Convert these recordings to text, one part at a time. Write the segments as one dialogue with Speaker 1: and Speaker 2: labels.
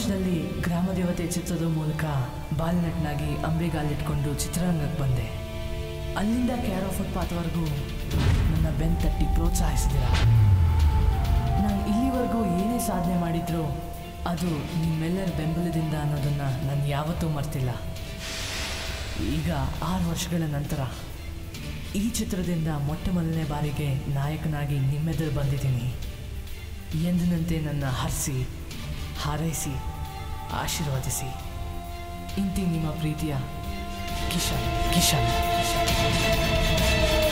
Speaker 1: ವರ್ಷದಲ್ಲಿ ಗ್ರಾಮ ದೇವತೆ ಚಿತ್ರದ ಮೂಲಕ ಬಾಲ್ನಟ್ನಾಗಿ ಅಂಬೆಗಾಲಿಟ್ಕೊಂಡು ಚಿತ್ರರಂಗಕ್ಕೆ ಬಂದೆ ಅಲ್ಲಿಂದ ಕ್ಯಾರೋ ಫುಟ್ಪಾತ್ವರೆಗೂ ನನ್ನ ಬೆನ್ ತಟ್ಟಿ ಪ್ರೋತ್ಸಾಹಿಸಿದಿರ ನಾನು ಇಲ್ಲಿವರೆಗೂ ಏನೇ ಸಾಧನೆ ಮಾಡಿದ್ರು ಅದು ನಿಮ್ಮೆಲ್ಲರ ಬೆಂಬಲದಿಂದ ಅನ್ನೋದನ್ನು ನಾನು ಯಾವತ್ತೂ ಮರ್ತಿಲ್ಲ ಈಗ ಆರು ವರ್ಷಗಳ ನಂತರ ಈ ಚಿತ್ರದಿಂದ ಮೊಟ್ಟ ಮೊದಲನೇ ಬಾರಿಗೆ ನಾಯಕನಾಗಿ ನಿಮ್ಮೆದುರು ಬಂದಿದ್ದೀನಿ ಎಂದಿನಂತೆ ನನ್ನ ಹರಿಸಿ ಹಾರೈಸಿ ಆಶೀರ್ವದಿಸಿ ಇಂತಿ ನಿಮ್ಮ ಪ್ರೀತಿಯ ಕಿಶನ್ ಕಿಶನ್ ಕಿಶನ್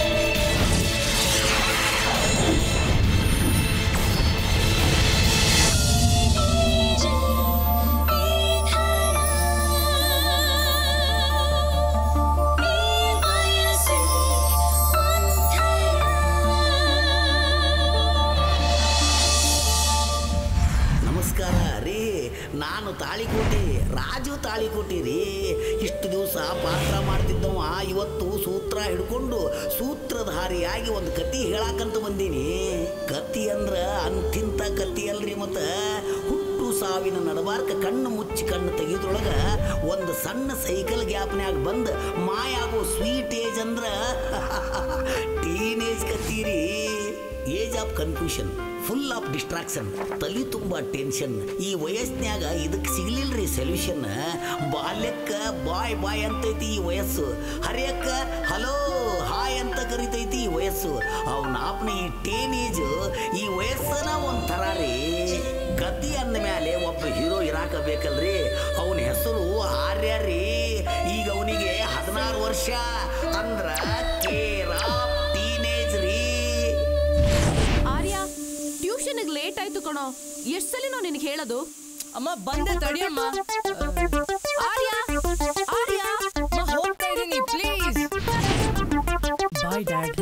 Speaker 2: ನಮಸ್ಕಾರ ರೀ ನಾನು ತಾಳಿಕೋಟೆ ರಾಜು ತಾಳಿಕೋಟೆ ರೀ ಇಷ್ಟು ದಿವಸ ಪಾತ್ರ ಮಾಡ್ತಿದ್ದವ ಇವತ್ತು ಸೂತ್ರ ಹಿಡ್ಕೊಂಡು ಸೂತ್ರಧಾರಿಯಾಗಿ ಒಂದು ಕತಿ ಹೇಳಾಕಂತ ಬಂದೀನಿ ಕತಿ ಅಂದ್ರ ಅಂತಿಂತ ಕತಿ ಅಲ್ರಿ ಮತ್ತ ಹುಟ್ಟು ಸಾವಿನ ನಡಬಾರ್ಕ ಕಣ್ಣು ಮುಚ್ಚಿ ಕಣ್ಣು ತೆಗೆದ್ರೊಳಗ ಒಂದು ಸಣ್ಣ ಸೈಕಲ್ ಗ್ಯಾಪ್ನ್ಯಾಗ ಬಂದು ಮಾಯಾಗೋ ಸ್ವೀಟ್ ಏಜ್ ಅಂದ್ರ ಟೀನೇಜ್ ಕತ್ತೀರಿ age of confusion full of distraction ತಲಿ ತುಂಬ ಟೆನ್ಷನ್ ಈ ವಯಸ್ಸಿನ್ಯಾಗ ಇದಕ್ಕೆ ಸಿಗ್ಲಿಲ್ರಿ ಸೊಲ್ಯೂಷನ್ ಬಾಲ್ಯಕ್ಕ ಬಾಯ್ ಬಾಯ್ ಅಂತೈತಿ ಈ ವಯಸ್ಸು ಹರಿಯಕ್ಕ ಹಲೋ ಹಾಯ್ ಅಂತ ಕರಿತೈತಿ ಈ ವಯಸ್ಸು ಅವನ ಆಪ್ನ ಈ ಟೇನೇಜ್ ಈ ವಯಸ್ಸನ ಒಂಥರ ರೀ ಕತಿ ಅಂದ ಮೇಲೆ ಒಬ್ಬ ಹೀರೋ ಇರಾಕ ಬೇಕಲ್ರಿ ಅವನ ಹೆಸರು ಆರ್ಯ ರೀ ಈಗ ಅವನಿಗೆ ಹದಿನಾರು ವರ್ಷ ಅಂದ್ರ ಕೇರಾ ಟೀನೇಜ್ ರೀ
Speaker 3: ಆರ್ಯ ಟ್ಯೂಷನ್ಗೆ ಲೇಟ್ ಆಯ್ತು ಕಣೋ ಎಷ್ಟ್ ಸಲ ನಾವು ನಿನಗೆ ಹೇಳೋದು
Speaker 1: ಅಮ್ಮ ಬಂದೆ ತಡಿಯಮ್ಮ
Speaker 3: ಆರ್ಯ ಆರ್ಯ
Speaker 1: ಅಮ್ಮ ಹೋಗ್ತಾ ಇದ್ದೀನಿ ಪ್ಲೀಸ್ ಬಾಯ್ ಡ್ಯಾಡ್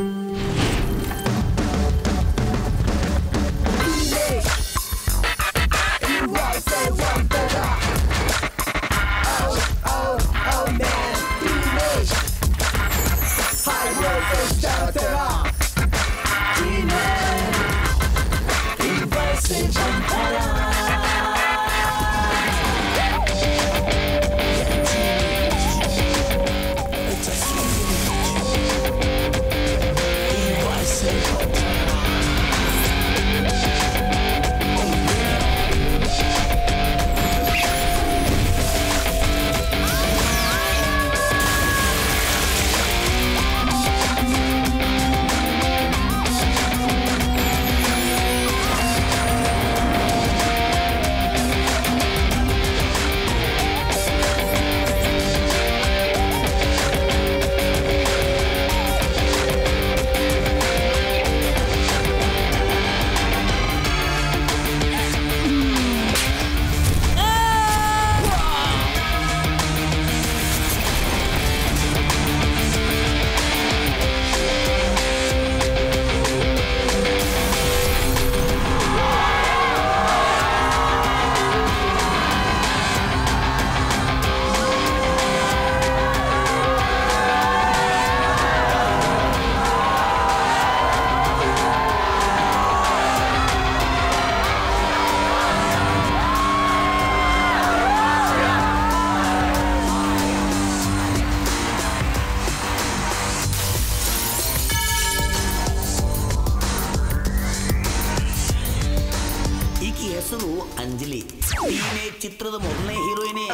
Speaker 2: ಈಕಿ ಹೆಸರು ಅಂಜಲಿ ಟೀನೇಜ್ ಚಿತ್ರದ ಮೊದಲನೇ ಹೀರೋಯಿನಿ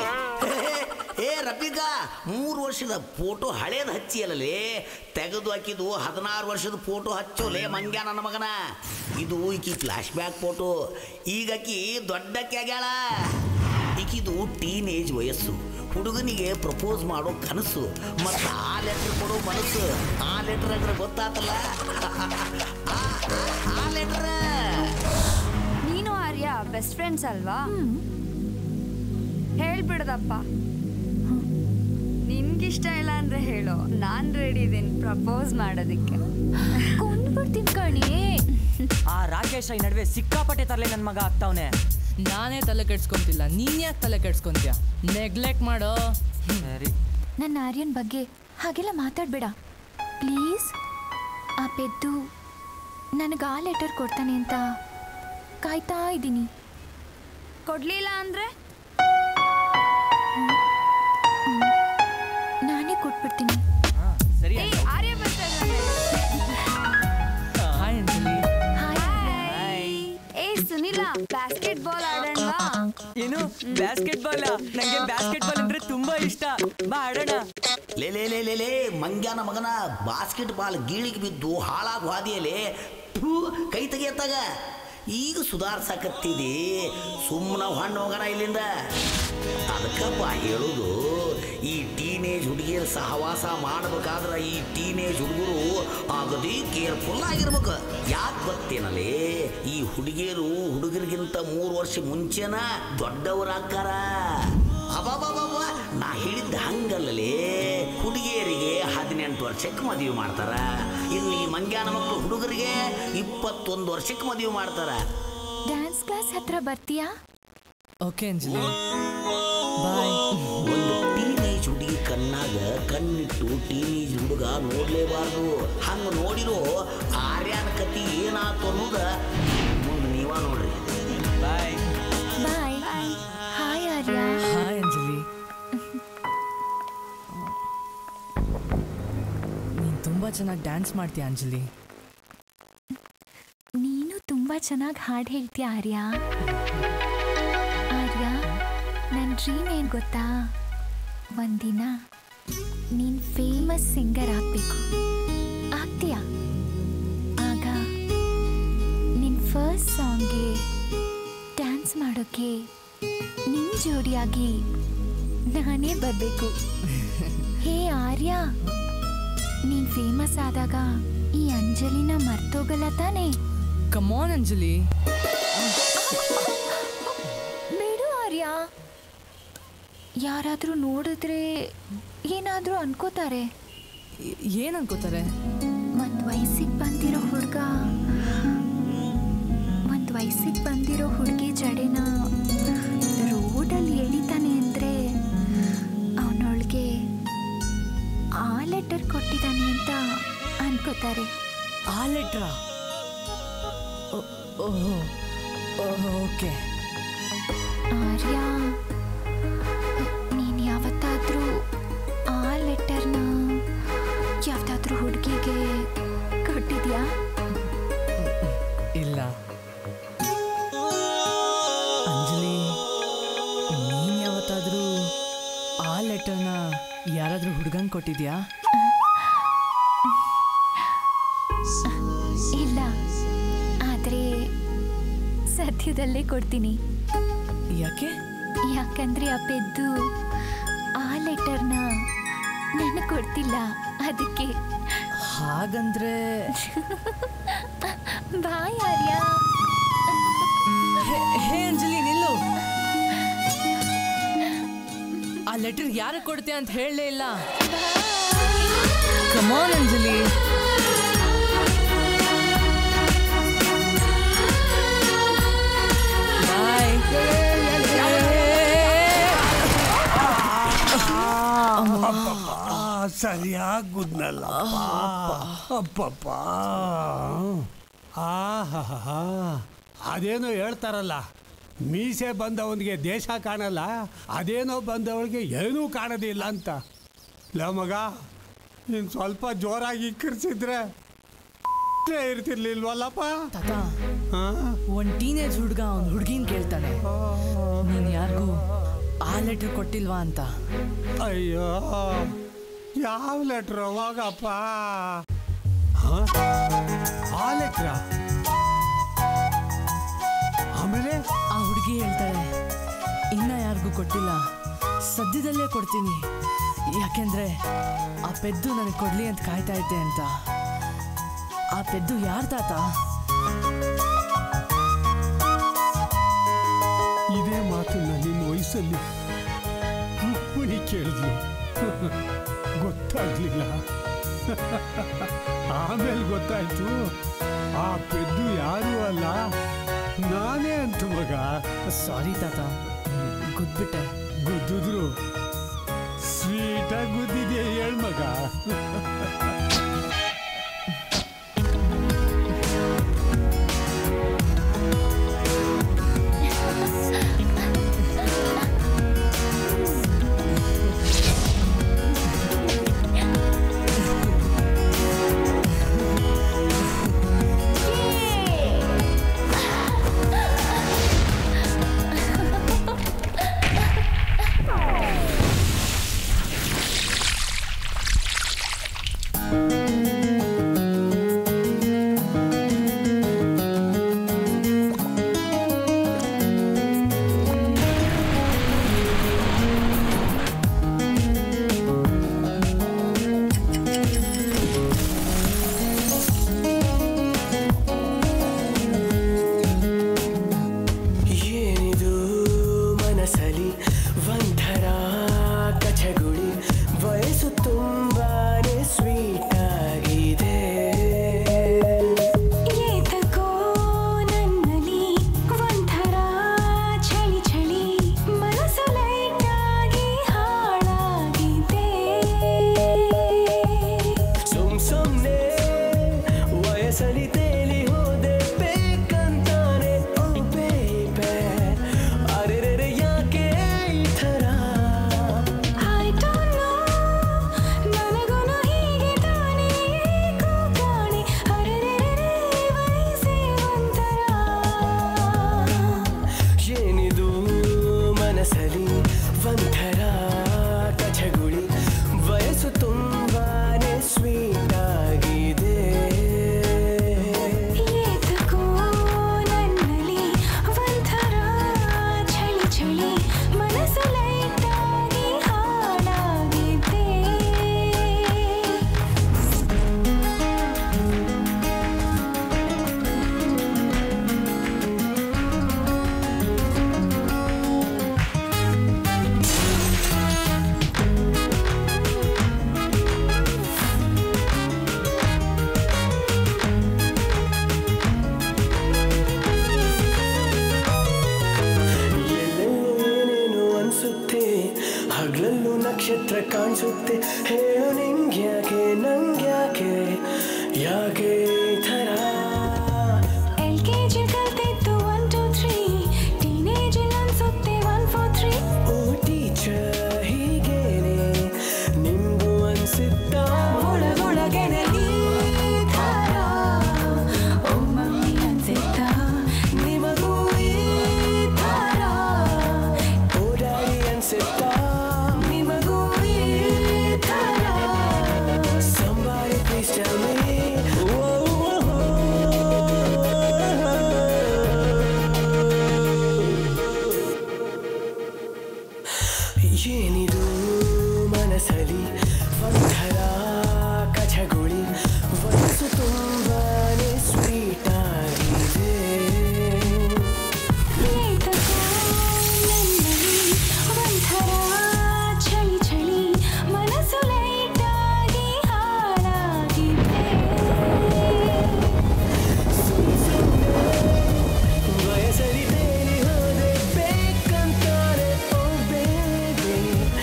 Speaker 2: ಏ ರಫೀಕಾ ಮೂರು ವರ್ಷದ ಫೋಟೋ ಹಳೇದು ಹಚ್ಚಿಯಲ್ಲಲೇ ತೆಗೆದು ಹಾಕಿದ್ದು ಹದಿನಾರು ವರ್ಷದ ಫೋಟೋ ಹಚ್ಚೋಲೆ ಮಂಗ್ಯ ನನ್ನ ಮಗನ ಇದು ಈಕಿ ಫ್ಲಾಶ್ ಬ್ಯಾಕ್ ಫೋಟೋ ಈಗ ಆಕಿ ದೊಡ್ಡಕ್ಕೆ ಆಗ್ಯಾಳ ಈಕಿದು ಟೀನೇಜ್ ವಯಸ್ಸು ಹುಡುಗನಿಗೆ ಪ್ರಪೋಸ್ ಮಾಡೋ ಕನಸು ಮತ್ತು ಆ ಲೆಟ್ರ್ ಕೊಡೋ ಮನಸ್ಸು ಆ ಲೆಟ್ರ್ ಅಂದ್ರೆ ಗೊತ್ತಾತಲ್ಲ ಆ- ಆ ಲೆಟ್ರ್
Speaker 4: ನೀನು ಆರ್ಯ ಬೆಸ್ಟ್ ಫ್ರೆಂಡ್ಸ್ ಅಲ್ವಾ ಹೇಳ್ಬಿಡ್ದಪ್ಪ ನಿನ್ಗಿಷ್ಟ ಇಲ್ಲ ಅಂದ್ರೆ ಹೇಳು ನಾನ್ ರೆಡಿ ಇದೀನಿ ಪ್ರಪೋಸ್ ಮಾಡೋದಕ್ಕೆ
Speaker 5: ಕೊಂಡ್ಬಿಡ್ತೀನಿ ಕಣಿ
Speaker 6: ಆ ರಾಕೇಶ ಈ ನಡುವೆ ಸಿಕ್ಕಾಪಟ್ಟೆ ತರಲೆ ನನ್ನ ಮಗ ಆಗ್ತಾವನೆ
Speaker 1: ನಾನೇ ತಲೆ ಕೆಡ್ಸ್ಕೊಂತಿಲ್ಲ ನೀನ್ ಯಾಕೆ ತಲೆ ಕೆಡ್ಸ್ಕೊಂತೀಯ ನೆಗ್ಲೆಕ್ಟ್ ಮಾಡೋ
Speaker 6: ಸರಿ
Speaker 5: ನನ್ನ ಆರ್ಯನ್ ಬಗ್ಗೆ ಹಾಗೆಲ್ಲ ಮಾತಾಡಬೇಡ ಪ್ಲೀಸ್ ಆ ಪೆದ್ದು ನನಗೆ ಆ ಲೆಟರ್ ಕೊಡ್ತಾನೆ ಅಂತ ಕಾಯ್ತಾ ಇದ್ದೀನಿ
Speaker 4: ಕೊಡ್ಲಿಲ್ಲ ಅಂದ್ರೆ
Speaker 6: ಬಾಸ್ಕೆಟ್ ಬಾಲ್ ಅಂದ್ರೆ ತುಂಬಾ ಇಷ್ಟ ಬಾ ಆಡೋಣ
Speaker 2: ಲೇ ಲೇ ಲೇ ಲೇ ಲೇ ಮಂಗ್ಯಾನ ಮಗನ ಬಾಸ್ಕೆಟ್ ಬಾಲ್ ಗೀಳಿಗೆ ಬಿದ್ದು ಹಾಳಾಗ ಹಾದಿಯಲೇ ಥೂ ಕೈ ತೆಗಿಯತ್ತಾಗ ಈಗ ಸುಧಾರ್ಸಕತ್ತಿದಿ ಸುಮ್ಮನೆ ಹಣ್ಣು ಹೋಗೋಣ ಇಲ್ಲಿಂದ ಅದಕ್ಕಪ್ಪ ಹೇಳುದು ಈ ಟೀನೇಜ್ ಹುಡುಗಿಯರ ಸಹವಾಸ ಮಾಡ್ಬೇಕಾದ್ರೆ ಈ ಟೀನೇಜ್ ಹುಡುಗರು ಅಗದಿ ಕೇರ್ಫುಲ್ ಆಗಿರ್ಬೇಕು ಯಾಕೆ ಗೊತ್ತೇನಲೇ ಈ ಹುಡುಗಿಯರು ಹುಡುಗರಿಗಿಂತ ಮೂರು ವರ್ಷ ಮುಂಚೆನ ದೊಡ್ಡವರಾಗ್ತಾರ ಅಬಾಬಾಬಾಬ ನಾ ಹೇಳಿದ್ದ ಹಂಗಲ್ಲಲೇ ಹುಡುಗಿಯರಿಗೆ ಹದಿನೆಂಟು ವರ್ಷಕ್ಕೆ ಮದುವೆ ಮಾಡ್ತಾರ ಇನ್ನು ಈ ಮಂಗ್ಯಾನ ಮಕ್ಕಳು ಹುಡುಗರಿಗೆ ಇಪ್ಪತ್ತೊಂದು ವರ್ಷಕ್ಕೆ ಮದುವೆ ಮಾಡ್ತಾರ
Speaker 5: ಡ್ಯಾನ್ಸ್ ಕ್ಲಾಸ್ ಹತ್ರ ಬರ್ತೀಯಾ
Speaker 1: ಓಕೆ ಅಂಜಲಿ ಬಾಯ್
Speaker 2: ಒಂದು ಟೀನೇಜ್ ಹುಡುಗಿ ಕಣ್ಣಾಗ ಕಣ್ಣಿಟ್ಟು ಟೀನೇಜ್ ಹುಡುಗ ನೋಡ್ಲೇಬಾರ್ದು ಹಂಗ ನೋಡಿರೋ ಆರ್ಯನ ಕತಿ ಏನಾತು ಅನ್ನೋದ ಮುಂದೆ ನೀವ ನೋಡ್ರಿ
Speaker 6: bye
Speaker 5: bye hi Arya
Speaker 1: hi Anjali ನೀನು ತುಂಬ ಚೆನ್ನಾಗಿ ಡ್ಯಾನ್ಸ್ ಮಾಡ್ತೀಯ ಅಂಜಲಿ
Speaker 5: ನೀನು ತುಂಬಾ ಚೆನ್ನಾಗಿ ಹಾಡು ಹೇಳ್ತೀಯ ಆರ್ಯ ಆರ್ಯ ನನ್ನ ಡ್ರೀಮ್ ಏನ್ ಗೊತ್ತಾ ಒಂದಿನ ನೀನ್ ಫೇಮಸ್ ಸಿಂಗರ್ ಆಗ್ಬೇಕು ಆಗ್ತೀಯಾ ಆಗ ನಿನ್ ಫಸ್ಟ್ ಸಾಂಗ್ಗೆ ಡ್ಯಾನ್ಸ್ ಮಾಡೋಕೆ ನಿನ್ ಜೋಡಿಯಾಗಿ ನಾನೇ ಬರಬೇಕು ಹೇ ಆರ್ಯ ನೀನ್ ಫೇಮಸ್ ಆದಾಗ ಈ ಅಂಜಲಿನ ಮರ್ತೋಗಲ್ಲ ತಾನೇ
Speaker 1: ಕಮಾನ್ ಅಂಜಲಿ
Speaker 5: ಬಿಡು ಆರ್ಯ ಯಾರಾದ್ರೂ ನೋಡಿದ್ರೆ ಏನಾದ್ರೂ ಅನ್ಕೋತಾರೆ
Speaker 1: ಏನು ಅನ್ಕೋತಾರೆ
Speaker 5: ಒಂದ್ ವಯಸ್ಸಿಗೆ ಬಂದಿರೋ ಹುಡುಗ ಒಂದ್ ವಯಸ್ಸಿಗೆ ಬಂದಿರೋ ಹುಡುಗಿ ಜಡೆನ ರೋಡಲ್ಲಿ ಎಳಿತಾನೆ ಅಂದ್ರೆ ಅವನೊಳಗೆ ಆ ಲೆಟರ್ ಕೊಟ್ಟಿದ್ದಾನೆ ಅಂತ ಅನ್ಕೋತಾರೆ
Speaker 1: ಆ ಲೆಟ್ರಾ ಓಹೋ ಓಹೋ ಓಕೆ
Speaker 5: ಆರ್ಯ ನೀನ್ ಯಾವತ್ತಾದ್ರೂ ಆ ಲೆಟರ್ನ ಯಾವ್ದಾದ್ರೂ ಹುಡುಗಿಗೆ ಕೊಟ್ಟಿದ್ಯಾ
Speaker 1: ಇಲ್ಲ ಅಂಜಲಿ ನೀನು ಯಾವತ್ತಾದರೂ ಆ ಲೆಟರ್ನ ಯಾರಾದರೂ ಹುಡುಗಂಗೆ ಕೊಟ್ಟಿದ್ಯಾ
Speaker 5: ಇಲ್ಲ ಆದ್ರೆ ಸದ್ಯದಲ್ಲೇ ಕೊಡ್ತೀನಿ
Speaker 1: ಯಾಕೆ
Speaker 5: ಯಾಕಂದ್ರೆ ಆ ಪೆದ್ದು ಆ ಲೆಟರ್ನ ನನಗೆ ಕೊಡ್ತಿಲ್ಲ ಅದಕ್ಕೆ
Speaker 1: ಹಾಗಂದ್ರೆ
Speaker 5: ಬಾಯ್ ಆರ್ಯ
Speaker 1: ಹೇ- ಹೇ ಅಂಜಲಿ ನಿಲ್ಲು ಆ ಲೆಟರ್ ಯಾರು ಕೊಡ್ತೀಯ ಅಂತ ಹೇಳಲೇ ಇಲ್ಲ ಕಮಾನ್ ಅಂಜಲಿ ಬಾಯ್
Speaker 7: ಆ, ಸರಿಯಾಗಿ ಗುದ್ನಲ್ಲಪ್ಪ ಅಪ್ಪಪ್ಪ ಆಹಾ ಅದೇನೋ ಹೇಳ್ತಾರಲ್ಲ ಮೀಸೆ ಬಂದವನಿಗೆ ದೇಶ ಕಾಣಲ್ಲ ಅದೇನೋ ಬಂದವಳಿಗೆ ಏನೂ ಕಾಣೋದಿಲ್ಲ ಅಂತ ಲ ಮಗ ನೀನು ಸ್ವಲ್ಪ ಜೋರಾಗಿ ಇಕ್ಕರಿಸಿದ್ರೆ ಇರ್ತಿರ್ಲಿಲ್ವಲ್ಲಪ್ಪ
Speaker 1: ತಾತ
Speaker 7: ಹಾ?
Speaker 1: ಒಂದ್ ಟೀನೇಜ್ ಹುಡುಗ ಅವ್ನ್ ಹುಡುಗಿನ ಕೇಳ್ತಾನೆ ನೀನ್ ಯಾರಿಗೂ ಆ ಲೆಟರ್ ಕೊಟ್ಟಿಲ್ವಾ ಅಂತ
Speaker 7: ಅಯ್ಯೋ ಯಾವ ಲೆಟ್ರ್ ಹೋಗಪ್ಪ ಹ? ಆ ಲೆಟ್ರ ಆಮೇಲೆ
Speaker 1: ಆ ಹುಡುಗಿ ಹೇಳ್ತಾಳೆ ಇನ್ನ ಯಾರಿಗೂ ಕೊಟ್ಟಿಲ್ಲ ಸದ್ಯದಲ್ಲೇ ಕೊಡ್ತೀನಿ ಯಾಕೆಂದ್ರೆ ಆ ಪೆದ್ದು ನನಗೆ ಕೊಡ್ಲಿ ಅಂತ ಕಾಯ್ತಾ ಇದ್ದೆ ಅಂತ ಆ ಪೆದ್ದು ಯಾರ್ ತಾತ
Speaker 7: ಇದೇ ಮಾತನ್ನ ನಿನ್ನ ವಯಸ್ಸಲ್ಲಿ ರುಕ್ಮಿಣಿ ಕೇಳಿದ್ಲು ಗೊತ್ತಾಗ್ಲಿಲ್ಲ ಆಮೇಲೆ ಗೊತ್ತಾಯ್ತು ಆ ಪೆದ್ದು ಯಾರೂ ಅಲ್ಲ ನಾನೇ ಅಂತ ಮಗ
Speaker 1: ಸಾರಿ ತಾತ ಗುದ್ಬಿಟ್ಟೆ
Speaker 7: ಗುದ್ದಿದ್ರು ಸ್ವೀಟಾಗಿ ಗುದ್ದಿದ್ಯಾ ಹೇಳ್ ಮಗ
Speaker 8: ಹಗಲಲ್ಲೂ ನಕ್ಷತ್ರ ಕಾಣಿಸುತ್ತೆ ಹೇಳು ನಿಂಗ್ಯಾಕೆ ನಂಗ್ಯಾಕೆ ಯಾಕೆ ಈ ಥರ
Speaker 5: ಎಲ್ ಕೆ ಜಿ ಕಲ್ತಿದ್ದು ಒನ್ ಟು ತ್ರೀ ಟೀನೇಜ್ ಅನ್ಸುತ್ತೆ ಒನ್ ಫೋರ್ ತ್ರೀ
Speaker 8: ಓ ಟೀಚರ್ ಹೀಗೇನೆ ನಿಮ್ಗೂ ಅನ್ಸುತ್ತಾ
Speaker 5: ಒಳಗೊಳಗೆನೆ ಈ ಥರ ಓ ಮಮ್ಮಿ ಅನ್ಸುತ್ತಾ ನಿಮಗೂ ಈ ಥರ
Speaker 8: ಓ ಡ್ಯಾಡಿ ಅನ್ಸುತ್ತಾ
Speaker 5: ನಿಮಗೂ ಈ ಥರ
Speaker 8: Somebody please tell me ಏನಿದು ಮನಸಲಿ ಒಂಥರ ಕಚಗುಳಿ ವಯಸ್ಸು ತುಂಬಾನೇ ಸ್ವೀಟ್ ಆಗಿದೆ
Speaker 5: ಏತಕೋ ನನ್ನಲ್ಲಿ ಒಂಥರ ಚಳಿ ಚಳಿ ಮನಸ್ಸು ಲೈಟಾಗಿ ಹಾಳಾಗಿದೆ
Speaker 8: ವಯಸ್ಸರಿ ತೇಲಿ ಹೋದೆ ಬೇಕಂತಾರೆ ಓ ಬೇಬಿ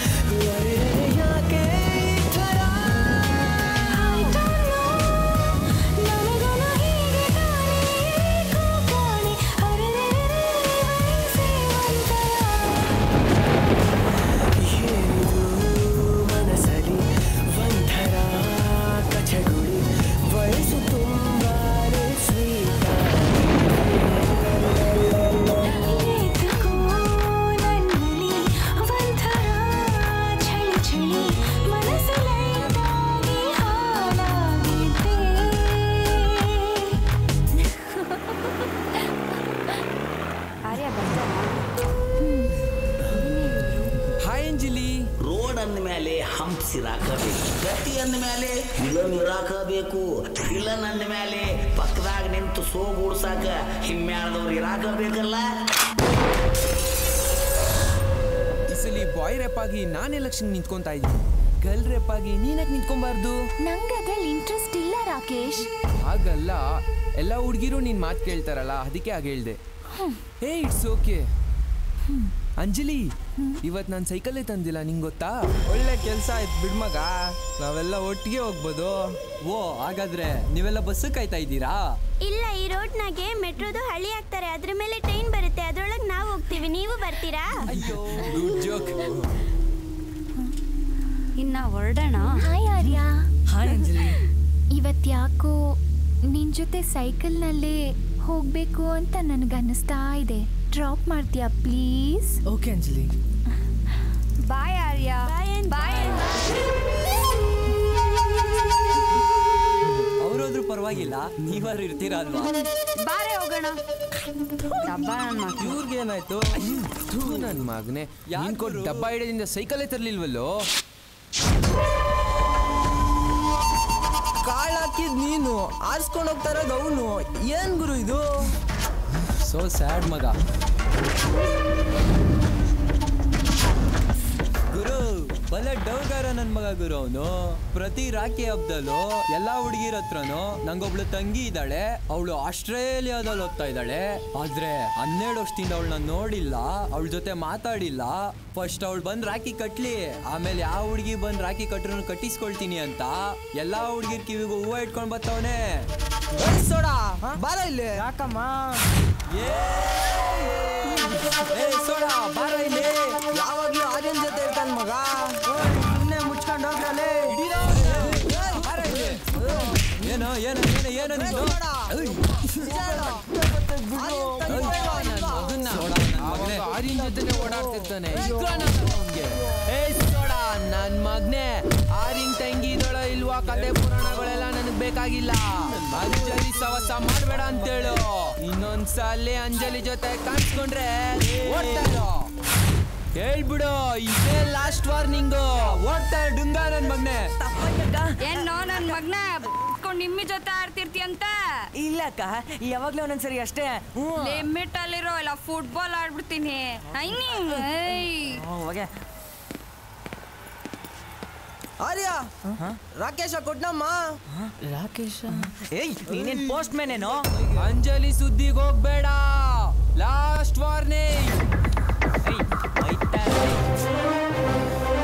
Speaker 8: ಯಾಕೆ ಈ ಥರ
Speaker 5: I don't know ನನಗನು ಹೀಗೆ ತಾನೇ ಏಕೋ ಕಾಣೆ ಅರೆರೆರೆ ವಯಸ್ಸೇ ಒಂಥರ
Speaker 8: ಏನಿದು ಮನಸಲಿ ಒಂಥರ ಕಚಗುಳಿ ವಯಸ್ಸು ತುಂಬಾನೇ ಸ್ವೀಟ್
Speaker 5: ಏತಕೋ ನನ್ನಲ್ಲಿ ಒಂಥರ ಚಳಿ ಚಳಿ ಮನಸ್ಸು ಲೈಟಾಗಿ ಹಾಳಾಗಿದೆ
Speaker 4: ಆರ್ಯ ಬರ್ತಾರಾ
Speaker 6: ಹಾಯ್ ಅಂಜಲಿ
Speaker 2: ರೋಡ್ ಅಂದ ಮೇಲೆ ಹಂಪ್ಸ್ ಇರಾಕಬೇಕು ಗತಿ ಅಂದ ಮೇಲೆ ವಿಲನ್ ಇರಾಕಬೇಕು ವಿಲನ್ ಅಂದ ಮೇಲೆ ಪಕ್ಕದಾಗ ನಿಂತು ಸೋಗೂಡ್ಸಾಕ ಹಿಮ್ಮ್ಯಾಳದವ್ರು ಇರಾಕಬೇಕಲ್ಲ
Speaker 6: ಈ ಸಲ ಬಾಯ್ ರೆಪ್ ಆಗಿ ನಾನು ಎಲೆಕ್ಷನ್ ನಿಂತ್ಕೊಂತಾ ಇದ್ದೀನಿ ಗರ್ಲ್ ರೆಪ್ ಆಗಿ ನೀನಕ್ಕೆ ನಿಂತ್ಕೊಂಬಾರ್ದು
Speaker 5: ನಂಗೆ ಅದ್ರಲ್ಲಿ ಇಂಟ್ರೆಸ್ಟ್ ಇಲ್ಲ ರಾಕೇಶ್
Speaker 6: ಹಾಗಲ್ಲ ಎಲ್ಲ ಹುಡುಗಿರು ನಿನ್ ಮಾತು ಕೇಳ್ತಾರಲ್ಲ ಅದಕ್ಕೆ ಹಾಗೆ ಹೇಳ್ದೆ ಹೇ ಇಟ್ಸ್ ಓಕೆ ಅಂಜಲಿ ಇವತ್ ನಾನು ಸೈಕಲ್ಲೇ ತಂದಿಲ್ಲ ನಿಂಗೆ ಗೊತ್ತಾ
Speaker 9: ಒಳ್ಳೆ ಕೆಲಸ ಆಯ್ತು ಬಿಡ್ಮಗ ನಾವೆಲ್ಲ ಒಟ್ಟಿಗೆ ಹೋಗ್ಬೋದು
Speaker 6: ಓ ಹಾಗಾದ್ರೆ ನೀವೆಲ್ಲ ಬಸ್ ಕಾಯ್ತಾ ಇದ್ದೀರಾ
Speaker 10: ಇಲ್ಲ ಈ ರೋಡ್ನಾಗೆ ಮೆಟ್ರೋದು ಹಳಿ ಹಾಕ್ತಾರೆ ಅದ್ರ ಮೇಲೆ ಟ್ರೈನ್ ಬರುತ್ತೆ ಅದ್ರೊಳಗೆ ನಾವು ಹೋಗ್ತೀವಿ ನೀವು ಬರ್ತೀರಾ
Speaker 6: ಅಯ್ಯೋ ಗುಡ್ ಜೋಕ್
Speaker 4: ಇನ್ನ ಹೊರಡೋಣ
Speaker 5: ಹಾಯ್ ಆರ್ಯ
Speaker 1: ಹಾಯ್ ಅಂಜಲಿ
Speaker 5: ಇವತ್ತು ಯಾಕೋ ನಿನ್ ಜೊತೆ ಸೈಕಲ್ನಲ್ಲೇ ಹೋಗ್ಬೇಕು ಅಂತ ನನಗನ್ನಿಸ್ತಾ ಇದೆ ಡ್ರಾಪ್ ಮಾಡ್ತೀಯಾ please
Speaker 1: okay Anjali
Speaker 4: bye Arya bye
Speaker 6: ಅವ್ರೋದ್ರು ಪರವಾಗಿಲ್ಲ ನೀವಾರು ಇರ್ತೀರಾ ಅಲ್ವಾ
Speaker 4: ಬಾರೆ ಹೋಗೋಣ ಡಬ್ಬ ನನ್ ಮಕ್ಳು.
Speaker 9: ಇವ್ರಿಗೇನಾಯ್ತು
Speaker 6: ಥೂ ನನ್ ಮಗನೆ ನೀನ್ ಕೊಟ್ಟು ಡಬ್ಬ ಹಿಡಿದಿಂದ ಸೈಕಲ್ಲೇ ತರ್ಲಿಲ್ವಲ್ಲೋ
Speaker 9: ಕಾಳ್ ಹಾಕಿದ್ ನೀನು ಆರ್ಸ್ಕೊಂಡು ಹೋಗ್ತಾ ಇರೋದು ಅವನು ಏನ್ ಗುರು ಇದು
Speaker 6: ಸೋ ಸ್ಯಾಡ್ ಮಗ ಗುರು ಬಲೆ ಡೌಗಾರ ನನ್ ಮಗ ಗುರು ಅವನು ಪ್ರತಿ ರಾಖಿ ಹಬ್ಬದಲ್ಲೂ ಎಲ್ಲಾ ಹುಡುಗಿರ ಹತ್ರನು ನಂಗೊಬ್ಳು ತಂಗಿ ಇದ್ದಾಳೆ ಅವಳು ಆಸ್ಟ್ರೇಲಿಯಾದಲ್ಲಿ ಹೋಗ್ತಾ ಇದ್ದಾಳೆ ಆದ್ರೆ ಹನ್ನೆರಡು ವರ್ಷದಿಂದ ಅವಳನ್ನ ನೋಡಿಲ್ಲ ಅವಳ ಜೊತೆ ಮಾತಾಡಿಲ್ಲ ಫಸ್ಟ್ ಅವಳು ಬಂದ್ ರಾಖಿ ಕಟ್ಲಿ ಆಮೇಲೆ ಯಾವ ಹುಡುಗಿ ಬಂದ್ ರಾಖಿ ಕಟ್ರು ಕಟ್ಟಿಸ್ಕೊಳ್ತೀನಿ ಅಂತ ಎಲ್ಲಾ ಹುಡುಗಿರ್ ಕಿವಿಗೂ ಹೂವ ಇಟ್ಕೊಂಡ್ ಬರ್ತವನೆ
Speaker 9: ಸೋಡಾ ಬಾರ ಇಲ್ಲಿ ಯಾಕಮ್ಮ
Speaker 6: ಏ ಸೋಡಾ ಬಾರ ಇಲ್ಲಿ
Speaker 9: ಯಾವಾಗ್ಲೂ ಆರ್ಯನ್ ಜೊತೆ ಇರ್ತಾನ ಮಗ ಸುಮ್ಮನೆ ಮುಚ್ಕೊಂಡು ಹೋಗ್ರಲ್ಲೇ
Speaker 6: ಏನೋ ಏನೋ ಏನೋ ಏನೋ ನಿಂದು? ಏಯ್. ಆರ್ಯನ್ ಜೊತೆನೆ ಓಡಾಡ್ತಿರ್ತಾನೆ ಏ ಸೋಡಾ ನನ್ ಮಗ್ನೆ ಆರ್ಯನ್ ತಂಗಿ ಇದಳೋ ಇಲ್ವಾ ಕತೆ ಪುರಾಣಗಳೆಲ್ಲ ನನಗ್ ಬೇಕಾಗಿಲ್ಲ ಅಂಜಲಿ ಸವಸ ಮಾಡ್ಬೇಡ ಅಂತೇಳು ಇನ್ನೊಂದ್ಸಲಿ ಅಂಜಲಿ ಜೊತೆ ಕಾಣಿಸ್ಕೊಂಡ್ರೆ ಓಡ್ತಾ ಇರು. ಹೇಳ್ಬಿಡು ಇದೇ ಲಾಸ್ಟ್ ವಾರ್ನಿಂಗು ಓಡ್ತಾ ಇರು ಡುಂಗ ನನ್ ಮಗ್ನೆ
Speaker 4: ಏನೋ ನನ್ ಮಗ್ನ ಕುತ್ಕೊಂಡ್ ನಿಮ್ಮಿ ಜೊತೆ ಆಡ್ತಿರ್ತೀಯಂತ
Speaker 6: ಇಲ್ಲ ಅಕ್ಕ ಯಾವಾಗ್ಲೂ ಒಂದೊಂದ್ಸರಿ ಅಷ್ಟೇ
Speaker 4: ಲಿಮಿಟ್ ಅಲ್ಲಿರೋ ಇಲ್ಲ ಫುಟ್ಬಾಲ್ ಆಡ್ಬಿಡ್ತೀನಿ ಐ ನೀವ್, ಏಯ್.
Speaker 9: ಆರ್ಯ ರಾಕೇಶ ಕೊಟ್ನಮ್ಮ
Speaker 1: ರಾಕೇಶ
Speaker 6: ಏಯ್ ನೀನೇನ್ ಪೋಸ್ಟ್ ಮ್ಯಾನೇನೋ ಅಂಜಲಿ ಸುದ್ದಿಗೆ ಹೋಗ್ಬೇಡ ಲಾಸ್ಟ್ ವಾರ್ನಿಂಗ್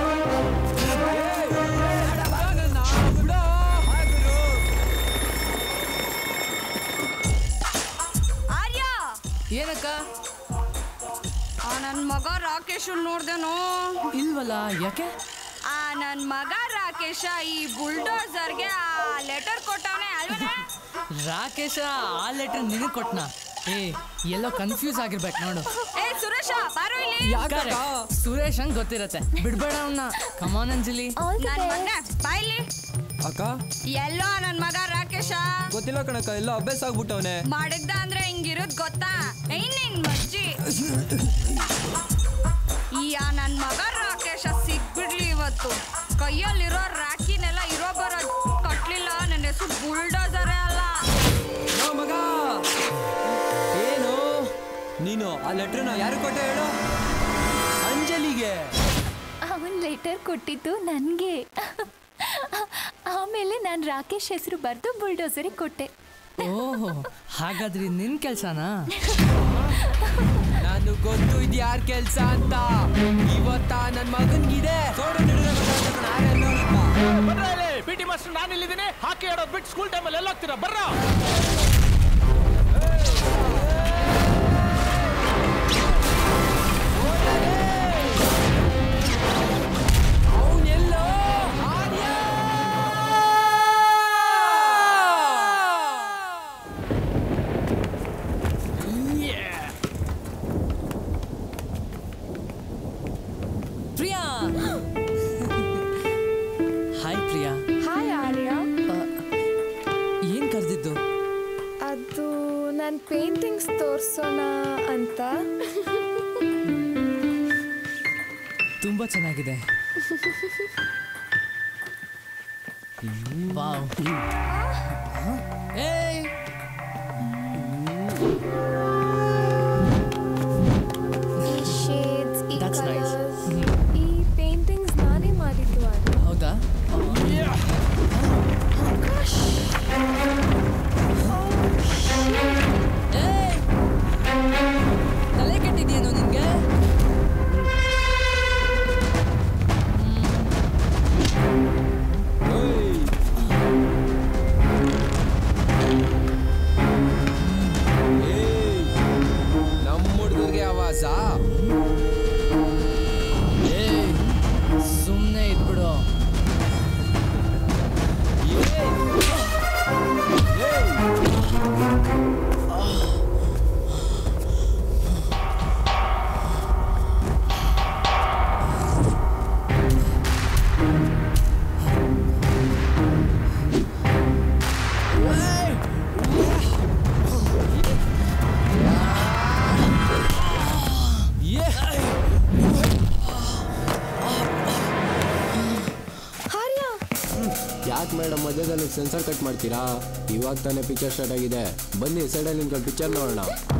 Speaker 4: ರಾಕೇಶ್ ನೋಡ್ದೇನೋ
Speaker 1: ಇಲ್ವಲ್ಲ ಯಾಕೆ
Speaker 4: ಆ ನನ್ ಮಗ ರಾಕೇಶ ಈ ಬುಲ್ಡೋಸರ್ಗೆ ಆ ಲೆಟರ್ ಕೊಟ್ಟವನೆ ಅಲ್ವೇ
Speaker 1: ರಾಕೇಶ ಆ ಲೆಟರ್ ನಿನಗೆ ಕೊಟ್ನ ಏ ಎಲ್ಲೋ ಕನ್ಫ್ಯೂಸ್ ಆಗಿರ್ಬೇಕು ನೋಡು
Speaker 4: ಏ ಸುರೇಶ ಬಾರೋ ಇಲ್ಲಿ
Speaker 1: ಯಾಕಕ್ಕ? ಸುರೇಶ್ ಹಂಗ್ ಗೊತ್ತಿರತ್ತೆ ಬಿಡ್ಬೇಡ ಅವನ್ನ ಕಮಾನ್ ಅಂಜಲಿ
Speaker 4: ನನ್ ಮಗ ಬಾಯ್ಲಿ
Speaker 6: ಅಕ್ಕ
Speaker 4: ಎಲ್ಲೋ ನನ್ ಮಗ ರಾಕೇಶ
Speaker 6: ಗೊತ್ತಿಲ್ಲ ಕಣಕ್ಕ ಎಲ್ಲ ಅಭ್ಯಾಸ ಆಗ್ಬಿಟ್ಟವನೆ
Speaker 4: ಮಾಡಿದ್ದ ಅಂದ್ರೆ ಹಿಂಗಿರೋದ್ ಗೊತ್ತಾ ಇನ್ನೇನ್ ಮಜ್ಜಿ ಈ ಆ ನನ್ ಮಗ ರಾಕೇಶ ಸಿಕ್ಬಿಡ್ಲಿ ಇವತ್ತು ಕೈಯಲ್ಲಿರೋ ರಾಕಿನೆಲ್ಲ ಇರೋ ಬರೋ ಕಟ್ಲಿಲ್ಲ ನನ್ನ ಹೆಸರು ಬುಲ್ಡೋಸರೇ ಅಲ್ಲ
Speaker 6: ನೋ ಮಗ ಏನು ನೀನು ಆ ಲೆಟ್ರನ್ನ ಯಾರು ಕೊಟ್ಟೆ ಹೇಳು ಅಂಜಲಿಗೆ
Speaker 11: ಅವನ್ ಲೆಟರ್ ಕೊಟ್ಟಿದ್ದು ನನಗೆ ಆಮೇಲೆ ನಾನು ರಾಕೇಶ್ ಹೆಸರು ಬರೆದು ಬುಲ್ಡೋಸರಿಗೆ ಕೊಟ್ಟೆ
Speaker 1: ಓಹೋ ಹಾಗಾದ್ರೆ ಇದ್ ನಿನ್ ಕೆಲ್ಸನಾ
Speaker 6: ನಾನು ಗೊತ್ತು ಇದು ಯಾರ ಕೆಲ್ಸ ಅಂತ ಇವತ್ತ ನನ್ ಮಗನ್ಗಿದೆ
Speaker 12: ಪಿ ಟಿ ಮಾಸ್ಟರ್ ನಾನು ಇಲ್ಲಿದ್ದೀನಿ ಹಾಕಿ ಆಡೋದು ಬಿಟ್ಟು ಸ್ಕೂಲ್ ಟೈಮಲ್ಲಿ ಎಲ್ಲ ಹೋಗ್ತೀರಾ ಬರ್ರ
Speaker 1: ಪ್ರಿಯಾ ಹಾಯ್ ಪ್ರಿಯಾ
Speaker 13: ಹಾಯ್ ಆರ್ಯ
Speaker 1: ಏನ್ ಕರೆದಿದ್ದು
Speaker 13: ಅದು ನನ್ನ ಪೇಂಟಿಂಗ್ಸ್ ತೋರ್ಸೋಣ ಅಂತ
Speaker 1: ತುಂಬಾ ಚೆನ್ನಾಗಿದೆ ವಾವ್ ಏಯ್
Speaker 13: ಈ ಶೇಡ್ಸ್ ಈ
Speaker 1: That's nice.
Speaker 13: ಕಲರ್ಸ್ ಈ ಪೇಂಟಿಂಗ್ಸ್ ನಾನೇ ಮಾಡಿದ್ದು ಆರ್ಯ
Speaker 1: ಹೌದಾ ಏಯ್! ತಲೆ ಕೆಟ್ಟಿದ್ಯೇನೋ ನಿನ್ಗೆ
Speaker 6: ನಮ್ಮ ಹುಡುಗರಿಗೆ ಆವಾಸ
Speaker 1: ಏಯ್ ಸುಮ್ನೆ ಇದ್ಬಿಡು
Speaker 13: ಆರ್ಯ
Speaker 14: ಯಾಕೆ ಮೇಡಮ್ ಮಧ್ಯದಲ್ಲಿ ಸೆನ್ಸರ್ ಕಟ್ ಮಾಡ್ತೀರಾ ಇವಾಗ ತಾನೇ ಪಿಕ್ಚರ್ ಸ್ಟಾರ್ಟ್ ಆಗಿದೆ ಬನ್ನಿ ಸೈಡಲ್ಲಿ ನಿಂತ್ಕೊಂಡು ಪಿಕ್ಚರ್ ನೋಡೋಣ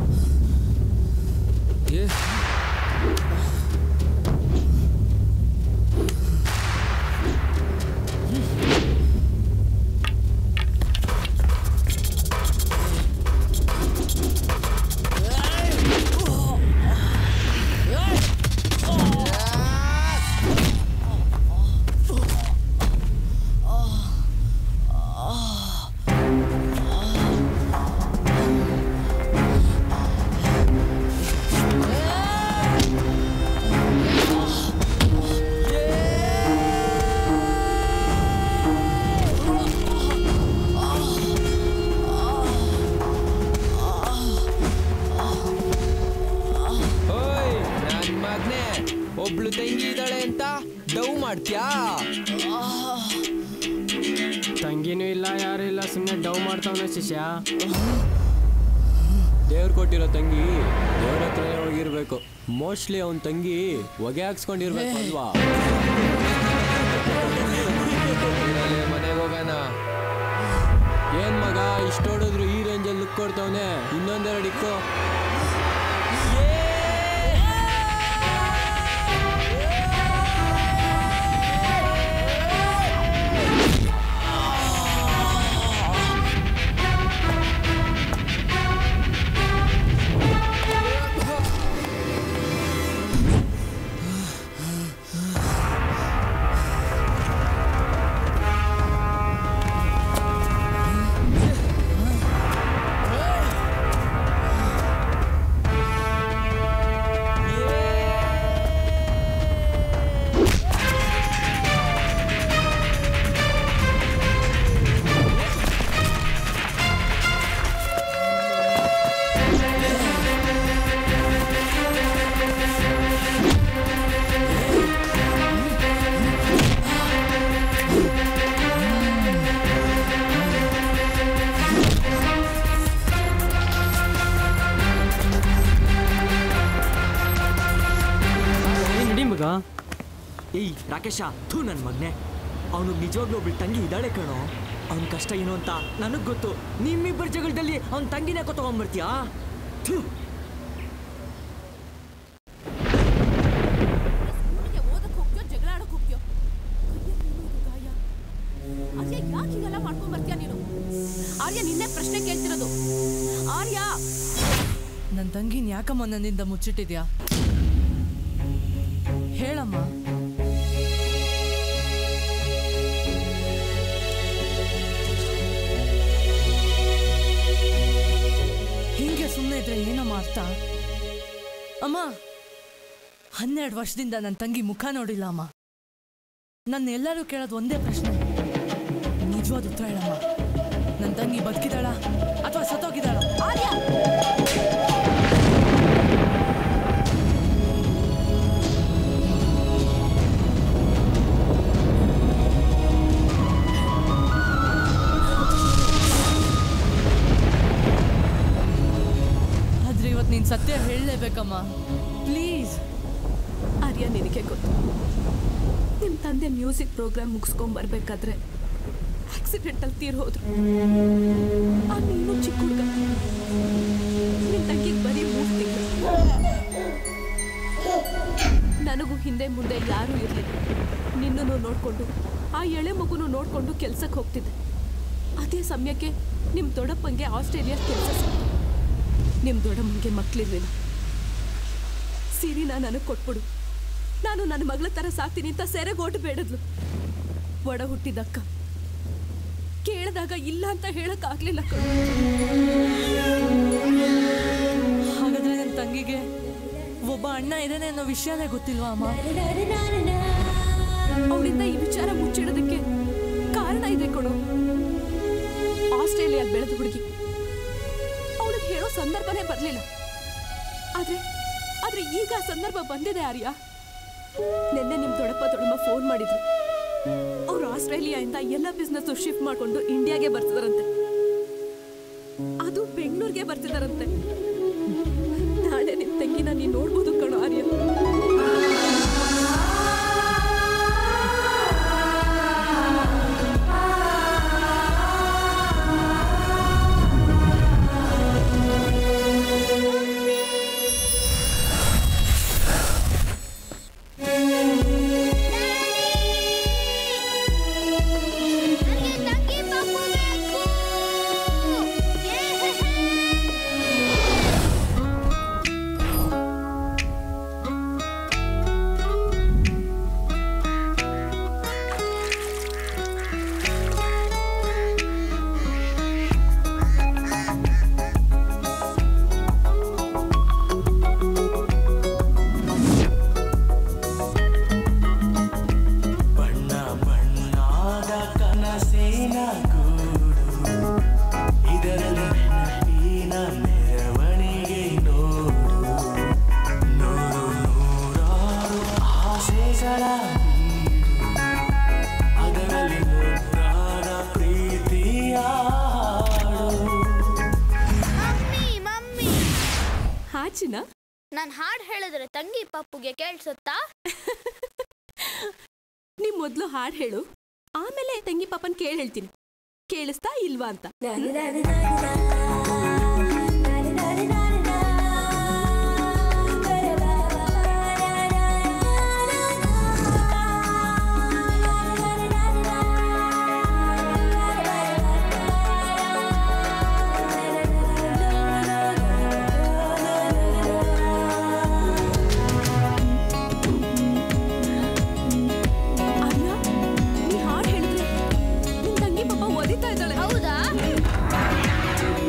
Speaker 6: ಓಯ್ ನನ್ ಮಗ್ನೆ ಒಬ್ಳು ತಂಗಿ ಇದ್ದಾಳೆ ಅಂತ ಡವ್ ಮಾಡ್ತ್ಯಾ
Speaker 14: ತಂಗಿನೂ ಇಲ್ಲ ಯಾರು ಇಲ್ಲ ಸುಮ್ಮನೆ ಡವ್ ಮಾಡ್ತಾವನೆ ಶಿಷ್ಯ
Speaker 6: ದೇವ್ರು ಕೊಟ್ಟಿರೋ ತಂಗಿ ದೇವ್ರ ಹತ್ರ ಹೋಗಿರ್ಬೇಕು ಮೋಸ್ಟ್ಲಿ ಅವನ್ ತಂಗಿ ಹೊಗೆ ಹಾಕ್ಸ್ಕೊಂಡಿರ್ಬೇಕು ಅಲ್ವಾ ಮನೆಗೆ ಹೋಗೋಣ ಏನ್ ಮಗ ಇಷ್ಟ ಹೊಡಿದ್ರು ಈ ರೇಂಜಲ್ಲಿ ಲುಕ್ ಕೊಡ್ತಾವನೆ ಇನ್ನೊಂದೆರಡು ಇಕ್ಕೋ
Speaker 15: ರಾಕೇಶ ಥೂ ನನ್ನ ಮಗನೆ ಅವನು ನಿಜವಾಗ್ಲೂ ಒಬ್ಳು ತಂಗಿ ಇದ್ದಾಳೆ ಕಣೋ ಅವನ ಕಷ್ಟ ಏನು ಅಂತ ನನಗೆ ಗೊತ್ತು ನಿಮ್ಮಿಬ್ಬರ ಜಗಳದಲ್ಲಿ ಅವನ ತಂಗಿನೇ ಕೊತ್ತಗೊಂಬರ್ತೀಯಾ ಥೂ
Speaker 3: ಓದಕ್ ಹೋಗ್ತೀಯೋ ಜಗಳ ಆಡಕ್ ಹೋಗ್ತೀಯೋ ಗಾಯ ಆರ್ಯ ಯಾಕೆ ಹೀಗೆಲ್ಲ ಮಾಡ್ಕೊಂಡ್ ಬರ್ತೀಯ ನೀನು ಆರ್ಯ ನಿನ್ನೆ ಪ್ರಶ್ನೆ ಕೇಳ್ತಿರೋದು ಆರ್ಯ
Speaker 1: ನನ್ನ ತಂಗಿನ ಯಾಕಮ್ಮ ನನ್ನಿಂದ ಮುಚ್ಚಿಟ್ಟಿದ್ಯಾ ಹೇಳಮ್ಮ ಹಿಂಗೆ ಸುಮ್ಮನೆ ಇದ್ರೆ ಏನಮ್ಮ ಅರ್ಥ ಅಮ್ಮ ಹನ್ನೆರಡು ವರ್ಷದಿಂದ ನನ್ನ ತಂಗಿ ಮುಖ ನೋಡಿಲ್ಲ ಅಮ್ಮ ನನ್ನ ಎಲ್ಲರೂ ಕೇಳೋದು ಒಂದೇ ಪ್ರಶ್ನೆ ನಿಜವಾದ ಉತ್ತರ ಹೇಳಮ್ಮ ನನ್ನ ತಂಗಿ ಬದುಕಿದಾಳ ಅಥವಾ ಸತ್ತೋಗಿದಾಳ
Speaker 3: ಆರ್ಯ
Speaker 1: ಆದ್ರೆ ಇವತ್ತು ನೀನು ಸತ್ಯ ಹೇಳಲೇಬೇಕಮ್ಮ ಪ್ಲೀಸ್
Speaker 3: ಆರ್ಯ ನಿನಗೆ ಗೊತ್ತು ನಿಮ್ಮ ತಂದೆ ಮ್ಯೂಸಿಕ್ ಪ್ರೋಗ್ರಾಮ್ ಮುಗಿಸ್ಕೊಂಡ್ ಬರ್ಬೇಕಾದ್ರೆ ಆಕ್ಸಿಡೆಂಟಲ್ಲಿ ತೀರ್ ಹೋದ್ರು ಆಗ ನೀನು ಚಿಕ್ಕ ಹುಡುಗ ನಿನ್ನ ತಂಗಿಗೆ ಬರೀ ಮೂರು ತಿಂಗಳು ನನಗೂ ಹಿಂದೆ ಮುಂದೆ ಯಾರೂ ಇರಲಿಲ್ಲ ನಿನ್ನನ್ನು ನೋಡಿಕೊಂಡು ಆ ಎಳೆ ಮಗುನು ನೋಡಿಕೊಂಡು ಕೆಲ್ಸಕ್ಕೆ ಹೋಗ್ತಿದ್ದೆ ಅದೇ ಸಮಯಕ್ಕೆ ನಿಮ್ಮ ದೊಡ್ಡಪ್ಪಂಗೆ ಆಸ್ಟ್ರೇಲಿಯಾ ಕೆಲಸ ಸಿಕ್ತು ನಿಮ್ಮ ದೊಡ್ಡಮ್ಮಂಗೆ ಮಕ್ಕಳಿರ್ಲಿಲ್ಲ ಸಿರಿನ ನನಗೆ ಕೊಟ್ಬಿಡು ನಾನು ನನ್ನ ಮಗಳ ಥರ ಸಾಕ್ತೀನಿ ಅಂತ ಸೆರೆಗೆ ಓಟು ಬೇಡದ್ಲು ಒಡ ಹುಟ್ಟಿದಕ್ಕ ಕೇಳಿದಾಗ ಇಲ್ಲ ಅಂತ ಹೇಳಕ್ಕಾಗ್ಲಿಲ್ಲ ಕಣೋ.
Speaker 1: ಹಾಗಾದ್ರೆ ನನ್ನ ತಂಗಿಗೆ ಒಬ್ಬ ಅಣ್ಣ ಇದ್ದಾನೆ ಅನ್ನೋ ವಿಷಯನೇ ಗೊತ್ತಿಲ್ವಾ ಅಮ್ಮ
Speaker 3: ಅವಳಿಂದ ಈ ವಿಚಾರ ಮುಚ್ಚಿಡೋದಕ್ಕೆ ಕಾರಣ ಇದೆ ಕೊಡು ಆಸ್ಟ್ರೇಲಿಯಾದ ಬೆಳೆದ ಹುಡುಗಿ ಅವಳಿಗೆ ಹೇಳೋ ಸಂದರ್ಭನೇ ಬರಲಿಲ್ಲ ಆದ್ರೆ ಆದ್ರೆ ಈಗ ಆ ಸಂದರ್ಭ ಬಂದಿದೆ ಆರ್ಯ ನಿನ್ನೆ ನಿಮ್ ದೊಡ್ಡಪ್ಪ ದೊಡ್ಡಮ್ಮ ಫೋನ್ ಮಾಡಿದ್ರು ಅವ್ರು ಆಸ್ಟ್ರೇಲಿಯಾದಿಂದ ಎಲ್ಲ ಬಿಸ್ನೆಸ್ ಶಿಫ್ಟ್ ಮಾಡ್ಕೊಂಡು ಇಂಡಿಯಾಗೆ ಬರ್ತಿದಾರಂತೆ ಅದು ಬೆಂಗಳೂರಿಗೆ ಬರ್ತಿದಾರಂತೆ ನಾಳೆ ನಿಮ್ ತಂಗಿನ ನೀನ್ ನೋಡ್ಬೋದು ಕಣೋ ಆರ್ಯ
Speaker 8: ಬಣ್ಣ ಬಣ್ಣದ ಕನಸಿನ ಗೂಡು ಇದರಲ್ಲಿ ನೆನಪಿನ ಮೆರವಣಿಗೆ ನೋಡು ನೂರು ನೂರಾರು ಆಸೆಗಳ ಬೀಡು ಅದರಲ್ಲಿ ಮುದ್ದಾದ ಪ್ರೀತಿಯ ಹಾಡು
Speaker 16: ಮಮ್ಮಿ ಮಮ್ಮಿ
Speaker 3: ಹಾಚಿನ
Speaker 16: ನಾನು ಹಾಡು ಹೇಳಿದ್ರೆ ತಂಗಿ ಪಪ್ಪುಗೆ ಕೇಳಿಸುತ್ತಾ
Speaker 3: ನೀ ಮೊದ್ಲು ಹಾಡು ಹೇಳು ಆಮೇಲೆ ತಂಗಿ ಪಾಪನ್ ಕೇಳಿ ಹೇಳ್ತೀನಿ ಕೇಳಿಸ್ತಾ ಇಲ್ವಾ ಅಂತ ಅಲ್ಲ ನೀ ಹಾಡು ಹೇಳಿದ್ರೆ ನಿನ್ ತಂಗಿ ಪಾಪ ಒದಿತಾ ಇದ್ದಾಳೆ
Speaker 16: ಹೌದಾ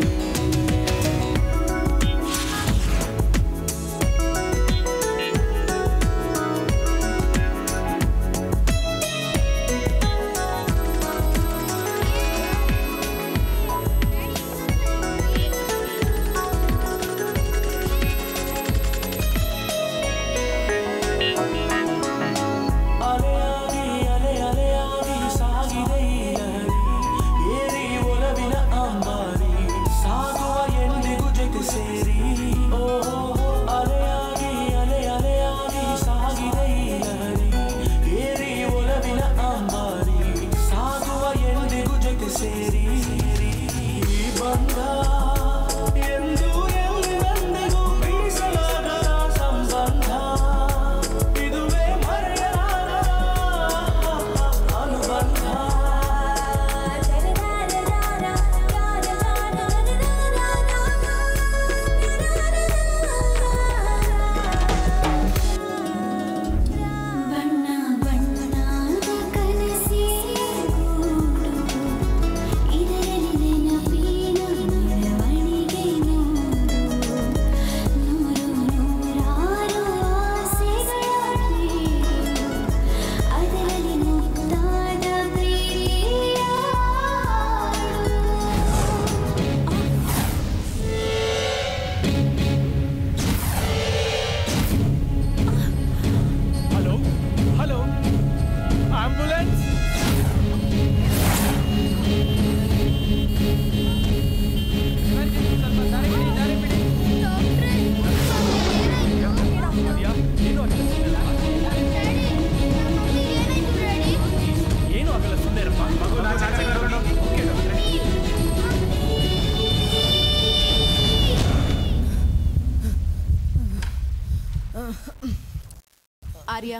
Speaker 3: ಆರ್ಯ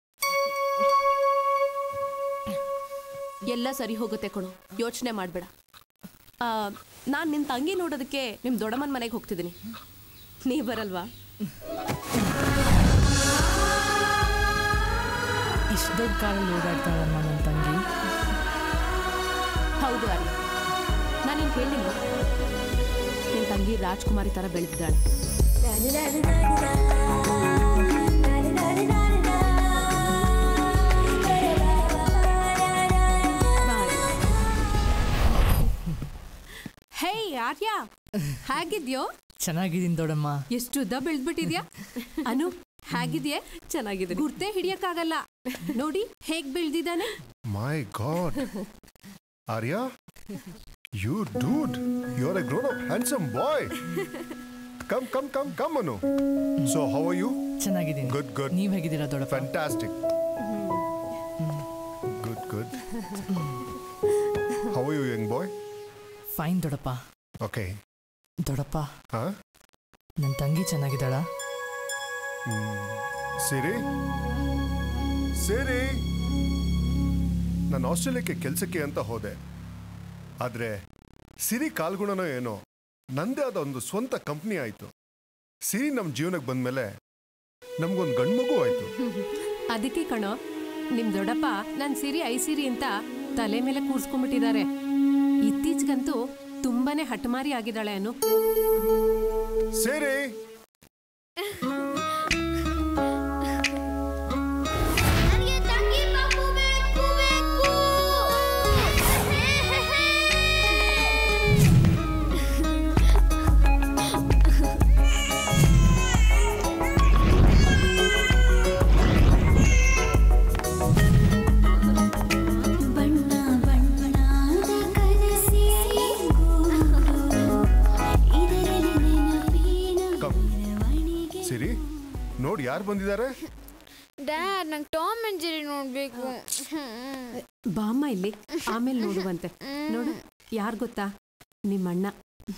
Speaker 3: ಎಲ್ಲ ಸರಿ ಹೋಗುತ್ತೆ ಕಣು ಯೋಚನೆ ಮಾಡಬೇಡ ನಾನು ನಿನ್ನ ತಂಗಿ ನೋಡೋದಕ್ಕೆ ನಿಮ್ಮ ದೊಡ್ಡಮ್ಮನ ಮನೆಗೆ ಹೋಗ್ತಿದ್ದೀನಿ ನೀ ಬರಲ್ವಾ
Speaker 1: ಇಷ್ಟು ದೊಡ್ಡ ಕಾರಲ್ಲಿ ಓಡಾಡ್ತಾಳಮ್ಮ ನನ್ನ ತಂಗಿ
Speaker 3: ಹೌದು ಆರ್ಯ ನಾನು ನಿನ್ ಹೇಳಿಲ್ಲ ನಿನ್ನ ತಂಗಿ ರಾಜ್ಕುಮಾರಿ ಥರ ಬೆಳೆದಿದ್ದಾಳೆ
Speaker 17: ಹೇ ಆರ್ಯ ಹೇಗಿದ್ಯೋ
Speaker 1: ಚೆನ್ನಾಗಿದ್ದೀನಿ ದೊಡ್ಡಮ್ಮ
Speaker 17: ಎಷ್ಟು ಉದ್ದ ಬೆಳೆದ್ಬಿಟ್ಟಿದ್ಯಾ ಅನು ಹೇಗಿದ್ಯೆ
Speaker 3: ಚೆನ್ನಾಗಿದೆ
Speaker 17: ಗುರ್ತೆ ಹಿಡಿಯಕ್ಕಾಗಲ್ಲ ನೋಡಿ ಹೇಗ್ ಬೆಳ್ದಿದ್ದಾನೆ
Speaker 18: My God. Arya? You dude, you're a grown up handsome boy. Come, come, come, come, Manu. So, how are you?
Speaker 1: ಚೆನ್ನಾಗಿದ್ದೀನಿ
Speaker 18: Good, good.
Speaker 1: ನೀವ್ ಹೇಗಿದ್ದೀರಾ ದೊಡ್ಡಪ್ಪ
Speaker 18: Fantastic. Good, good. How are you, young boy?
Speaker 1: Fine ದೊಡ್ಡಪ್ಪ
Speaker 18: Okay.
Speaker 1: ದೊಡ್ಡಪ್ಪ
Speaker 18: Huh?
Speaker 1: ನನ್ನ ತಂಗಿ ಚೆನ್ನಾಗಿದ್ದಾಳಾ
Speaker 18: ಸಿರಿ ಸಿರಿ ನಾನು ಆಸ್ಟ್ರೇಲಿಯಾಕ್ಕೆ ಕೆಲಸಕ್ಕೆ ಅಂತ ಹೋದೆ ಆದರೆ ಸಿರಿ ಕಾಲ್ಗುಣನೋ ಏನೋ ನಂದೇ ಆದ ಒಂದು ಸ್ವಂತ ಕಂಪ್ನಿ ಆಯಿತು ಸಿರಿ ನಮ್ಮ ಜೀವನಕ್ಕೆ ಬಂದಮೇಲೆ ನಮಗೊಂದು ಗಂಡು ಮಗು ಆಯಿತು
Speaker 17: ಅದಕ್ಕೆ ಕಣೋ ನಿಮ್ ದೊಡ್ಡಪ್ಪ ನನ್ ಸಿರಿ ಐ ಸಿರಿ ಅಂತ ತಲೆ ಮೇಲೆ ಕೂರ್ಸ್ಕೊಂಡ್ಬಿಟ್ಟಿದ್ದಾರೆ ಇತ್ತೀಚೆಗಂತೂ ತುಂಬಾನೇ ಹಠಮಾರಿ ಆಗಿದ್ದಾಳೆ ಅನು
Speaker 18: ಸಿರಿ
Speaker 5: ಬಣ್ಣ ಬಣ್ಣದ ಕನಸಿಗೆ ಇದರಲ್ಲಿ ನೆನಪಿನ
Speaker 18: ಕಮ್ ಸಿರಿ ನೋಡಿ ಯಾರು ಬಂದಿದ್ದಾರೆ
Speaker 4: ಡ್ಯಾಡ್ ನಂಗೆ ಟಾಮ್ ಅಂಡ್ ಜೆರಿ ನೋಡ್ಬೇಕು
Speaker 17: ಬಾಮ್ಮ ಇಲ್ಲಿ ಆಮೇಲೆ ನೋಡುವಂತೆ ನೋಡು ಯಾರ್ ಗೊತ್ತಾ ನಿಮ್ಮಣ್ಣ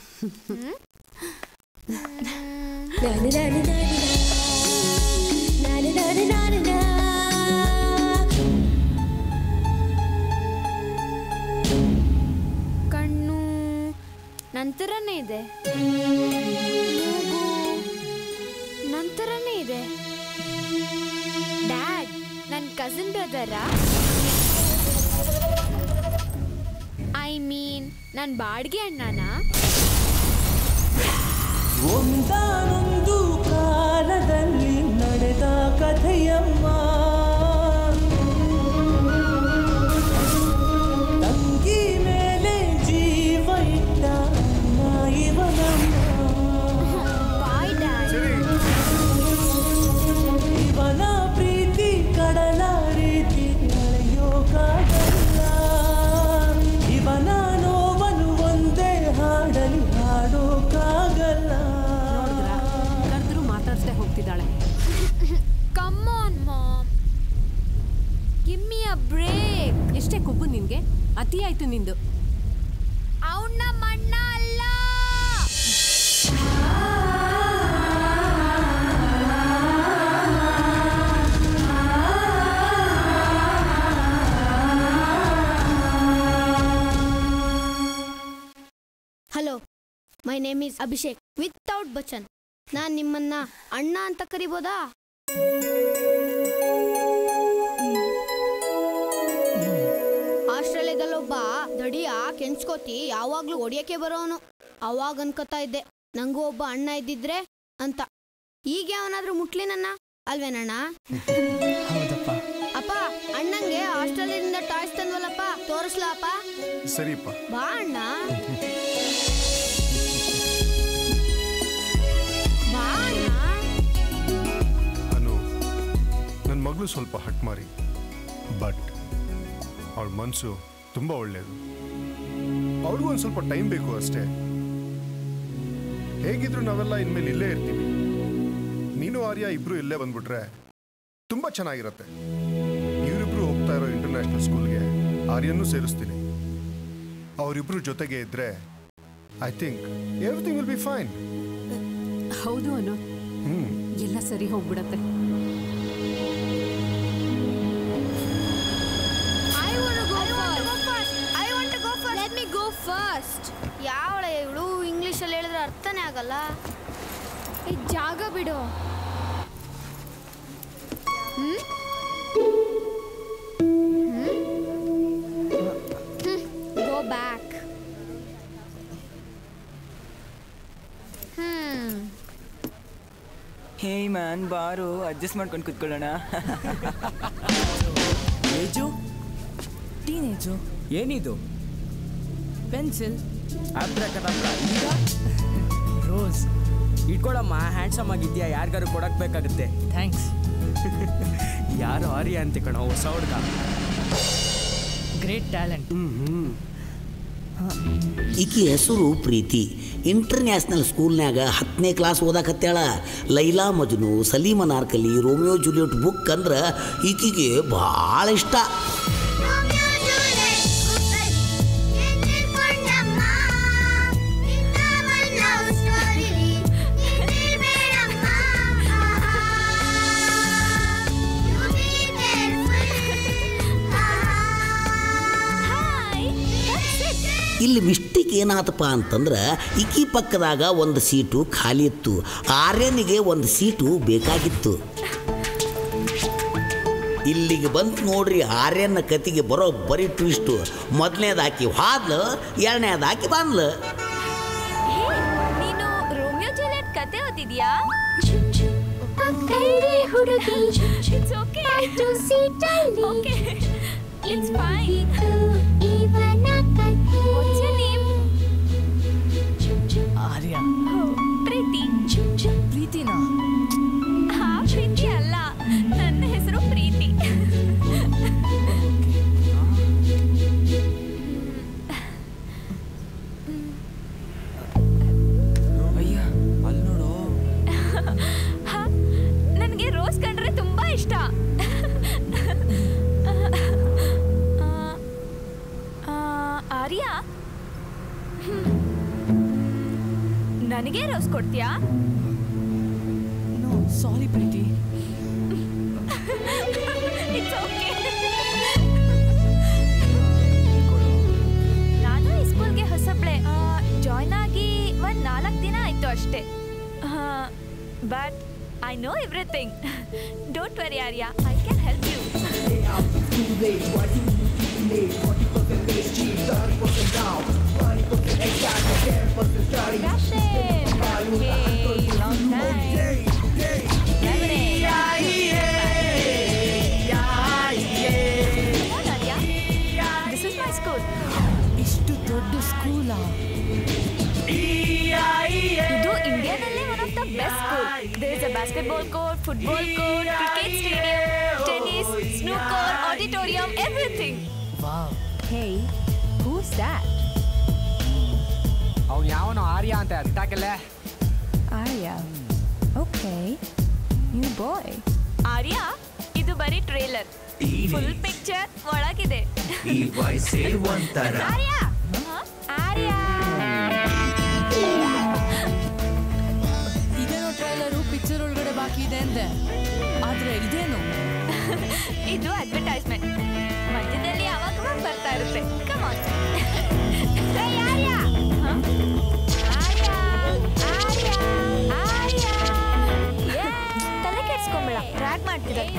Speaker 4: ಕಣ್ಣು ನಂತರನೇ ಇದೆ ಮೂಗು ನಂತರನೇ ಇದೆ ಡ್ಯಾಡ್ ನನ್ನ ಕಸಿನ್ ಬ್ರದರಾ ಐ ಮೀನ್ ನನ್ನ ಬಾಡಿಗೆ ಅಣ್ಣನಾ
Speaker 8: ಒಂದಾನೊಂದು ಕಾಲದಲ್ಲಿ ನಡೆದ ಕಥೆಯಮ್ಮ ತಂಗಿ ಮೇಲೆ ಜೀವ ಇಟ್ಟ ಅಣ್ಣ ಇವನಮ್ಮ ಇವನ ಪ್ರೀತಿ ಕಡಲ ರೀತಿ ಅಳೆಯೋಕಾಗಲ್ಲ ಇವನ ನೋವನ್ನು ಒಂದೇ ಹಾಡಲಿ ಹಾಡೋಕಾಗಲ್ಲ
Speaker 17: ಕರೆದ್ರು ಮಾತಾಡ್ಸ್ದೆ ಹೋಗ್ತಿದ್ದಾಳೆ
Speaker 4: come on mom give me a break
Speaker 17: ಎಷ್ಟೇ ಕೊಬ್ಬು ನಿನ್ಗೆ ಅತಿ ಆಯ್ತು ನಿಂದು
Speaker 4: ಅವನ್ನ ಮಣ್ಣ ಅಲ್ಲ
Speaker 16: hello my name is Abhishek without Bachchan ನಾನು ನಿಮ್ಮನ್ನ ಅಣ್ಣ ಅಂತ ಕರಿಬೋದಾ ಆಸ್ಟ್ರೇಲಿಯಾದಲ್ಲೊಬ್ಬ ದಡಿಯ ಕೆಂಚ್ಕೋತಿ ಯಾವಾಗ್ಲೂ ಹೊಡಿಯಕ್ಕೆ ಬರೋನು ಅವಾಗ ಅನ್ಕೋತಾ ಇದ್ದೆ ನಂಗೂ ಒಬ್ಬ ಅಣ್ಣ ಇದ್ದಿದ್ರೆ ಅಂತ ಈಗ ಯಾವನಾದ್ರೂ ಮುಟ್ಲಿ ನನ್ನ ಅಲ್ವೇನಣ್ಣ
Speaker 1: ಹೌದಪ್ಪ
Speaker 16: ಅಪ್ಪ ಅಣ್ಣಂಗೆ ಆಸ್ಟ್ರೇಲಿಯಾದಿಂದ ಟಾಯ್ಸ್ ತಂದ್ವಲ್ಲಪ್ಪ ತೋರಿಸ್ಲಾ ಅಪ್ಪ
Speaker 18: ಸರಿಪ್ಪ
Speaker 16: ಬಾ ಅಣ್ಣ ಬಾ ಅಣ್ಣ
Speaker 18: ಅನು ನನ್ನ ಮಗಳು ಸ್ವಲ್ಪ ಹಟ್ ಮಾರಿ ಬಟ್ ಅವಳ ಮನಸ್ಸು ತುಂಬ ಒಳ್ಳೆಯದು ಅವಳಿಗೂ ಒಂದು ಸ್ವಲ್ಪ ಟೈಮ್ ಬೇಕು ಅಷ್ಟೇ ಹೇಗಿದ್ರು ನಾವೆಲ್ಲ ಇನ್ಮೇಲೆ ಇಲ್ಲೇ ಇರ್ತೀವಿ ನೀನು ಆರ್ಯ ಇಬ್ರು ಇಲ್ಲೇ ಬಂದ್ಬಿಟ್ರೆ ತುಂಬ ಚೆನ್ನಾಗಿರತ್ತೆ ಇವರಿಬ್ರು ಹೋಗ್ತಾ ಇರೋ ಇಂಟರ್ನ್ಯಾಷನಲ್ ಸ್ಕೂಲ್ಗೆ ಆರ್ಯನ್ನೂ ಸೇರಿಸ್ತೀನಿ ಅವರಿಬ್ರು ಜೊತೆಗೆ ಇದ್ರೆ I think everything will be fine
Speaker 17: ಹೌದು ಅನು
Speaker 18: ಹ್ಮ್
Speaker 17: ಎಲ್ಲ ಸರಿ ಹೋಗ್ಬಿಡತ್ತೆ
Speaker 16: ಆಗಲ್ಲ ಈ ಜಾಗ ಬಿಡು hmm go back hmm
Speaker 19: hey man ಬಾರು ಅಡ್ಜಸ್ಟ್ ಮಾಡ್ಕೊಂಡು ಕುತ್ಕೊಳ್ಳೋಣ
Speaker 1: ಏಜು ಟೀನೇಜು
Speaker 19: ಏನಿದು
Speaker 1: ಪೆನ್ಸಿಲ್
Speaker 19: ರೋಸ್ ಇಟ್ಕೊಳಮ್ಮ ಹ್ಯಾಂಡ್ಸಮ್ ಆಗಿದ್ಯಾ ಯಾರಿಗಾರು ಕೊಡಕ್ ಬೇಕಾಗುತ್ತೆ
Speaker 1: ಥ್ಯಾಂಕ್ಸ್
Speaker 19: ಯಾರು ಆರ್ಯ ಅಂತ ಕಣ ಹೊಸ ಹುಡ್ಗ
Speaker 1: ಗ್ರೇಟ್ ಟ್ಯಾಲೆಂಟ್
Speaker 2: ಈಕಿ ಹೆಸರು ಪ್ರೀತಿ ಇಂಟರ್ನ್ಯಾಷನಲ್ ಸ್ಕೂಲ್ನ್ಯಾಗ ಹತ್ತನೇ ಕ್ಲಾಸ್ ಓದಾಕತ್ಯಾಳ Laila Majnu Salim Anarkali Romeo Juliet book ಅಂದ್ರೆ ಈಕಿಗೆ ಭಾಳ ಇಷ್ಟ ಇಲ್ಲಿ ಮಿಸ್ಟೇಕ್ ಏನಾತಪ್ಪ ಅಂತಂದ್ರೆ ಈಕಿ ಪಕ್ಕದಾಗ ಒಂದು ಸೀಟು ಖಾಲಿ ಇತ್ತು ಆರ್ಯನಿಗೆ ಒಂದು ಸೀಟು ಬೇಕಾಗಿತ್ತು ಇಲ್ಲಿಗೆ ಬಂತು ನೋಡ್ರಿ ಆರ್ಯನ ಕತಿಗೆ ಬರೋ ಬರೀ ಟ್ವಿಸ್ಟು ಮೊದಲನೇದಾಕಿ ಹಾದ್ಲು ಎರಡನೇದಾಕಿ ಬಂದ್ಲು
Speaker 20: ನೀನು ರೋಮಿಯೋ ಜೂಲಿಯಟ್ ಕತೆ ಓದಿದ್ಯಾ
Speaker 5: ಹುಡುಗಿ
Speaker 20: It's okay. Okay. It's fine. What's your name?
Speaker 1: ಆರ್ಯ
Speaker 20: ಪ್ರೀತಿ
Speaker 1: ಪ್ರೀತಿನಾ
Speaker 20: ಹಾ ಪ್ರೀತಿ ಅಲ್ಲ ನನ್ನ ಹೆಸರು ಪ್ರೀತಿ
Speaker 19: ಅಯ್ಯ ಅಲ್ಲಿ ನೋಡು
Speaker 20: ಹಾ, ನನಗೆ ರೋಸ್ ಕಂಡ್ರೆ ತುಂಬಾ ಇಷ್ಟ ಆ, ಆ, ಆರ್ಯ ಹ್ಮ್. ನನಗೆ ರೋಸ್ ಕೊಡ್ತೀಯಾ
Speaker 1: no sorry Preethi
Speaker 20: It's okay. ನಾನು ಈ ಸ್ಕೂಲ್ಗೆ ಹೊಸಬ್ಳೆ ಜಾಯ್ನ್ ಆಗಿ ಒಂದು ನಾಲ್ಕು ದಿನ ಆಯಿತು ಅಷ್ಟೇ but I know everything don't worry Arya I can help you This is my school.
Speaker 1: ಇಷ್ಟು ದೊಡ್ಡ ಸ್ಕೂಲಾ
Speaker 20: ಇದು ಇಂಡಿಯಾದಲ್ಲೇ one of the best school there is a basketball court football court cricket stadium tennis snooker auditorium everything
Speaker 1: wow
Speaker 11: Hey, who's that?
Speaker 21: ಅವ್ನು ಯಾವನೋ ಆರ್ಯ ಅಂತ ಅರ್ತಾಕಲ್ಲ
Speaker 11: Arya. Okay. New boy.
Speaker 20: ಆರ್ಯ ಇದು ಬರೀ ಟ್ರೇಲರ್ ಫುಲ್ ಪಿಕ್ಚರ್ ಒಳಗಿದೆ
Speaker 22: ಈ ವಯಸ್ಸೇ ಒಂಥರ
Speaker 20: ಆರ್ಯ ಆರ್ಯ
Speaker 1: ಇದೇನೋ ಟ್ರೈಲರು ಪಿಕ್ಚರ್ ಒಳಗಡೆ ಬಾಕಿ ಇದೆ ಅಂದೆ ಆದ್ರೆ ಇದೇನು
Speaker 20: ಇದು ಅಡ್ವರ್ಟೈಸ್ಮೆಂಟ್ ಮಧ್ಯದಲ್ಲಿ ಅವಾಗ ಬರ್ತಾ ಇರುತ್ತೆ ಕಮಾನ್ ಆರ್ಯ ಹ? ಆರ್ಯ ಆರ್ಯ ಆರ್ಯ Yeah. ತಲೆ ಕೆಡ್ಸ್ಕೊಂಬೇಡ ರ್ಯಾಗ್ ಮಾಡ್ತಿದ್ದಾರೆ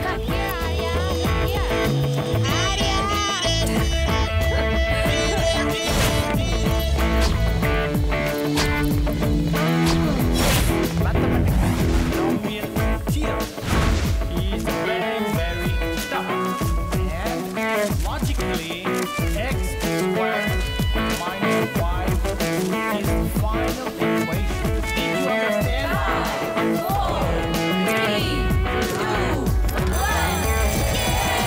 Speaker 12: He's very, very tough. And logically, x squared minus y is the final equation. Did you understand? Four, three, two, one.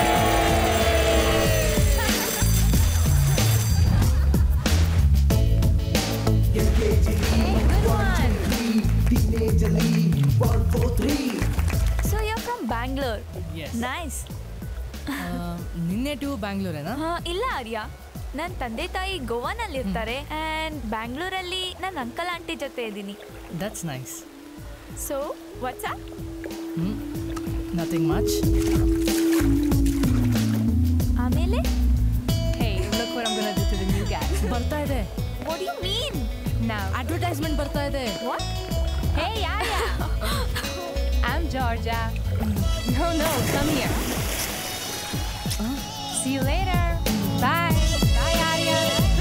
Speaker 20: So you from Bangalore
Speaker 1: Yes.
Speaker 20: Nice
Speaker 1: ನಿನ್ನೆ ಬ್ಯಾಂಗ್ಳೂರೇನಾ
Speaker 20: ಇಲ್ಲ ಆರ್ಯ ನನ್ನ ತಂದೆ ತಾಯಿ ಗೋವಾನಲ್ಲಿ ಇರ್ತಾರೆ ಆ್ಯಂಡ್ ಬ್ಯಾಂಗ್ಳೂರಲ್ಲಿ ನನ್ನ ಅಂಕಲ್ ಆಂಟಿ ಜೊತೆ ಇದ್ದೀನಿ
Speaker 1: that's nice
Speaker 20: so what's
Speaker 1: nothing much
Speaker 20: ಆಮೇಲೆ
Speaker 11: Hey, look what I'm gonna do to the new guy.
Speaker 1: ಬರ್ತಾ ಇದೆ
Speaker 20: what you mean
Speaker 11: Now.
Speaker 1: Advertisement ಬರ್ತಾ ಇದೆ
Speaker 11: What? Hey, Arya. I'm Georgia. No, no, come here. See you later. Bye. Bye, Arya.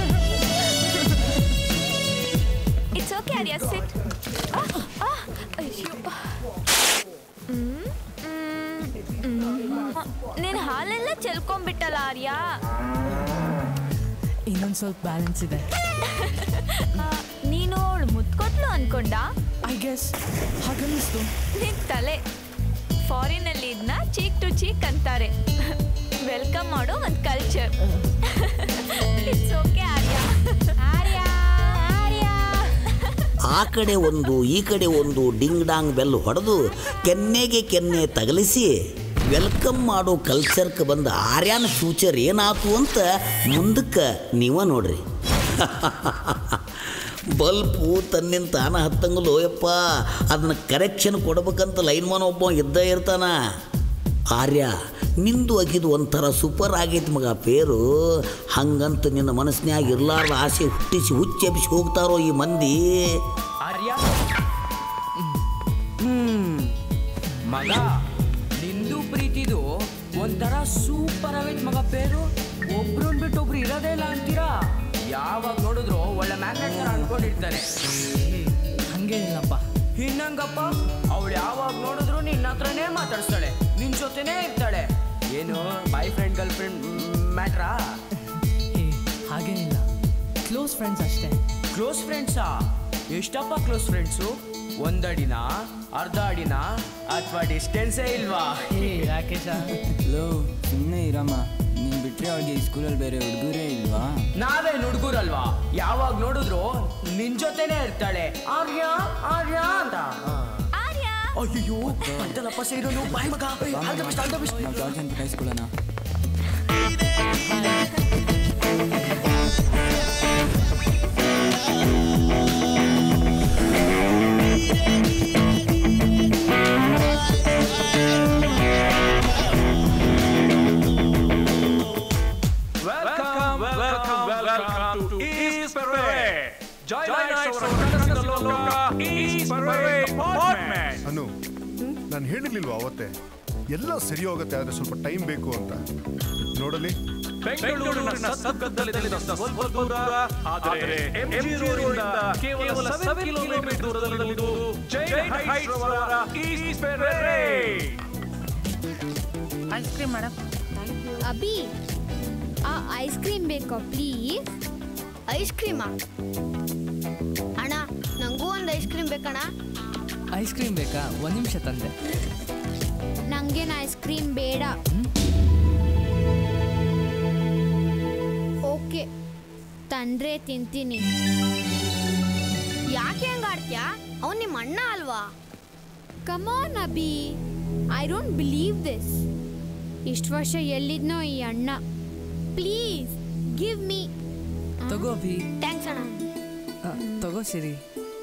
Speaker 20: It's okay Arya sit ಅಯ್ಯೋ ನೀನು ಹಾಲೆಲ್ಲ ಚೆಲ್ಕೊಂಡ್ಬಿಟ್ಟಲ್ಲ ಆರ್ಯ
Speaker 1: ಇನ್ನೊಂದು ಸ್ವಲ್ಪ balance ಇದೆ
Speaker 20: ಆ, ನೀನು ಅವಳು ಮುತ್ಕೊಟ್ಲು ಅನ್ಕೊಂಡ
Speaker 1: ಐ ಗೆಸ್ ಹಾಗನ್ನಿಸ್ತು
Speaker 20: ನಿನ್ ತಲೆ ಫಾರಿನಲ್ಲಿ ಇದನ್ನ ಚೀಕ್ ಟು ಚೀಕ್ ಅಂತಾರೆ ವೆಲ್ಕಮ್ ಮಾಡೋ ಒಂದು culture it's okay Arya Arya Arya
Speaker 2: ಆ ಕಡೆ ಒಂದು ಈ ಕಡೆ ಒಂದು ಡಿಂಗ್ ಡಾಂಗ್ ಬೆಲ್ ಹೊಡೆದು ಕೆನ್ನೆಗೆ ಕೆನ್ನೆ ತಗಲಿಸಿ ವೆಲ್ಕಮ್ ಮಾಡೋ ಕಲ್ಚರ್ಗೆ ಬಂದ ಆರ್ಯಾನ ಫ್ಯೂಚರ್ ಏನಾತು ಅಂತ ಮುಂದಕ್ಕೆ ನೀವ ನೋಡ್ರಿ ಬಲ್ಪು ತನ್ನಿಂದ ತಾನ ಹತ್ತಂಗಲು ಯಪ್ಪ ಅದನ್ನ ಕರೆಕ್ಷನ್ ಕೊಡ್ಬೇಕಂತ ಲೈನ್ಮನ್ ಒಬ್ಬ ಇದ್ದ ಇರ್ತಾನ ಆರ್ಯ ನಿಂದು ಅಗಿದು ಒಂಥರ ಸೂಪರ್ ಆಗೈತಿ ಮಗ ಪೇರು ಹಂಗಂತ ನಿನ್ನ ಮನಸ್ನ್ಯಾಗ ಇರ್ಲಾರ್ದ ಆಸೆ ಹುಟ್ಟಿಸಿ ಹುಚ್ಚೆಬ್ಬಿಸಿ ಹೋಗ್ತಾರೋ ಈ ಮಂದಿ
Speaker 19: ಆರ್ಯ ಹ್ಮ್ ಮಗ ನಿಂದು ಪ್ರೀತಿದು ಒಂಥರ ಸೂಪರ್ ಆಗೈತ್ ಮಗ ಪೇರು ಒಬ್ರನ್ ಬಿಟ್ಟು ಒಬ್ರು ಇರೋದೇ ಇಲ್ಲ ಅಂತೀರಾ ಯಾವಾಗ ನೋಡಿದ್ರು ಒಳ್ಳೆ ಮ್ಯಾಗ್ನೆಟ್ ತರ ಅನ್ಕೊಂಡಿರ್ತಾರೆ
Speaker 1: ಹಂಗೇನಿಲ್ಲಪ್ಪ
Speaker 19: ಇನ್ನಂಗಪ್ಪ ಅವಳು ಯಾವಾಗ ನೋಡಿದ್ರು ನಿನ್ನ ಹತ್ರನೇ ಮಾತಾಡ್ಸ್ತಾಳೆ ನಿನ್ ಜೊತೆನೇ ಇರ್ತಾಳೆ ಏನು ಬಾಯ್ ಫ್ರೆಂಡ್ ಗರ್ಲ್ ಫ್ರೆಂಡ್ ಮ್ಯಾಟ್ರಾ
Speaker 1: ಏ ಹಾಗೇನಿಲ್ಲ ಕ್ಲೋಸ್ ಫ್ರೆಂಡ್ಸ್ ಅಷ್ಟೇ
Speaker 19: ಕ್ಲೋಸ್ ಫ್ರೆಂಡ್ಸಾ ಎಷ್ಟಪ್ಪ ಕ್ಲೋಸ್ ಫ್ರೆಂಡ್ಸು ಒಂದಡಿನ ಅರ್ಧ ಅಡಿನ ಅಥವಾ ಡಿಸ್ಟೆನ್ಸೇ ಇಲ್ವಾ
Speaker 1: ಏ ರಾಕೇಶ
Speaker 7: ಲೋ ಸುಮ್ಮನೆ ಇರಮ್ಮ ನೀನ್ ಬಿಟ್ರೆ ಅವಳಿಗೆ ಈ ಸ್ಕೂಲಲ್ಲಿ ಬೇರೆ ಹುಡುಗರೇ ಇಲ್ವಾ
Speaker 19: ನಾವೇನ್ ಹುಡುಗರಲ್ವಾ ಯಾವಾಗ ನೋಡಿದ್ರು ನಿನ್ ಜೊತೆನೇ ಇರ್ತಾಳೆ ಆರ್ಯ ಆರ್ಯ ಅಂತ
Speaker 20: ಆರ್ಯ
Speaker 19: ಅಯ್ಯೋ ಅಂತಲ್ಲಪ್ಪ ಸೇರೋನು ಬಾಯ್ ಮಗ ಏಯ್, all the best, all the best.
Speaker 7: ನಾವು ಜಾರ್ಜ್ ಅಂತ ಕಳಿಸ್ಕೊಳ್ಳೋಣ
Speaker 12: Welcome, welcome, welcome to East Parade. Join us for ಕನಸಿನ East Parade apartment.
Speaker 18: ಅನು ನಾನು ಹೇಳಿರ್ಲಿಲ್ವಾ ಅವತ್ತೆ ಎಲ್ಲ ಸರಿ ಹೋಗುತ್ತೆ ಆದರೆ ಸ್ವಲ್ಪ ಟೈಮ್ ಬೇಕು ಅಂತ ನೋಡಲಿ
Speaker 12: ಬೆಂಗಳೂರಿನ ಸದ್ಗದ್ದಲಿದ್ದ ಸ್ವಲ್ಪ ದೂರ ಆದರೆ ಎಂಜಿ ರೋಡಿಂದ ಕೇವಲ ಸೆವೆನ್ ಕಿಲೋಮೀಟರ್ ದೂರದಲ್ಲಿರುವುದು ಜೈನ್ ಹೈಟ್ಸ್ ರವರ East Parade
Speaker 1: ice cream madam
Speaker 16: Abhi ಆ ಐಸ್ ಕ್ರೀಮ್ ಬೇಕಾ ಪ್ಲೀಸ್ ಐಸ್ ಕ್ರೀಮಾ ಅಣ್ಣ ನಂಗೂ ಒಂದು ಐಸ್ ಕ್ರೀಮ್ ಬೇಕಣ್ಣ
Speaker 1: ಐಸ್ ಕ್ರೀಮ್ ಬೇಕಾ ಒಂದು ನಿಮಿಷ ತಂದೆ
Speaker 16: ನಂಗೇನು ಐಸ್ ಕ್ರೀಮ್ ಬೇಡ ಓಕೆ ತಂದ್ರೆ ತಿಂತೀನಿ ಯಾಕೆ ಹಂಗ ಆಡ್ತ್ಯಾ ಅವ್ನು ನಿಮ್ಮ ಅಣ್ಣ ಅಲ್ವಾ come on Abhi I don't believe this ಇಷ್ಟು ವರ್ಷ ಎಲ್ಲಿದ್ನೋ ಈ ಅಣ್ಣ ಪ್ಲೀಸ್ ಗಿವ್ ಮೀ
Speaker 1: ತಗೋ ಅಭಿ
Speaker 16: ಥ್ಯಾಂಕ್ಸ್ ಅಣ್ಣ
Speaker 1: ಆ, ತಗೋ Siri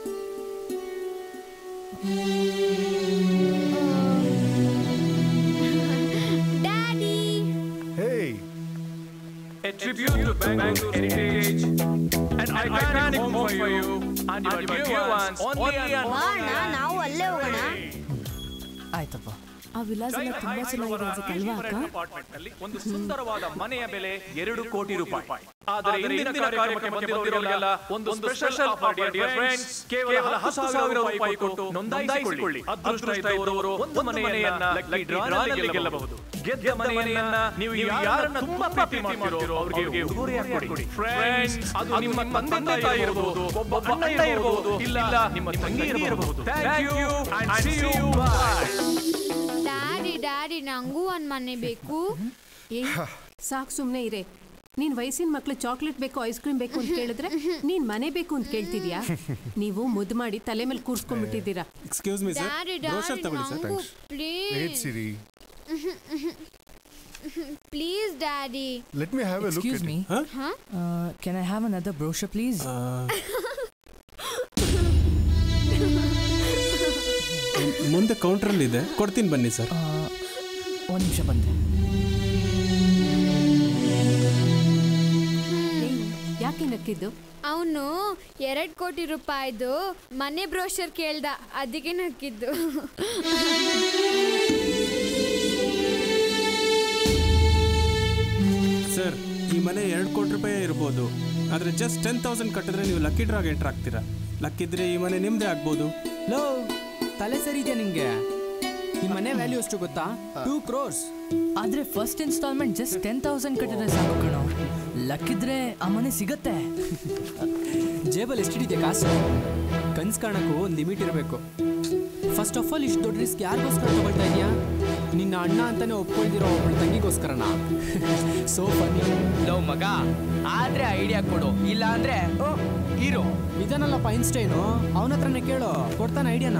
Speaker 16: daddy
Speaker 18: hey
Speaker 12: A tribute to Bangalore heritage, an iconic home for you and your dear ones only and
Speaker 16: ಬಾ ಅಣ್ಣ ನಾವು ಅಲ್ಲೇ ಹೋಗೋಣ
Speaker 1: ಆಯ್ತಪ್ಪ
Speaker 3: ಆ ವಿಲಾಸ್ ಎಲ್ಲ ತುಂಬಾ ಚೆನ್ನಾಗಿದೆ ಅನ್ಸುತ್ತೆ ಅಲ್ವಾ ಅಕ್ಕ
Speaker 12: ಅಪಾರ್ಟ್ಮೆಂಟ್ ನಲ್ಲಿ ಒಂದು ಸುಂದರವಾದ ಮನೆಯ ಬೆಲೆ ಎರಡು ಕೋಟಿ ರೂಪಾಯಿ ಆದರೆ ಇಂದಿನ ಕಾರ್ಯಕ್ರಮಕ್ಕೆ ಬಂದಿರೋರಿಗೆಲ್ಲ ಒಂದು ಸ್ಪೆಷಲ್ ಆಫರ್ ಡಿಯರ್ ಫ್ರೆಂಡ್ಸ್ ಕೇವಲ ಹತ್ತು ಸಾವಿರ ರೂಪಾಯಿ ಕೊಟ್ಟು ನೋಂದಾಯಿಸಿಕೊಳ್ಳಿ ಅದೃಷ್ಟ ಇದ್ದವರು ಒಂದು ಮನೆಯನ್ನ ಲಕ್ಕಿ ಡ್ರಾನಲ್ಲಿ ಗೆಲ್ಲಬಹುದು ಗೆದ್ದ ಮನೆಯನ್ನ ನೀವು ಯಾರನ್ನ ತುಂಬಾ ಪ್ರೀತಿ ಮಾಡ್ತಿರೋ ಅವರಿಗೆ ಉಡುಗೊರೆಯಾಗಿ ಕೊಡಿ ಫ್ರೆಂಡ್ಸ್ ಅದು ನಿಮ್ಮ ತಂದೆ ತಾಯಿ ಇರಬಹುದು ಒಬ್ಬ ಅಣ್ಣ ಇರಬಹುದು ಇಲ್ಲ ನಿಮ್ಮ ತಂಗಿ ಇರಬಹುದು thank you and see you bye
Speaker 16: daddy daddy ನಂಗೂ ಒಂದು ಮನೆ ಬೇಕು
Speaker 17: ಏ ಸಾಕು ಸುಮ್ಮನೆ ಇರೆ ನೀನ್ ವಯಸ್ಸಿನ ಮಕ್ಳು ಚಾಕ್ಲೇಟ್ ಬೇಕು ಐಸ್ ಕ್ರೀಮ್ ಬೇಕು ಅಂತ ಕೇಳಿದ್ರೆ ನೀನ್ ಮನೆ ಬೇಕು ಅಂತ ಕೇಳ್ತಿದ್ಯಾ ನೀವು ಮುದ್ದು ಮಾಡಿ ತಲೆ ಮೇಲೆ ಕೂರ್ಸ್ಕೊಂಡ್ಬಿಟ್ಟಿದ್ದೀರಾ
Speaker 10: excuse me sir
Speaker 16: daddy
Speaker 10: brochure
Speaker 16: daddy
Speaker 10: ತಗೊಳ್ಳಿ ಸರ್
Speaker 16: ನಂಗೂ
Speaker 18: ಏಟ್
Speaker 16: please
Speaker 18: Siri
Speaker 16: please daddy
Speaker 18: let me have a look
Speaker 1: excuse me
Speaker 16: Huh?
Speaker 1: Can I have another brochure please
Speaker 10: ಮುಂದೆ ಕೌಂಟ್ರಲ್ಲಿ ಇದೆ ಕೊಡ್ತೀನಿ ಬನ್ನಿ ಸರ್
Speaker 1: ಒಂದು ನಿಮಿಷ ಬಂದೆ
Speaker 17: ಏಯ್, ಯಾಕಿನ್ನ ನಕ್ಕಿದ್ದು
Speaker 16: ಅವನು ಎರಡು ಕೋಟಿ ರೂಪಾಯಿದು ಮನೆ ಬ್ರೋಷರ್ ಕೇಳ್ದ ಅದಕ್ಕೆ ನಕ್ಕಿದ್ದು
Speaker 10: ಸರ್ ಈ ಮನೆ ಎರಡು ಕೋಟಿ ರೂಪಾಯಿ ಇರ್ಬೋದು ಆದರೆ ಜಸ್ಟ್ ಟೆನ್ ತೌಸಂಡ್ ಕಟ್ಟಿದ್ರೆ ನೀವು ಲಕ್ಕಿ ಡ್ರಾಗ್ ಎಂಟ್ರ್ ಆಗ್ತೀರಾ ಲಕ್ಕಿದ್ರೆ ಈ ಮನೆ ನಿಮ್ಮದೇ ಆಗ್ಬೋದು
Speaker 21: ಲೋ ತಲೆ ಸರಿ ಇದೆಯಾ ನಿಂಗೆ ಈ ಮನೆ ವ್ಯಾಲ್ಯೂ ಎಷ್ಟು ಗೊತ್ತಾ ಟೂ ಕ್ರೋರ್ಸ್
Speaker 1: ಆದ್ರೆ first instalment just ten thousand ಕಟ್ಟಿದ್ರೆ ಸಾಕು ಕಣೋ ಲಕ್ಕಿದ್ರೆ ಆ ಮನೆ ಸಿಗತ್ತೆ
Speaker 21: ಜೇಬಲ್ ಎಷ್ಟಿದೆ ಕಾಸು ಕನ್ಸ್ ಕಾಣಕ್ಕೂ ಒಂದು ಲಿಮಿಟ್ ಇರಬೇಕು ಫಸ್ಟ್ ಆಫ್ ಆಲ್ ಇಷ್ಟು ದೊಡ್ಡ ರಿಸ್ಕ್ ಯಾರಿಗೋಸ್ಕರ ತಗೊಳ್ತಾ ಇದೀಯಾ ನಿನ್ನ ಅಣ್ಣ ಅಂತಾನೆ ಒಪ್ಕೊಳ್ದಿರೋ ಒಬ್ಬಳ ತಂಗಿಗೋಸ್ಕರನ ಸೋ ಫನಿ
Speaker 19: ಲವ್ ಮಗ ಆದ್ರೆ ಐಡಿಯಾ ಕೊಡು ಇಲ್ಲ ಅಂದ್ರೆ ಹೀರೋ
Speaker 21: ಇದನ್ನಲ್ಲಪ್ಪ ಐನ್ಸ್ಟೈನು ಅವನ ಹತ್ರನೇ ಕೇಳು ಕೊಡ್ತಾನೆ ಐಡಿಯಾನ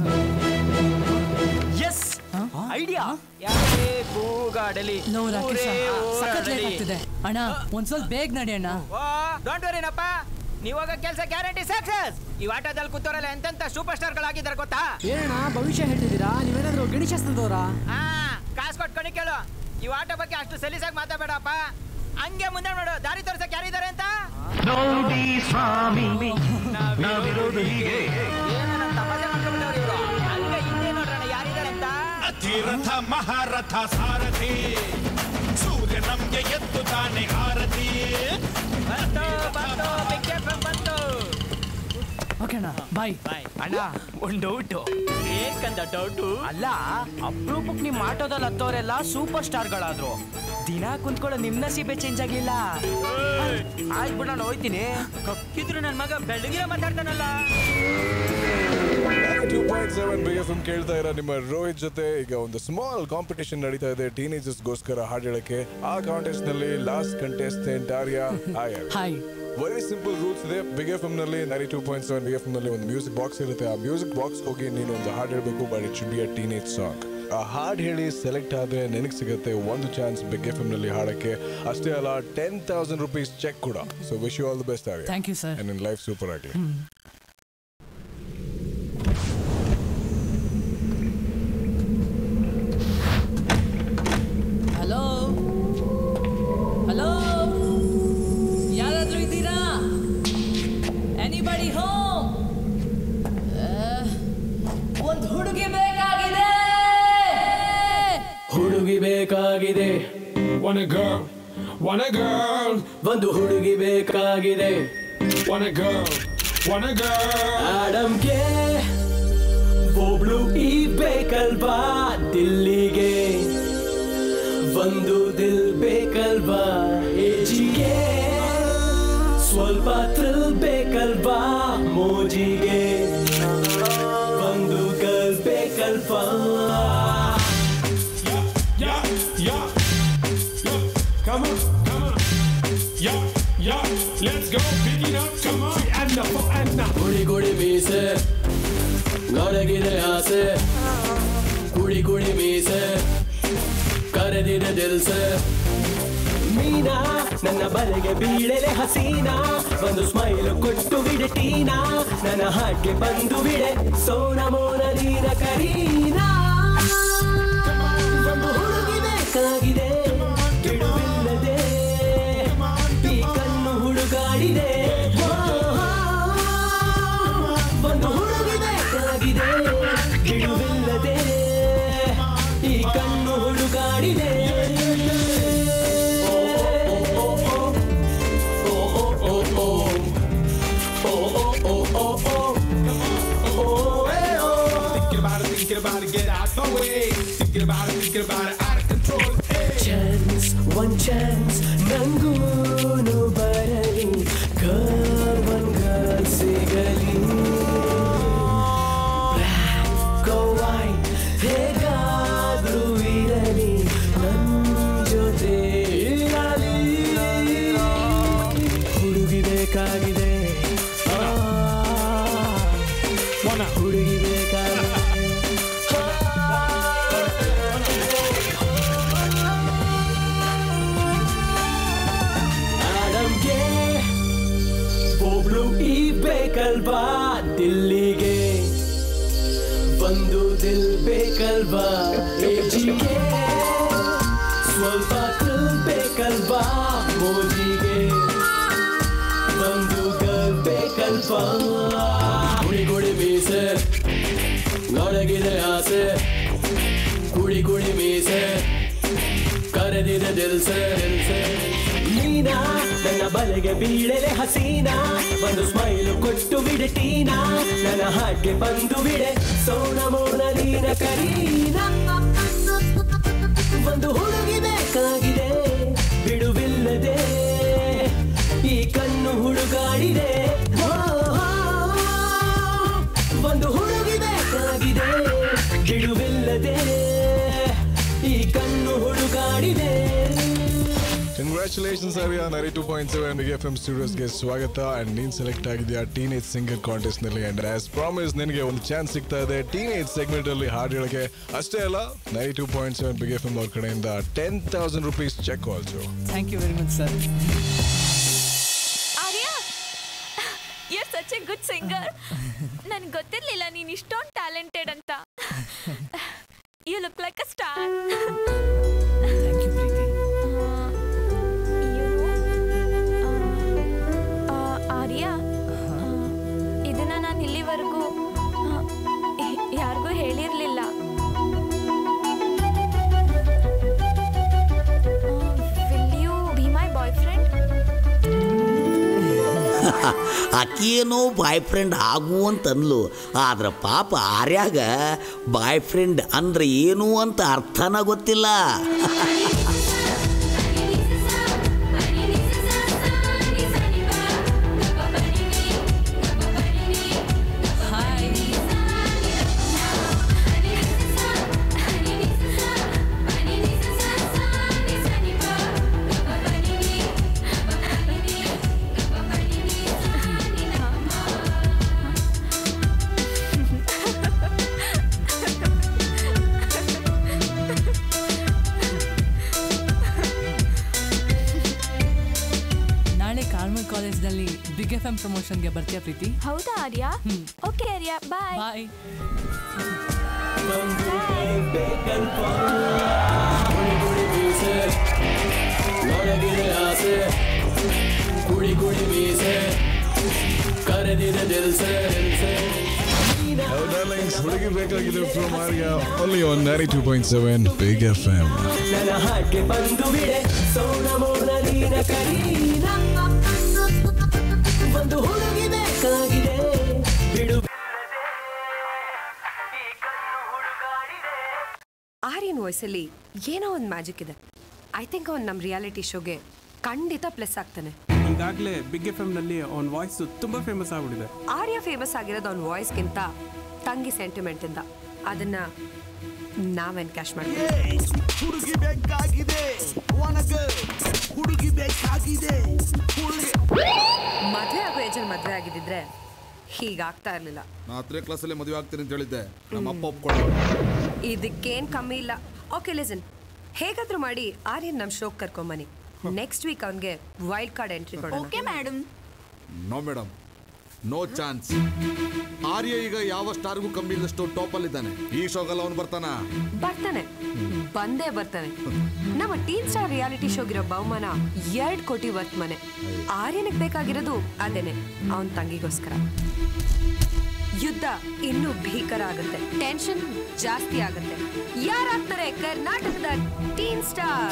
Speaker 19: ಎಸ್ ಐಡಿಯಾ ಯಾರೇ ಕೂಗಾಡಲಿ
Speaker 1: ಲೋ ರಾಕೇಶ
Speaker 19: ಊರೇ
Speaker 1: ಸಖತ್ ಲೇಟ್
Speaker 19: ಓಡಾಡಲಿ.
Speaker 1: ಆಗ್ತಿದೆ ಅಣ್ಣ ಒಂದ್ ಸ್ವಲ್ಪ ಬೇಗ ನಡಿ ಅಣ್ಣ
Speaker 19: ಡೋಂಟ್ ವರಿನಪ್ಪ ನೀವಾಗ ಕೆಲಸ ಗ್ಯಾರಂಟಿ ಸಕ್ಸಸ್ ಈ ಆಟೋದಲ್ಲಿ ಕೂತವರೆಲ್ಲ ಎಂತೆಂತ ಸೂಪರ್ ಸ್ಟಾರ್ಗಳಾಗಿದ್ದಾರೆ ಗೊತ್ತಾ
Speaker 21: ಏನಣ್ಣ ಭವಿಷ್ಯ ಹೇಳ್ತಿದ್ದೀರಾ ನೀವೇನಾದ್ರೂ ಗಣಿಶಾಸ್ತ್ರದವರಾ
Speaker 19: ಹಾ ಕಾಸು ಕೊಟ್ಕೊಂಡು ಕೇಳು ಈ ಆಟೋ ಬಗ್ಗೆ ಅಷ್ಟು ಸಲೀಸಾಗಿ ಮಾತಾಡಬೇಡಪ್ಪ ಹಂಗೆ ಮುಂದೆ ನೋಡು ದಾರಿ ತೋರ್ಸಕ್ ಯಾರಿದ್ದಾರೆ ಅಂತ
Speaker 22: ನೋಡಿ ಸ್ವಾಮಿ ನಾವಿರೋದು ಹೀಗೆ
Speaker 19: ಏನೋ ತಮಾಷೆ ಮಾಡ್ಕೊಂಡ್ಬಿಟ್ಟವ್ರು ಇವ್ರು ಹಂಗೆ ಹಿಂದೆ ನೋಡ್ರಣ ಯಾರಿದ್ದಾರೆ ಅಂತ
Speaker 9: ಅತಿರಥ ಮಹಾರಥ ಸಾರಥಿ ಸೂರ್ಯ ನಮ್ಗೆ ಎದ್ದು ತಾನೆ ಆರತಿ
Speaker 19: ಬಂತು ಬಂತು ಬಿಗ್ ಎಫ್ ಬಂತು
Speaker 1: ಓಕೆ ಅಣ್ಣ ಬಾಯ್
Speaker 19: ಅಣ್ಣ ಒಂದ್ ಡೌಟು ಏನ್ಕಂದ ಡೌಟು ಅಲ್ಲ ಅಪ್ರೂಪಕ್ ನಿಮ್ ಆಟೋದಲ್ಲಿ ಹತ್ತೋರೆಲ್ಲ ಸೂಪರ್ ಸ್ಟಾರ್ಗಳಾದ್ರು ದಿನ ಕುಂತ್ಕೊಳ್ಳೋ ನಿಮ್ ನಸೀಬೆ ಚೇಂಜ್ ಆಗ್ಲಿಲ್ಲ ಆಯ್ತು ಬಿಡ ನಾನು ಹೋಯ್ತೀನಿ ಕಕ್ಕಿದ್ರು ನನ್ ಮಗ ಬೆಳಗಿನ ಮಾತಾಡ್ತಾನಲ್ಲ
Speaker 13: two point seven B F M ಕೇಳ್ತಾ ಇರೋ ನಿಮ್ಮ ರೋಹಿತ್ ಜೊತೆ ಈಗ ಒಂದು ಸ್ಮಾಲ್ ಕಾಂಪಿಟೇಷನ್ ನಡೀತಾ ಇದೆ ಟೀನೇಜರ್ಸ್ಗೋಸ್ಕರ ಹಾಡು ಹೇಳಕ್ಕೆ ಆ ಕಾಂಟೆಸ್ಟ್ ನಲ್ಲಿ last contestant Arya Iyer
Speaker 1: hi
Speaker 13: very simple rules ಇದೆ ಬಿಗ್ ಎಫ್ ಎಂ ನಲ್ಲಿ ninety two point seven B F M ನಲ್ಲಿ ಒಂದು ಮ್ಯೂಸಿಕ್ ಬಾಕ್ಸ್ ಇರುತ್ತೆ ಆ ಮ್ಯೂಸಿಕ್ ಬಾಕ್ಸ್ ಹೋಗಿ ನೀನು ಒಂದು ಹಾಡು ಹೇಳಬೇಕು but it should be a teenage song ಆ ಹಾಡು ಹೇಳಿ ಸೆಲೆಕ್ಟ್ ಆದ್ರೆ ನಿನಗೆ ಸಿಗುತ್ತೆ ಒಂದು ಚಾನ್ಸ್ ಬಿಗ್ ಎಫ್ ಎಂ ನಲ್ಲಿ ಹಾಡಕ್ಕೆ ಅಷ್ಟೇ ಅಲ್ಲ ಟೆನ್ ತೌಸಂಡ್ ರುಪೀಸ್ ಚೆಕ್ ಕೂಡ so wish you all the best Arya
Speaker 1: Thank you, sir.
Speaker 13: ನಿನ್ನ ಲೈಫ್ ಸೂಪರ್ ಆಗಲಿ
Speaker 1: ಹಲೋ ಹಲೋ ಯಾರಾದ್ರೂ ಇದ್ದೀರಾ ಎನಿಬಡಿ ಹೋಮ್ ಒಂದು ಹುಡುಗಿ ಬೇಕಾಗಿದೆ
Speaker 8: ಹುಡುಗಿ ಬೇಕಾಗಿದೆ ಒನ ಗರ್ಲ್ ಒನ ಗರ್ಲ್ ಒಂದು ಹುಡುಗಿ ಬೇಕಾಗಿದೆ ಒನ ಗರ್ಲ್ ಒನ ಗರ್ಲ್ ಆಡಮ್ಗೆ ಒಬ್ಳು ಈ ಬೇಕಲ್ವಾ ದಿಲ್ಲಿಗೆ ಒಂದು ದಿಲ್ ಬೇಕಲ್ವಾ ಏಜಿಗೆ ಸ್ವಲ್ಪ ಥ್ರಿಲ್ ಬೇಕಲ್ವಾ ಮೋಜಿಗೆ ಒಂದು ಗರ್ಲ್ ಬೇಕಲ್ವಾ
Speaker 9: Yeah, yeah, yeah. Come on, come on. Yeah, yeah. Let's go. Pick it up. Come on. Anna for Anna.
Speaker 8: ಗುಡಿ ಗುಡಿ ಮೀಸೆ ನನಗಿದೆ ಆಸೆ ಕುಡಿ ಕುಡಿ ಮೀಸೆ ಕರೆದಿದೆ ದಿಲ್ಸೆ ಮೀನಾ ನನ್ನ ಬಲೆಗೆ ಬೀಳಲೆ ಹಸೀನಾ ಒಂದು ಸ್ಮೈಲ್ ಕೊಟ್ಟು ಬಿಡೆ ಟೀನಾ ನನ್ನ ಹಾಗೆ ಬಂದು ಬಿಡೆ ಸೋನ ಮೋನ ನೀರ ಕರೀನಾ ಒಂದು ಹುಡುಗಿ ಬೇಕಾಗಿದೆ ಬಿಡುವಿಲ್ಲದೆ ಈ ಕಣ್ಣು ಹುಡುಗಾಡಿದೆ ಒಂದು ಹುಡುಗಿ ಬೇಕಾಗಿದೆ ಬಿಡುವಿಲ್ಲದೆ ಈ ಕಣ್ಣು ಹುಡುಗಾಡಿದೆ
Speaker 9: Thinking about it, thinking about it, get out my way. Thinking about it, thinking about it, out of control.
Speaker 8: Chance one chance ನಂಗೂನು ಬರಲಿ ಗರ್ ಒನ್ ಗರ್ ಸಿಗಲಿ ಬ್ಲ್ಯಾಕ್ ವೈಟ್ ಹೇಗಾದ್ರೂ ಇರಲಿ ನನ್ನ ಜೊತೆ ಇರಲಿ ಹುಡುಗಿ ಬೇಕಾಗಿದೆ ಆ, ಹುಡುಗಿ ಬೇಕಾಗಿದೆ ಆಡಮ್ಗೆ ಒಬ್ಳು ಈ ಬೇಕಲ್ವಾ ದಿಲ್ಲಿಗೆ ಒಂದು ದಿಲ್ ಬೇಕಲ್ವಾ ಏಜಿಗೆ ಸ್ವಲ್ಪ ಥ್ರಿಲ್ ಬೇಕಲ್ವಾ ಮೋಜಿಗೆ ಬೇಕಲ್ಪ ಕುಡಿ ಕುಡಿ ಮೀಸೆ ನನಗಿದೆ ಆಸೆ ಕುಡಿ ಕುಡಿ ಮೀಸೆ ಕರೆದಿದೆ ದಿಲ್ಸೆ ದಿಲ್ಸೆ ನೀನಾ ನನ್ನ ಬಲೆಗೆ ಬೀಳಲೆ ಹಸೀನಾ ಒಂದು ಸ್ಮೈಲು ಕೊಟ್ಟು ಬಿಡೆ ಟೀನಾ ನನ್ನ ಹಾಗೆ ಬಂದು ಬಿಡೆ ಸೋಣ ಮೋನ ನೀನ ಕರೀನಾ ಒಂದು ಹುಡುಗಿ ಬೇಕಾಗಿದೆ ಬಿಡುವಿಲ್ಲದೆ ಈ ಕಣ್ಣು ಹುಡುಗಾಡಿದೆ ಓ, ಒಂದು ಹುಡುಗಿ ಬೇಕಾಗಿದೆ ಬಿಡುವಿಲ್ಲದೆ ಈ ಕಣ್ಣು ಹುಡುಗಾಡಿದೆ
Speaker 13: congratulations Arya ninety two point seven F M ಸ್ಟುಡಿಯೋಸ್ಗೆ ಸ್ವಾಗತ ಅಂಡ್ ನೀನ್ ಸೆಲೆಕ್ಟ್ ಆಗಿದೆಯಾ ಟೀನೇಜ್ ಸಿಂಗರ್ ಕಾಂಟೆಸ್ಟ್ ನಲ್ಲಿ ಅಂಡ್ ಆಸ್ ಪ್ರಾಮಿಸ್ ನಿನಗೆ ಒಂದು ಚಾನ್ಸ್ ಸಿಗ್ತಾ ಇದೆ ಟೀನೇಜ್ ಸೆಗ್ಮೆಂಟ್ ಅಲ್ಲಿ ಹಾಡು ಹೇಳಕ್ಕೆ ಅಷ್ಟೇ ಅಲ್ಲ ninety two point seven big F M ಅವ್ರ ಕಡೆಯಿಂದ ten thousand rupees cheque also
Speaker 1: thank you very much sir
Speaker 20: Arya you're such a good singer ನನ್ಗೆ ಗೊತ್ತಿರ್ಲಿಲ್ಲ ನೀನ್ ಇಷ್ಟೊಂದು ಟ್ಯಾಲೆಂಟೆಡ್ ಅಂತ you look like a star Arya ಆ, ಇದನ್ನ ನಾನು ಇಲ್ಲಿವರೆಗೂ ಯಾರಿಗೂ ಹೇಳಿರ್ಲಿಲ್ಲ will you be my boy friend
Speaker 2: ಆಕಿಯೇನೋ ಬಾಯ್ ಫ್ರೆಂಡ್ ಆಗು ಅಂತ ಅನ್ಲು ಆದ್ರೆ ಪಾಪ ಆರ್ಯಾಗ ಬಾಯ್ ಫ್ರೆಂಡ್ ಅಂದ್ರೆ ಏನು ಅಂತ ಅರ್ಥನ ಗೊತ್ತಿಲ್ಲ
Speaker 1: ನಾಳೆ ಕಾರ್ಮಲ್ ಕಾಲೇಜ್ನಲ್ಲಿ ಬಿಗ್ ಎಫ್ ಎಂ ಪ್ರಮೋಷನ್ಗೆ ಬರ್ತೀಯಾ ಪ್ರೀತಿ
Speaker 20: ಹೌದಾ ಆರ್ಯ ಓಕೆ ಆರ್ಯ ಬಾಯ್
Speaker 1: ಬಾಯ್
Speaker 8: ನನಗಿದೆ ಆಸೆ ಕುಡಿ ಕುಡಿ ಮೀಸೆ ಕರೆದಿದೆ ದಿಲ್ಸೆ ದಿಲ್ಸೆ
Speaker 13: ಹುಡುಗಿ ಬೇಕಾಗಿದೆ from Arya only on ninety two point seven big F M
Speaker 8: ನನ್ನ ಹಾಗೆ ಬಂದು ಬಿಡೆ ಸೋಣ ಮೋನ ನೀನ ಕರೀನಾ ಒಂದು ಹುಡುಗಿ ಬೇಕಾಗಿದೆ ಬಿಡು
Speaker 6: ಆರ್ಯನ್ ವಾಯ್ಸಲ್ಲಿ ಏನೋ ಒಂದು ಮ್ಯಾಜಿಕ್ ಇದೆ ಐ ಥಿಂಕ್ ಅವ್ನು ನಮ್ಮ ರಿಯಾಲಿಟಿ ಶೋಗೆ ಖಂಡಿತ ಪ್ಲಸ್ ಆಗ್ತಾನೆ
Speaker 10: ಈಗಾಗಲೇ ಬಿಗ್ ಎಫ್ ನಲ್ಲಿ ಅವನ ವಾಯ್ಸ್ ತುಂಬಾ ಫೇಮಸ್ ಆಗ್ಬಿಟ್ಟಿದೆ
Speaker 6: ಆರ್ಯ ಫೇಮಸ್ ಆಗಿರೋದು ಅವ್ನ ವಾಯ್ಸ್ಗಿಂತ ತಂಗಿ ಸೆಂಟಿಮೆಂಟಿಂದ ಅದನ್ನ ನಾವೇನು ಕ್ಯಾಶ್ ಮಾಡ್ತೀವಿ
Speaker 14: ಹುಡುಗಿ ಬೇಕಾಗಿದೆ ಒಣಗ ಹುಡುಗಿ ಬೇಕಾಗಿದೆ ಹುಡುಗಿ
Speaker 6: ಮದುವೆ ಆಗೋ ಏಜಲ್ಲಿ ಮದುವೆ ಆಗಿದ್ದಿದ್ರೆ ಹೀಗಾಗ್ತಾ ಇರಲಿಲ್ಲ
Speaker 23: ನಾ ಹತ್ತನೇ ಕ್ಲಾಸಲ್ಲೇ ಮದುವೆ ಆಗ್ತೀನಿ ಅಂತ ಹೇಳಿದ್ದೆ ನಮ್ಮ ಅಪ್ಪ ಒಪ್ಕೊಳ್ಳೋ
Speaker 6: ಇದಕ್ಕೇನು ಕಮ್ಮಿ ಇಲ್ಲ ಓಕೆ ಲಿಸನ್ ಹೇಗಾದ್ರೂ ಮಾಡಿ ಆರ್ಯನ್ ನಮ್ಮ ಶೋಕ್ ಕರ್ಕೊಂಬನಿ ನೆಕ್ಸ್ಟ್ ವೀಕ್ ಅವನಿಗೆ ವೈಲ್ಡ್ ಕಾರ್ಡ್ ಎಂಟ್ರಿ ಕೊಡೋಣ
Speaker 20: okay madam
Speaker 23: no madam no chance Arya ಈಗ ಯಾವ ಸ್ಟಾರ್ಗೂ ಕಮ್ಮಿ ಇಲ್ಲದಷ್ಟು ಟಾಪಲ್ಲಿದ್ದಾನೆ ಈ ಶೋಗಲ್ಲ ಅವನು ಬರ್ತಾನ
Speaker 6: ಬರ್ತಾನೆ ಬಂದೇ ಬರ್ತಾನೆ ನಮ್ಮ ಟೀನ್ ಸ್ಟಾರ್ ರಿಯಾಲಿಟಿ ಶೋಗಿರೋ ಬಹುಮಾನ ಎರಡ್ ಕೋಟಿ ವರ್ತ್ ಮನೆ ಆರ್ಯನಿಗೆ ಬೇಕಾಗಿರೋದು ಅದೇನೆ ಅವನ್ ತಂಗಿಗೋಸ್ಕರ ಯುದ್ಧ ಇನ್ನೂ ಭೀಕರ ಆಗುತ್ತೆ ಟೆನ್ಷನ್ ಜಾಸ್ತಿ ಆಗುತ್ತೆ ಯಾರಾಗ್ತಾರೆ ಕರ್ನಾಟಕದ ಟೀನ್ ಸ್ಟಾರ್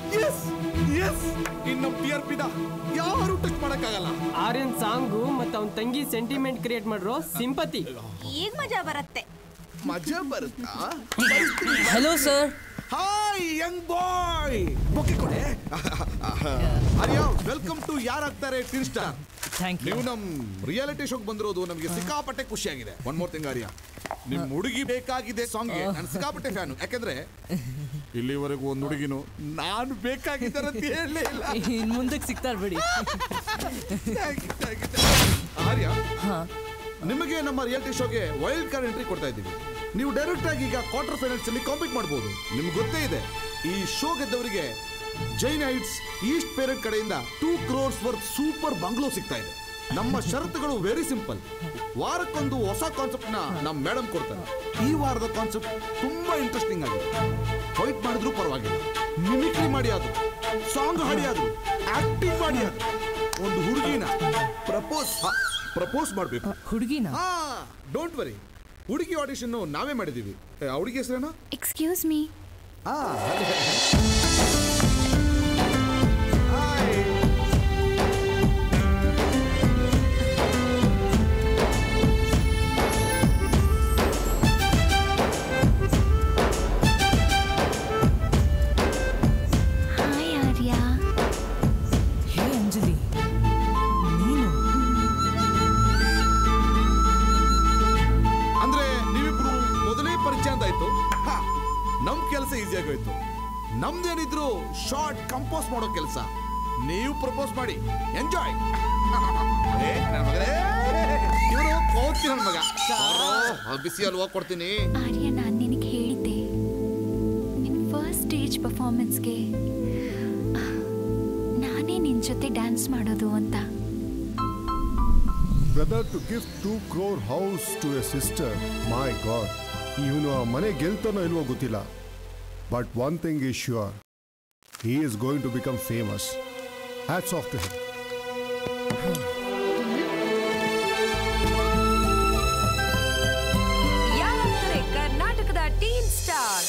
Speaker 23: ಇನ್ನು ಪಿ ಆರ್ ಪಿದ ಯಾರು ಟಚ್ ಮಾಡಕ್ಕಾಗಲ್ಲ
Speaker 21: ಆರ್ಯನ್ ಸಾಂಗು ಮತ್ತು ಅವನ ತಂಗಿ ಸೆಂಟಿಮೆಂಟ್ ಕ್ರಿಯೇಟ್ ಮಾಡಿರೋ ಸಿಂಪತಿ
Speaker 20: ಈಗ ಮಜಾ ಬರುತ್ತೆ
Speaker 23: ಮಜಾ ಬರುತ್ತಾ
Speaker 1: hello sir
Speaker 23: hi young boy bouquet ಕೊಡೆ ಆರ್ಯ ವೆಲ್ಕಮ್ ಟು ಯಾರಾಗ್ತಾರೆ ಟಿನ್ ಸ್ಟಾರ್
Speaker 1: ಥ್ಯಾಂಕ್
Speaker 23: ನೀವು ನಮ್ ರಿಯಾಲಿಟಿ ಶೋಕ್ ಬಂದಿರೋದು ನಮಗೆ ಸಿಕ್ಕಾಪಟ್ಟೆ ಖುಷಿಯಾಗಿದೆ ಒನ್ ಮೋರ್ ತಿಂಗ್ ಆರ್ಯ ನಿಮ್ ಹುಡುಗಿ ಬೇಕಾಗಿದೆ ಸಾಂಗ್ಗೆ ನಾನು ಸಿಕ್ಕಾಪಟ್ಟೆ ಫ್ಯಾನು ಯಾಕಂದ್ರೆ ಇಲ್ಲಿವರೆಗೂ ಒಂದು ಹುಡುಗಿನು ನಾನು ಬೇಕಾಗಿದ್ದಾರೆ ಅಂತ ಹೇಳಲೇ ಇಲ್ಲ
Speaker 1: ಇನ್ ಮುಂದಕ್ಕೆ ಸಿಗ್ತಾರ ಬಿಡಿ
Speaker 23: ಆರ್ಯ ನಿಮಗೆ ನಮ್ಮ ರಿಯಾಲಿಟಿ ಶೋಗೆ ವೈಲ್ಡ್ ಕಾರ್ಡ್ ಎಂಟ್ರಿ ಕೊಡ್ತಾ ಇದ್ದೀವಿ ನೀವು ಡೈರೆಕ್ಟ್ ಆಗಿ ಈಗ ಕ್ವಾರ್ಟರ್ ಫೈನಲ್ಸ್ ಅಲ್ಲಿ ಕಾಂಪೀಟ್ ಮಾಡಬಹುದು ನಿಮ್ಗೆ ಗೊತ್ತೇ ಇದೆ ಈ ಶೋ ಗೆದ್ದವರಿಗೆ ಜೈನ್ ಹೈಟ್ಸ್ ಈಸ್ಟ್ ಪೇರೆಂಟ್ ಕಡೆಯಿಂದ two crores worth super bungalow ಸಿಗ್ತಾ ಇದೆ ನಮ್ಮ ಷರತ್ತುಗಳು ವೆರಿ ಸಿಂಪಲ್ ವಾರಕ್ಕೊಂದು ಹೊಸ ಕಾನ್ಸೆಪ್ಟ್ ನ ನಮ್ಮ ಮೇಡಮ್ ಕೊಡ್ತಾರೆ ಈ ವಾರದ ಕಾನ್ಸೆಪ್ಟ್ ತುಂಬಾ ಇಂಟ್ರೆಸ್ಟಿಂಗ್ ಆಗಿದೆ ಫೈಟ್ ಮಾಡಿದ್ರು ಪರವಾಗಿಲ್ಲ ಮಿಮಿಕ್ರಿ ಮಾಡಿ ಆದ್ರು ಸಾಂಗ್ ಹಾಡಿ ಆದ್ರು ಆಕ್ಟಿಂಗ್ ಮಾಡಿ ಆದ್ರು ಒಂದು ಹುಡುಗಿನ ಪ್ರಪೋಸ್ ಪ್ರಪೋಸ್ ಮಾಡಬೇಕು
Speaker 1: ಹುಡುಗಿನ
Speaker 23: ಹಾ ಡೋಂಟ್ ವರಿ ಹುಡುಗಿ ಆಡಿಷನ್ ನಾವೇ ಮಾಡಿದೀವಿ ಏ, ಆ ಹುಡುಗಿ ಹೆಸರೇನು
Speaker 20: ಎಕ್ಸ್ಕ್ಯೂಸ್ ಮೀ
Speaker 23: ಆ
Speaker 20: ಹಾಯ್ ಆರ್ಯ
Speaker 1: ಹೇ ಅಂಜಲಿ ನೀನು
Speaker 23: ಅಂದ್ರೆ ನೀವಿಬ್ರು ಮೊದಲೇ ಪರಿಚಯ ಅಂತಾಯ್ತು ಹಾ, ನಮ್ ಕೆಲಸ ಈಸಿ ಆಗೋಯ್ತು ನಮ್ದೇನಿದ್ರು ಶಾರ್ಟ್ ಕಂಪೋಸ್ ಮಾಡೋ ಕೆಲಸ ನೀವು ಪ್ರಪೋಸ್ ಮಾಡಿ ಎಂಜಾಯ್ ಇವರು ಕೋತಿ ನನ್ ಮಗ ಬಾರೋ, ಬಿಸಿ ಅಲ್ವಾ ಕೊಡ್ತೀನಿ
Speaker 20: ಆರ್ಯ ನಾನು ನಿನಗೆ ಹೇಳಿದ್ದೆ ನಿನ್ನ ಫಸ್ಟ್ ಸ್ಟೇಜ್ ಪರ್ಫಾರ್ಮೆನ್ಸ್ಗೆ ನಾನೇ ನಿನ್ನ ಜೊತೆ ಡ್ಯಾನ್ಸ್ ಮಾಡೋದು ಅಂತ
Speaker 18: brother to gift two crore house to a sister my god ಇವನು ಆ ಮನೆ ಗೆಲ್ತಾನೋ ಇಲ್ವೋ ಗೊತ್ತಿಲ್ಲ but one thing is sure he is going to become famous hats off to him
Speaker 6: ಯಾರಂತಾರೆ ಕರ್ನಾಟಕದ ಟೀನ್ ಸ್ಟಾರ್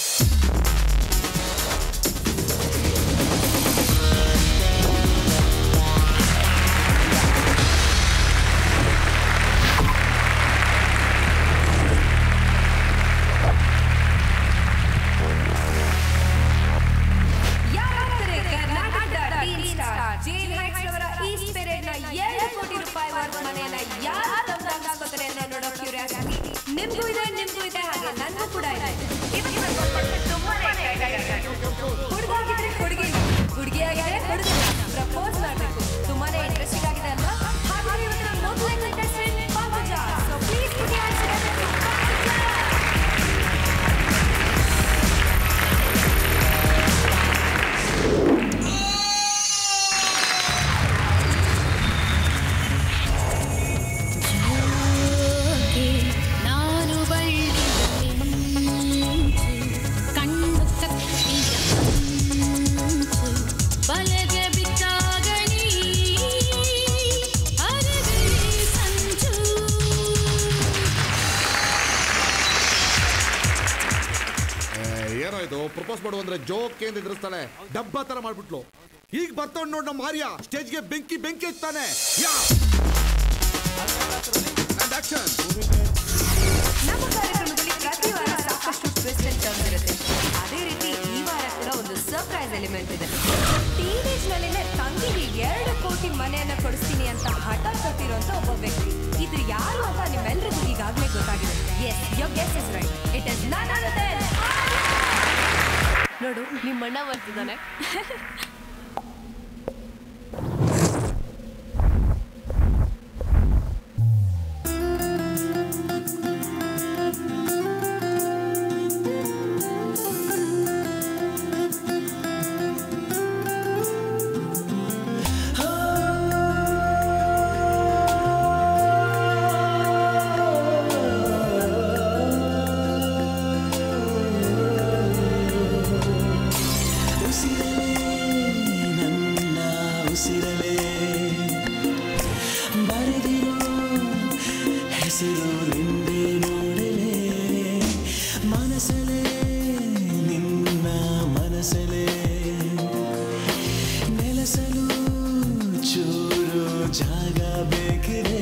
Speaker 6: ಯಾರಂತಾರೆ ಕರ್ನಾಟಕದ ಟೀನ್ ಸ್ಟಾರ್ ಜೇನ್ ಹೈಟ್ಸ್ ಅವರ ಈಸ್ಟ್ ಪೆರೇಡ್ ನ ಎರಡು ಕೋಟಿ ರೂಪಾಯಿ ವರ್ತ್ ಮನೆಯನ್ನ ಯಾರು ತಂದಾಗಿಸ್ಕೋತಾರೆ ಅನ್ನೋ ನೋಡೋ ಕ್ಯೂರಿಯಾಸಿಟಿ ನಿಮ್ಗೂ ಇದೆ ನಿಮ್ಗೂ ಇದೆ ಹಾಗೆ ನನಗೂ ಕೂಡ ಇದೆ ಇವತ್ತು ನಾನು ಕೊಟ್ಬಿಟ್ಟು ತುಂಬಾನೇ excited ಆಗಿದ್ದೀನಿ. ಹುಡುಗ ಆಗಿದ್ರೆ ಹುಡುಗಿ ಹುಡುಗಿ ಆಗಿದ್ರೆ ಹುಡುಗ ಪ್ರಪೋಸ್ ಮಾಡಬೇಕು ತುಂಬಾನೇ ಇಂಟ್ರೆಸ್ಟಿಂಗ್ ಆಗಿದೆ ಅಲ್ವಾ ಹಾಗಾದ್ರೆ ಇವತ್ತಿನ ಮೊದಲನೇ contestant ಪಾಪುಜಾ ಸೊ ಪ್ಲೀಸ್ ಪುಟ್ ಯುವರ್
Speaker 4: ನಾನು ಕಣ್ಣು ಕತ್ತಿಯ ಬಲಗೆ ಬಿಟ್ಟಾಗ ನೀ ಅರಗಲಿ ಸಂಜು
Speaker 23: ಏನೋ ಇದು ಪ್ರಪೋಸ್ ಮಾಡು ಅಂದ್ರೆ ಜೋಕ್ ಏನ್ ಎದುರಿಸ್ತಾಳೆ ಡಬ್ಬ ತರ ಮಾಡ್ಬಿಟ್ಲು ಈಗ ಬರ್ತಾವ್ ನೋಡ್ ನಮ್ಮ ಆರ್ಯ ಸ್ಟೇಜ್ಗೆ ಬೆಂಕಿ ಬೆಂಕಿ ಹಚ್ತಾನೆ ಯಾ And action.
Speaker 6: ನಮ್ಮ ಕಾರ್ಯಕ್ರಮದಲ್ಲಿ ಪ್ರತಿ ವಾರ ಸಾಕಷ್ಟು ಟ್ವಿಸ್ಟ್ ಅಂಡ್ ಟರ್ನ್ಸ್ ಇರುತ್ತೆ ಅದೇ ರೀತಿ ಈ ವಾರ ಕೂಡ ಒಂದು ಸರ್ಪ್ರೈಸ್ ಎಲಿಮೆಂಟ್ ಇದೆ ಟೀನೇಜ್ ನಲ್ಲಿನೇ ತಂಗಿಗೆ ಎರಡು ಕೋಟಿ ಮನೆಯನ್ನ ಕೊಡಿಸ್ತೀನಿ ಅಂತ ಹಠ ತೊಟ್ಟಿರುವಂತ ಒಬ್ಬ ವ್ಯಕ್ತಿ ಇದು ಯಾರು ಅಂತ ನಿಮ್ಮೆಲ್ಲರಿಗೂ ಈಗಾಗಲೇ ಗೊತ್ತಾಗಿದೆ yes your guess is right it is ನನ್
Speaker 3: ನೋಡು ನಿಮ್ಮ ಅಣ್ಣ ಬರ್ತಿದ್ದಾನೆ
Speaker 8: ಉಸಿರಲೇ ನನ್ನ ಉಸಿರಲೇ ಬರೆದಿರೋ ಹೆಸರು ನಿಂದೆ ನೋಡಲೇ ಮನಸಲೇ ನಿನ್ನ ಮನಸಲೇ ನೆಲೆಸಲು ಚೂರು ಜಾಗ ಬೇಕಿದೆ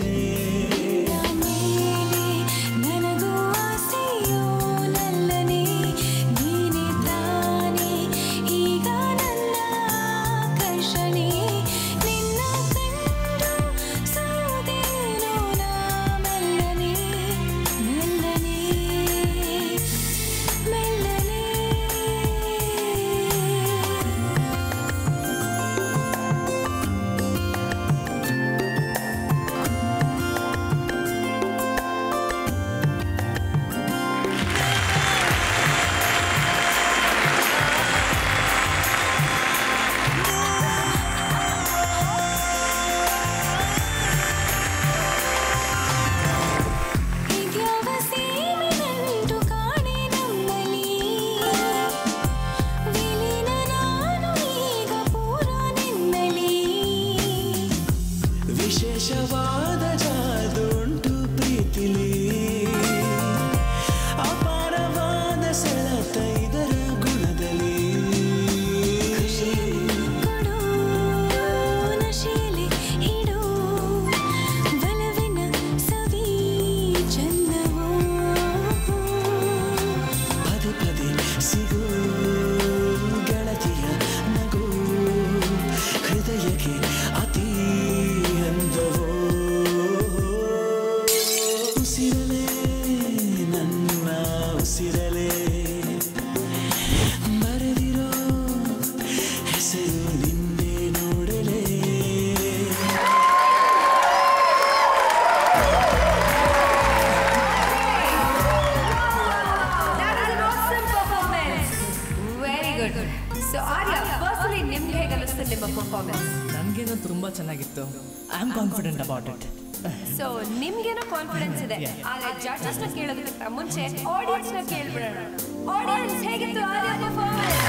Speaker 4: ನನಗೂ ಆಸೆಯೋ ನಲ್ಲನೆ ನೀನೆ ತಾನೆ ಈಗ ನನ್ನ ಆಕರ್ಷಣೆ ನಿನ್ನ
Speaker 8: ಏಕೆ ಅತಿ ಎಂದವೋ ಉಸಿರಲೇ ನನ್ನ ಉಸಿರಲೇ ಬರೆದಿರೋ ಹೆಸರು ನಿನ್ನೆ ನೋಡಲೇ
Speaker 6: very good so Arya firstly ನಿಮ್ಗೆ ಹೇಗೆ ಅನಿಸ್ತು ನಿಮ್ಮ ಪರ್ಫಾರ್ಮೆನ್ಸ್
Speaker 1: ನನಗೇನೋ ತುಂಬ ಚೆನ್ನಾಗಿತ್ತು I am confident about it
Speaker 6: so ನಿಮ್ಗೇನೋ ಕಾನ್ಫಿಡೆನ್ಸ್ ಇದೆ ಆದ್ರೆ ಜಡ್ಜಸ್ ನ ಕೇಳೋದಕ್ಕಿಂತ ಮುಂಚೆ ಆಡಿಯನ್ಸ್ ನ ಕೇಳ್ಬಿಡೋಣ ಆಡಿಯನ್ಸ್ ಹೇಗಿತ್ತು ಆರ್ಯ ಪರ್ಫಾರ್ಮೆನ್ಸ್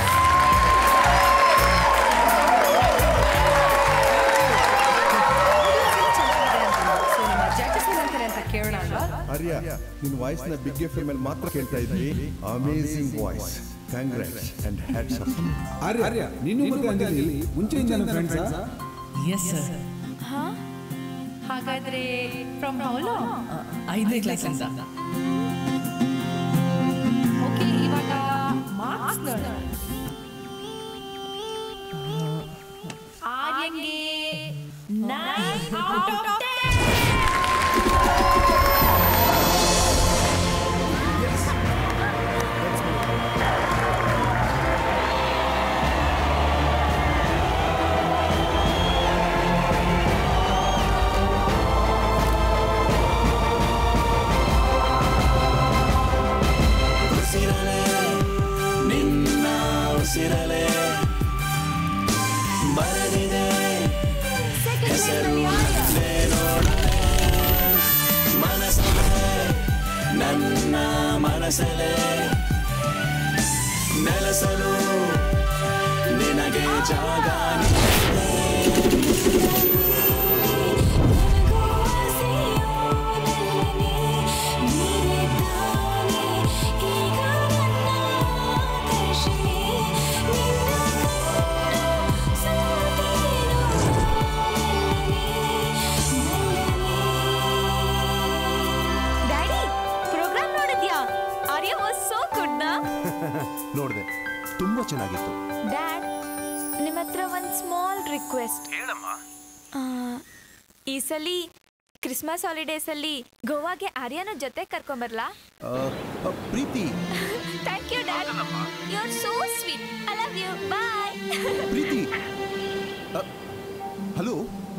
Speaker 6: ಸೊ ನಮ್ಮ ಜಡ್ಜಸ್ ಏನಂತಾರೆ ಅಂತ ಕೇಳೋಣ ಅಲ್ವಾ
Speaker 23: ಆರ್ಯ ನಿನ್ನ ವಾಯ್ಸ್ ನ ಬಿಗ್ ಎಫ್ ಎಂ ಮಾತ್ರ ಕೇಳ್ತಾ ಇದ್ವಿ amazing voice congrats and hats up
Speaker 5: Arya Arya ನೀನು ಮತ್ತೆ ಅಂಜಲಿ ಮುಂಚೆಯಿಂದ ಫ್ರೆಂಡ್ಸಾ
Speaker 1: ಎಸ್ ಸರ್
Speaker 6: ಹಾ ಹಾಗಾದ್ರೆ ಫ್ರಮ್ ಹೌಲೋ
Speaker 1: ಐದನೇ ಕ್ಲಾಸಿಂದ
Speaker 6: ಓಕೆ ಇವಾಗ ಮಾರ್ಕ್ಸ್ ನೋಡೋಣ ಆರ್ಯಂಗೆ ನೈನ್ ಔಟ್ ಆಫ್
Speaker 8: ಉಸಿರಲೇ ನಿನ್ನ ಉಸಿರಲೇ ಬರೆದಿದೆ ಹೆಸರು ನನ್ನೇ ನೋಡಲೇ ಮನಸ್ಸಲೇ ನನ್ನ ಮನಸ್ಸಲೇ ನೆಲೆಸಲು ನಿನಗೆ ಜಾಗ
Speaker 20: ಡ್ಯಾಡಿ ಪ್ರೋಗ್ರಾಮ್ ನೋಡಿದ್ಯಾ ಆರ್ಯ ವಾಸ್ ಸೋ ಗುಡ್ ನಾ
Speaker 23: ನೋಡಿದೆ ತುಂಬಾ ಚೆನ್ನಾಗಿತ್ತು
Speaker 20: ಡ್ಯಾಡ್ ನಿಮ್ಮ ಹತ್ರ ಒಂದು ಸ್ಮಾಲ್ ರಿಕ್ವೆಸ್ಟ್
Speaker 12: ಹೇಳಮ್ಮ
Speaker 20: ಈ ಸಲ ಕ್ರಿಸ್ಮಸ್ ಹಾಲಿಡೇಸಲ್ಲಿ ಗೋವಾಗೆ ಆರ್ಯನ ಜೊತೆ ಕರ್ಕೊಂಬರ್ಲಾ
Speaker 23: ಆ, ಆ, Preethi
Speaker 20: thank you dad you are so sweet I love you bye
Speaker 23: Preethi hello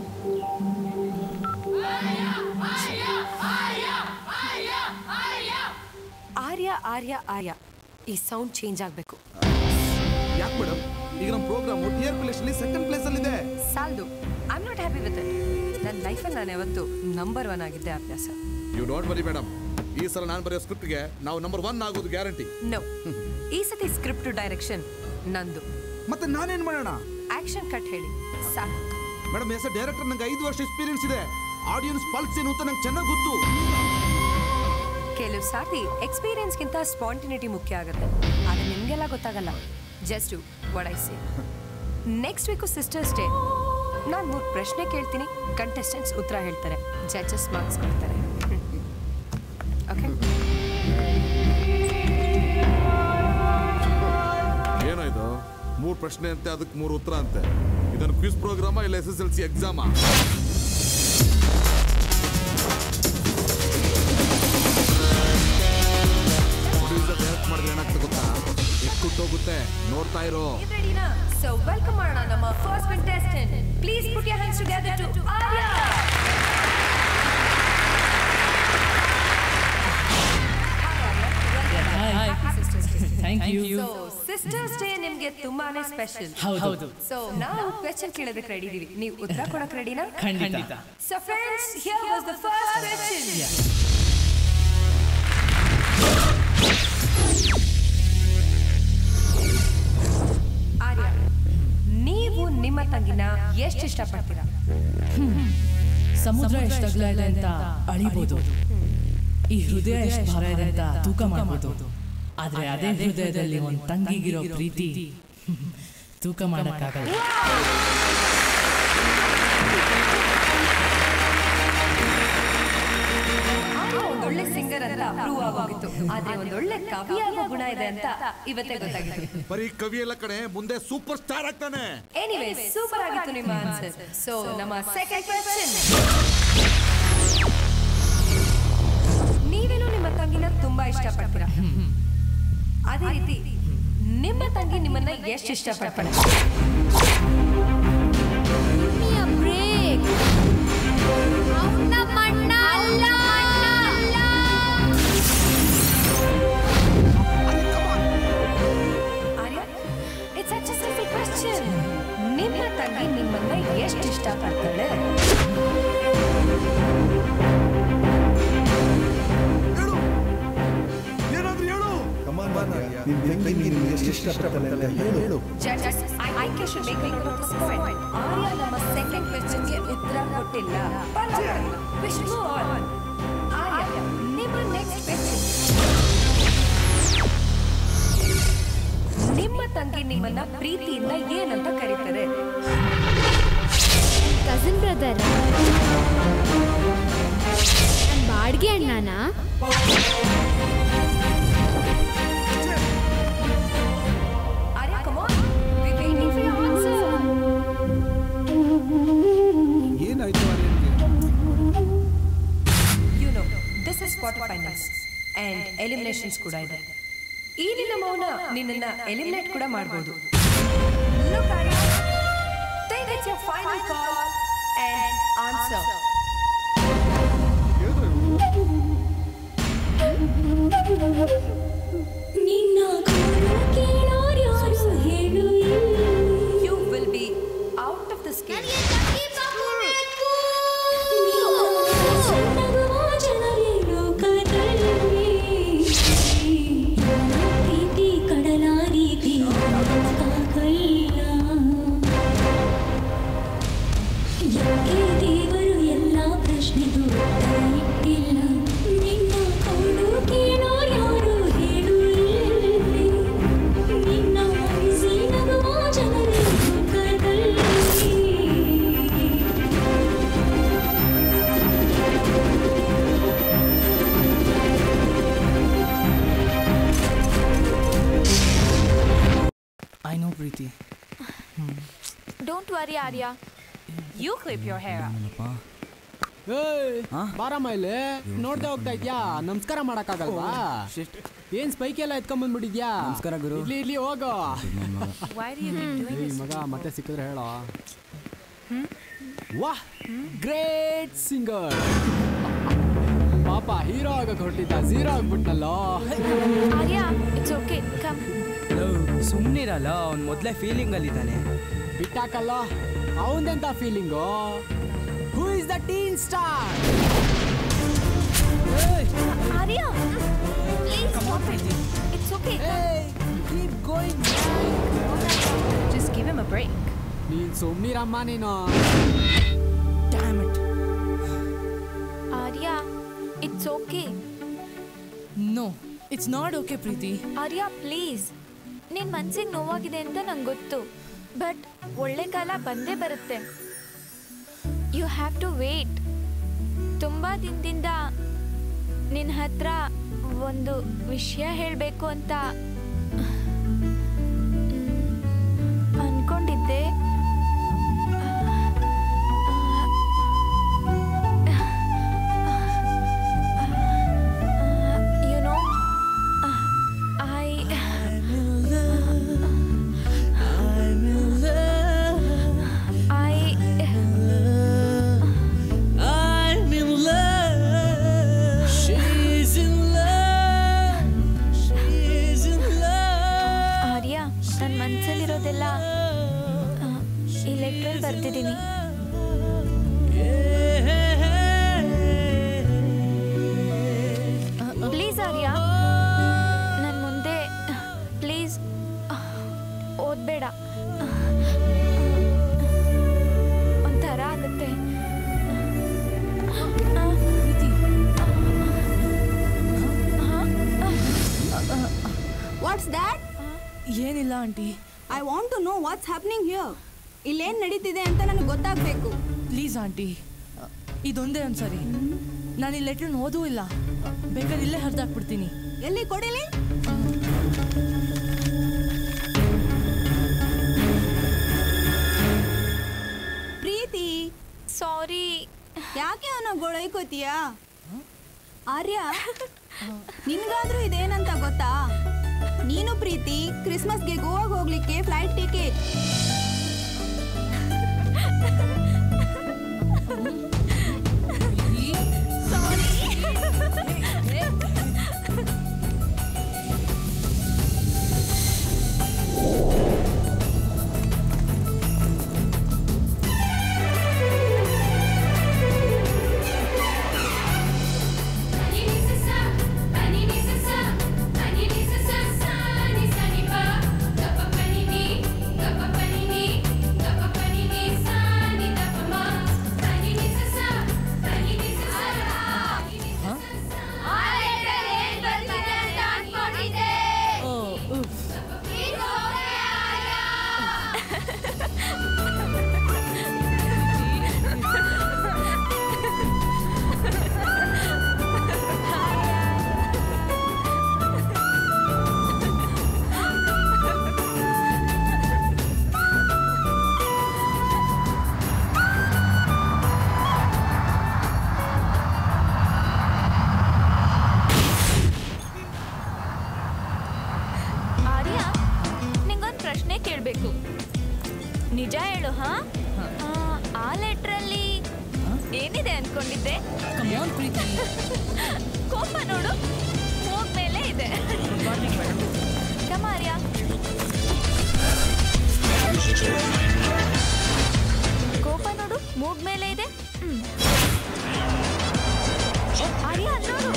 Speaker 6: Arya Arya Arya ಈ ಸೌಂಡ್ ಚೇಂಜ್ ಆಗಬೇಕು
Speaker 23: ಯಾಕೆ ಮೇಡಮ್ ಈಗ ನಮ್ಮ ಪ್ರೋಗ್ರಾಮ್ ಟಿಯರ್ ಪ್ಲೇಸ್ ಅಲ್ಲಿ ಸೆಕೆಂಡ್ ಪ್ಲೇಸ್ ಅಲ್ಲಿ ಇದೆ
Speaker 6: ಸಾಲ್ದು I am not happy with it ನನ್ನ ಲೈಫಲ್ಲಿ ನಾನು ಯಾವತ್ತು ನಂಬರ್ ಒನ್ ಆಗಿದ್ದೆ ಅಭ್ಯಾಸ
Speaker 23: ಯು ಡೋಂಟ್ ವರಿ ಮೇಡಮ್ ಈ ಸಲ ನಾನು ಬರೆಯೋ ಸ್ಕ್ರಿಪ್ಟ್ಗೆ ನಾವು ನಂಬರ್ ಒನ್ ಆಗೋದು ಗ್ಯಾರಂಟಿ
Speaker 6: ನೋ ಈ ಸತಿ ಸ್ಕ್ರಿಪ್ಟ್ ಡೈರೆಕ್ಷನ್ ನಂದು
Speaker 23: ಮತ್ತೆ ನಾನೇನ್ ಮಾಡೋಣ
Speaker 6: ಆಕ್ಷನ್ ಕಟ್ ಹೇಳಿ ಸಾಕು
Speaker 23: ಮೇಡಮ್ ಎಸ್ ಡೈರೆಕ್ಟರ್ ನಂಗೆ ಐದು ವರ್ಷ ಎಕ್ಸ್ಪೀರಿಯನ್ಸ್ ಇದೆ ಆಡಿಯನ್ಸ್ ಪಲ್ಸ್ ಏನು ಅಂತ ನಂಗೆ ಚೆನ್ನಾಗಿ ಗೊತ್ತು
Speaker 6: ಕೆಲವು ಸಾರಿ ಎಕ್ಸ್ಪೀರಿಯನ್ಸ್ಗಿಂತ ಸ್ಪಾಂಟಿನಿಟಿ ಮುಖ್ಯ ಆಗುತ್ತೆ ಆದರೆ ನಿಮಗೆಲ್ಲ ಗೊತ್ತಾಗಲ್ಲ just what I say next week sisters day ನಾನು ಮೂರು ಪ್ರಶ್ನೆ ಕೇಳ್ತೀನಿ ಕಂಟೆಸ್ಟೆಂಟ್ಸ್ ಉತ್ತರ ಹೇಳ್ತಾರೆ ಜಡ್ಜಸ್ ಮಾರ್ಕ್ಸ್ ಕೊಡ್ತಾರೆ ಓಕೆ
Speaker 23: ಏನಾಯ್ತು ಮೂರು ಪ್ರಶ್ನೆ ಅಂತೆ ಅದಕ್ಕೆ ಮೂರು ಉತ್ತರ ಅಂತೆ ಇದನ್ನು ಕ್ವಿಸ್ ಪ್ರೋಗ್ರಾಮ ಇಲ್ಲ ಎಸ್ ಎಸ್ ಎಲ್ ಸಿ ಎಕ್ಸಾಮಾ ಪ್ರೊಡ್ಯೂಸರ್ ಡೈರೆಕ್ಟ್ ಮಾಡಿದ್ರೆ ಏನಾಗ್ತದೆ ಗೊತ್ತಾ ಎಕ್ಕುಟ್ಟೋಗುತ್ತೆ ನೋಡ್ತಾ ಇರೋ
Speaker 6: ಸೊ ವೆಲ್ಕಮ್ ಮಾಡೋಣ ನಮ್ಮ first contestant please put your hands together to Arya
Speaker 1: thank you
Speaker 6: so sisters day ನಿಮ್ಗೆ ತುಂಬಾನೇ ಸ್ಪೆಷಲ್
Speaker 1: ಹೌದು.
Speaker 6: ಸೊ ನಾವು ಕ್ವೆಶ್ಚನ್ ಕೇಳೋದಕ್ಕೆ ರೆಡಿ ಇದೀವಿ ನೀವು ಉತ್ತರ ಕೊಡಕ್ಕೆ ರೆಡಿನಾ
Speaker 1: ಖಂಡಿತ.
Speaker 6: So friends here was the first question Arya ನೀವು ನಿಮ್ಮ ತಂಗಿನ ಎಷ್ಟು ಇಷ್ಟಪಡ್ತೀರಾ
Speaker 1: ಸಮುದ್ರ ಎಷ್ಟು ಅಗಲ ಇದೆ ಅಂತ ಅಳಿಬೋದು ಈ ಹೃದಯ ಎಷ್ಟು ಭಾರ ಇದೆ ಅಂತ ತೂಕ ಮಾಡ್ಬೋದು ಆದ್ರೆ ಅದೇ ಹೃದಯದಲ್ಲಿ ಒಂದು ತಂಗಿಗಿರೋ ಪ್ರೀತಿ ತೂಕ ಮಾಡಕ್ಕಾಗಲ್ಲ
Speaker 6: ಆರ್ಯ ಒಂದೊಳ್ಳೆ ಸಿಂಗರ್ ಅಂತ ಪ್ರೂವ್ ಆಗೋಗಿತ್ತು ಆದ್ರೆ ಒಂದೊಳ್ಳೆ ಕವಿಯಾಗೋ ಗುಣ ಇದೆ ಅಂತ ಇವತ್ತೇ ಗೊತ್ತಾಗಿದೆ
Speaker 23: ಬರೀ ಕವಿ ಎಲ್ಲ ಕಡೆ ಮುಂದೆ ಸೂಪರ್ ಸ್ಟಾರ್ ಆಗ್ತಾನೆ
Speaker 6: ಎನಿವೇ ಸೂಪರ್ ಆಗಿತ್ತು ನಿಮ್ಮ ಆನ್ಸರ್ ಸೊ ನಮ್ಮ ಸೆಕೆಂಡ್ ಕ್ವೆಶ್ಚನ್ ನೀವೇನು ನಿಮ್ಮ ತಂಗಿನ ತುಂಬಾ ಇಷ್ಟಪಡ್ತೀರಾ ಅದೇ ರೀತಿ ನಿಮ್ಮ ತಂಗಿ ನಿಮ್ಮನ್ನ ಎಷ್ಟು ಇಷ್ಟಪಡ್ತಾಳೆ
Speaker 16: ಬ್ರೇಕ್ ನಮ್ಮ ಅಣ್ಣ ಅಲ್ಲ
Speaker 6: Arya it's such a simple question ನಿಮ್ಮ ತಂಗಿ ನಿಮ್ಮನ್ನ ಎಷ್ಟು ಇಷ್ಟಪಡ್ತಾಳೆ
Speaker 23: ಏನಾದ್ರೂ ಹೇಳು
Speaker 6: ಜಡ್ಜಸ್ ಆಯ್ಕೆ should make me note this point. ಆರ್ಯ ನಮ್ಮ ಸೆಕೆಂಡ್ ಕ್ವೆಶ್ಚನ್ಗೆ ಉತ್ತರ ಕೊಟ್ಟಿಲ್ಲ ಪರವಾಗಿಲ್ಲ. We should move on. ಆರ್ಯ ನಿಮ್ಮ ನೆಕ್ಸ್ಟ್ ಕ್ವೆಶ್ಚನ್ ನಿಮ್ಮ ತಂಗಿ ನಿಮ್ಮನ್ನ ಪ್ರೀತಿಯಿಂದ ಏನಂತ ಕರೀತಾರೆ
Speaker 16: ಕಸಿನ್ ಬ್ರದರ್ ಬಾಡ್ಗೆ ಅಣ್ಣನಾ
Speaker 6: ಆರ್ಯ come on. We waiting for your answer.
Speaker 5: ಏನಾಯ್ತು
Speaker 6: You know, this is quarter finals and eliminations ಕೂಡ ಇದೆ ಈ ನಿನ್ನ ಮೌನ ನಿನ್ನನ್ನ ಎಲಿಮಿನೇಟ್ ಕೂಡ ಮಾಡ್ಬೋದು Look, Arya, think it's your final call and answer.
Speaker 4: ನಿನ್ನ ಗೋಳು ಕೇಳೋರ್ಯಾರು ಹೇಳು
Speaker 6: You will be out of this game.
Speaker 4: ನಗುವ ಜನರೇ ಲೋಕದಲ್ಲಿ ಪ್ರೀತಿ ಕಡಲ ರೀತಿ ಕೈಯ ಯಾಕೆ ದೇವರು ಎಲ್ಲ ಪ್ರಶ್ನೆಗೂ ಉತ್ತರ ಇಟ್ಟಿಲ್ಲ ನಿನ್ನ ಕೌಳು ಕೇಳೋರು ಯಾರು ಹೇಳು ಇಲ್ಲಿ. ನಿನ್ನ ಮನಸ್ಸಿ ನಗುವ ಜನರೇ ಲೋಕದಲ್ಲಿ
Speaker 1: I know Preethi
Speaker 20: don't worry Arya you clip your hair
Speaker 21: ಏಯ್ ಬಾರಮ್ಮ ಇಲ್ಲಿ ನೋಡ್ದೆ ಹೋಗ್ತಾ ಇದ್ಯಾ ನಮಸ್ಕಾರ ಮಾಡಕ್ಕಾಗಲ್ವಾ ಏನ್ ಸ್ಪೈಕ್ ಎಲ್ಲ ಎತ್ಕೊಂಡ್ ಬಂದ್ಬಿಟ್ಟಿದ್ಯಾ
Speaker 7: ನಮಸ್ಕಾರ ಗುರು.
Speaker 21: ಇರ್ಲಿ ಇರ್ಲಿ ಹೋಗೋ
Speaker 20: Why do you keep doing
Speaker 21: ಏಯ್
Speaker 20: this?
Speaker 21: ಮಗ ಮತ್ತೆ ಸಿಕ್ಕಿದ್ರೆ ಹೇಳೋ ವಾಹ್ ಗ್ರೇಟ್ ಸಿಂಗರ್ ಪಾಪ ಹೀರೋ ಆಗಕ್ ಹೊರಟಿದ್ದ ಝೀರೋ ಆಗ್ಬಿಟ್ನಲ್ಲೋ
Speaker 20: ಆರ್ಯ ಇಟ್ಸ್ ಓಕೆ ಕಮ್
Speaker 7: ಸುಮ್ಮನಿರಲ್ಲ ಅವ್ನು ಮೊದಲೇ ಫೀಲಿಂಗ್ ಅಲ್ಲಿ ಇದ್ದಾನೆ
Speaker 21: ಬಿಟ್ಟಾಕಲ್ಲ ಅವಂದೆಂತ feeling who is the teen star
Speaker 20: Arya please it's okay
Speaker 21: keep going
Speaker 20: just give him a break
Speaker 21: ನೀನ್ ಸುಮ್ನಿರಮ್ಮ ನೀನು
Speaker 20: Arya it's okay
Speaker 1: no it's not okay Preethi
Speaker 20: Arya please ನಿನ್ ಮನ್ಸಿಗೆ ನೋವಾಗಿದೆ ಅಂತ ನಂಗೆ ಗೊತ್ತು ಬಟ್ ಒಳ್ಳೆ ಕಾಲ ಬಂದೇ ಬರುತ್ತೆ ಯು ಹ್ಯಾವ್ ಟು ವೇಟ್ ತುಂಬ ದಿನದಿಂದ ನಿನ್ನ ಹತ್ರ ಒಂದು ವಿಷಯ ಹೇಳಬೇಕು ಅಂತ ಅನ್ಕೊಂಡಿದ್ದೆ you know I I
Speaker 1: I'm in love. She's in love. She's in love.
Speaker 20: Arya ನನ್ನ ಮನಸ್ಸಲ್ಲಿರೋದೆಲ್ಲ ಆ, ಈ ಲೆಟ್ರಲ್ಲಿ ಬರ್ತಿದ್ದೀನಿ ಪ್ಲೀಸ್ ಆರ್ಯ ನನ್ನ ಮುಂದೆ ಪ್ಲೀಸ್ ಓದ್ಬೇಡ ಒಂಥರ ಆಗುತ್ತೆ
Speaker 11: ವಾಟ್ಸ್ ದ್ಯಾಟ್
Speaker 1: ಏನಿಲ್ಲ aunty
Speaker 11: I want to know what's happening here ಇಲ್ಲೇನ್ ನಡೀತಿದೆ ಅಂತ ನನಗೆ ಗೊತ್ತಾಗಬೇಕು
Speaker 1: ಪ್ಲೀಸ್ ಆಂಟಿ ಇದೊಂದೇ ಒಂದ್ಸರಿ ನಾನು ಈ ಲೆಟ್ರನ್ನ ಓದೂ ಇಲ್ಲ ಬೇಕಾದ್ರೆ ಇಲ್ಲೇ ಹರಿದಾಕ್ಬಿಡ್ತೀನಿ
Speaker 11: ಎಲ್ಲಿ ಕೊಡಿಲಿ ಪ್ರೀತಿ
Speaker 20: ಸಾರಿ
Speaker 11: ಯಾಕೆ ಅವನ ಗೊಳೈಕೋತೀಯಾ ಆರ್ಯ ನಿನ್ಗಾದ್ರೂ ಇದೇನಂತ ಗೊತ್ತಾ ನೀನು ಪ್ರೀತಿ ಕ್ರಿಸ್ಮಸ್ಗೆ ಗೋವಾಗೆ ಹೋಗ್ಲಿಕ್ಕೆ ಫ್ಲೈಟ್ ಟಿಕೆಟ್
Speaker 20: ಆರ್ಯ ನಿಂಗೊಂದು ಪ್ರಶ್ನೆ ಕೇಳಬೇಕು ನಿಜ ಹೇಳು ಹಾ ಆ, ಆ ಲೆಟ್ರಲ್ಲಿ ಏನಿದೆ ಅನ್ಕೊಂಡಿದ್ದೆ ಕೋಪ ನೋಡು ಹೋಗ್ಮೇಲೆ ಇದೆ ಕಮ ಆರ್ಯ ಕೋಪ ನೋಡು ಮೂಗ್ ಮೇಲೆ ಇದೆ ಹ್ಮ್. ಆರ್ಯ ಅಲ್ಲ್ ನೋಡು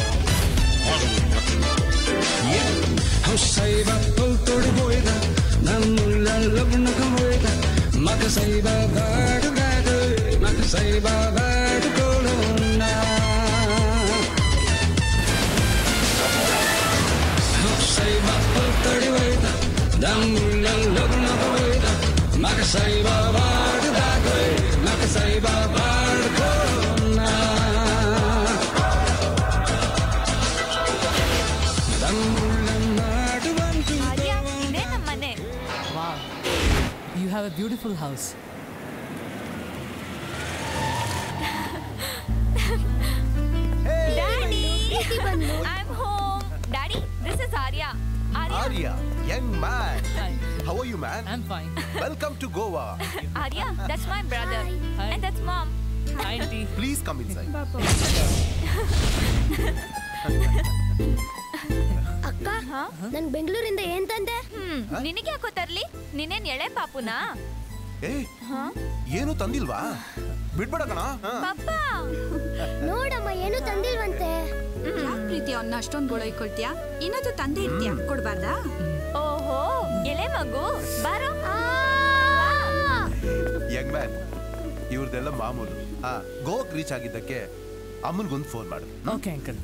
Speaker 8: Husayba pultod boyda namulla lagna kamoyda makasayba badu gadu makasayba badu kolonna Husayba pultod boyda namulla lagna kamoyda makasayba badu gadu makasayba badu kolonna
Speaker 20: Arya ಇದೇ ನಮ್ಮನೆ
Speaker 1: wow you have a beautiful house
Speaker 20: daddy I am home daddy this is Arya Arya
Speaker 15: Arya, young man. How are you, man?
Speaker 1: I'm fine.
Speaker 15: Welcome to Goa.
Speaker 20: Arya, that's my brother. And that's mom.
Speaker 1: Hi, auntie.
Speaker 15: Please come inside.
Speaker 16: ಅಕ್ಕ ನನ್ ಬೆಂಗಳೂರಿಂದ ಏನ್ ತಂದೆ
Speaker 20: ಹ್ಮ್ ನಿನಗೆ ಯಾಕೋ ತರ್ಲಿ ನೀನೇನ್ ಎಳೆ ಪಾಪುನಾ
Speaker 15: ಏ ಏನು ತಂದಿಲ್ವಾ ಬಿಡ್ಬೇಡ ಕಣ
Speaker 20: ಪಪ್ಪ
Speaker 16: ನೋಡಮ್ಮ ಏನು ತಂದಿಲ್ವಂತೆ
Speaker 11: ಯಾಕೆ ಪ್ರೀತಿ ಅವನ್ನ ಅಷ್ಟೊಂದು ಗೊಳೈಕೊಳ್ತೀಯಾ ಇನ್ನದು ತಂದೆ ಇರ್ತೀಯಾ ಕೊಡ್ಬಾರ್ದಾ
Speaker 20: ಓಹೋ ಎಳೆ ಮಗು ಬಾರೋ
Speaker 15: ಯಂಗ್ ಮ್ಯಾನ್ ಇವ್ರದೆಲ್ಲ ಮಾಮೂಲು ಹಾ ಗೋವಾಕ್ ರೀಚ್ ಆಗಿದ್ದಕ್ಕೆ ಅಮ್ಮನ್ಗೊಂದು ಫೋನ್ ಮಾಡು
Speaker 1: ಓಕೆ ಅಂಕಲ್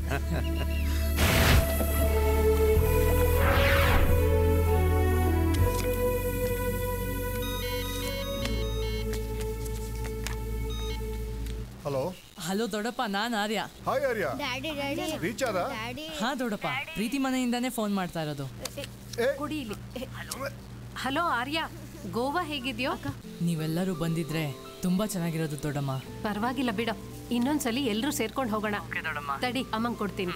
Speaker 18: ಹಲೋ
Speaker 1: ಹಲೋ ದೊಡ್ಡಪ್ಪ ನಾನು Arya
Speaker 18: hi Arya
Speaker 16: daddy daddy
Speaker 18: reach ಆದ
Speaker 1: ಹಾ ದೊಡ್ಡಪ್ಪ ಪ್ರೀತಿ ಮನೆಯಿಂದಾನೇ ಫೋನ್ ಮಾಡ್ತಾ ಇರೋದು
Speaker 6: ಕುಡಿ ಇಲ್ಲಿ ಹಲೋ ಆರ್ಯ ಗೋವಾ ಹೇಗಿದ್ಯೋ
Speaker 1: ನೀವೆಲ್ಲರೂ ಬಂದಿದ್ರೆ ತುಂಬಾ ಚೆನ್ನಾಗಿರೋದು ದೊಡ್ಡಮ್ಮ
Speaker 6: ಪರವಾಗಿಲ್ಲ ಬಿಡು ಇನ್ನೊಂದ್ಸಲಿ ಎಲ್ರೂ ಸೇರ್ಕೊಂಡು ಹೋಗೋಣ ತಡಿ ಅಮ್ಮಂಗ್ ಕೊಡ್ತೀನಿ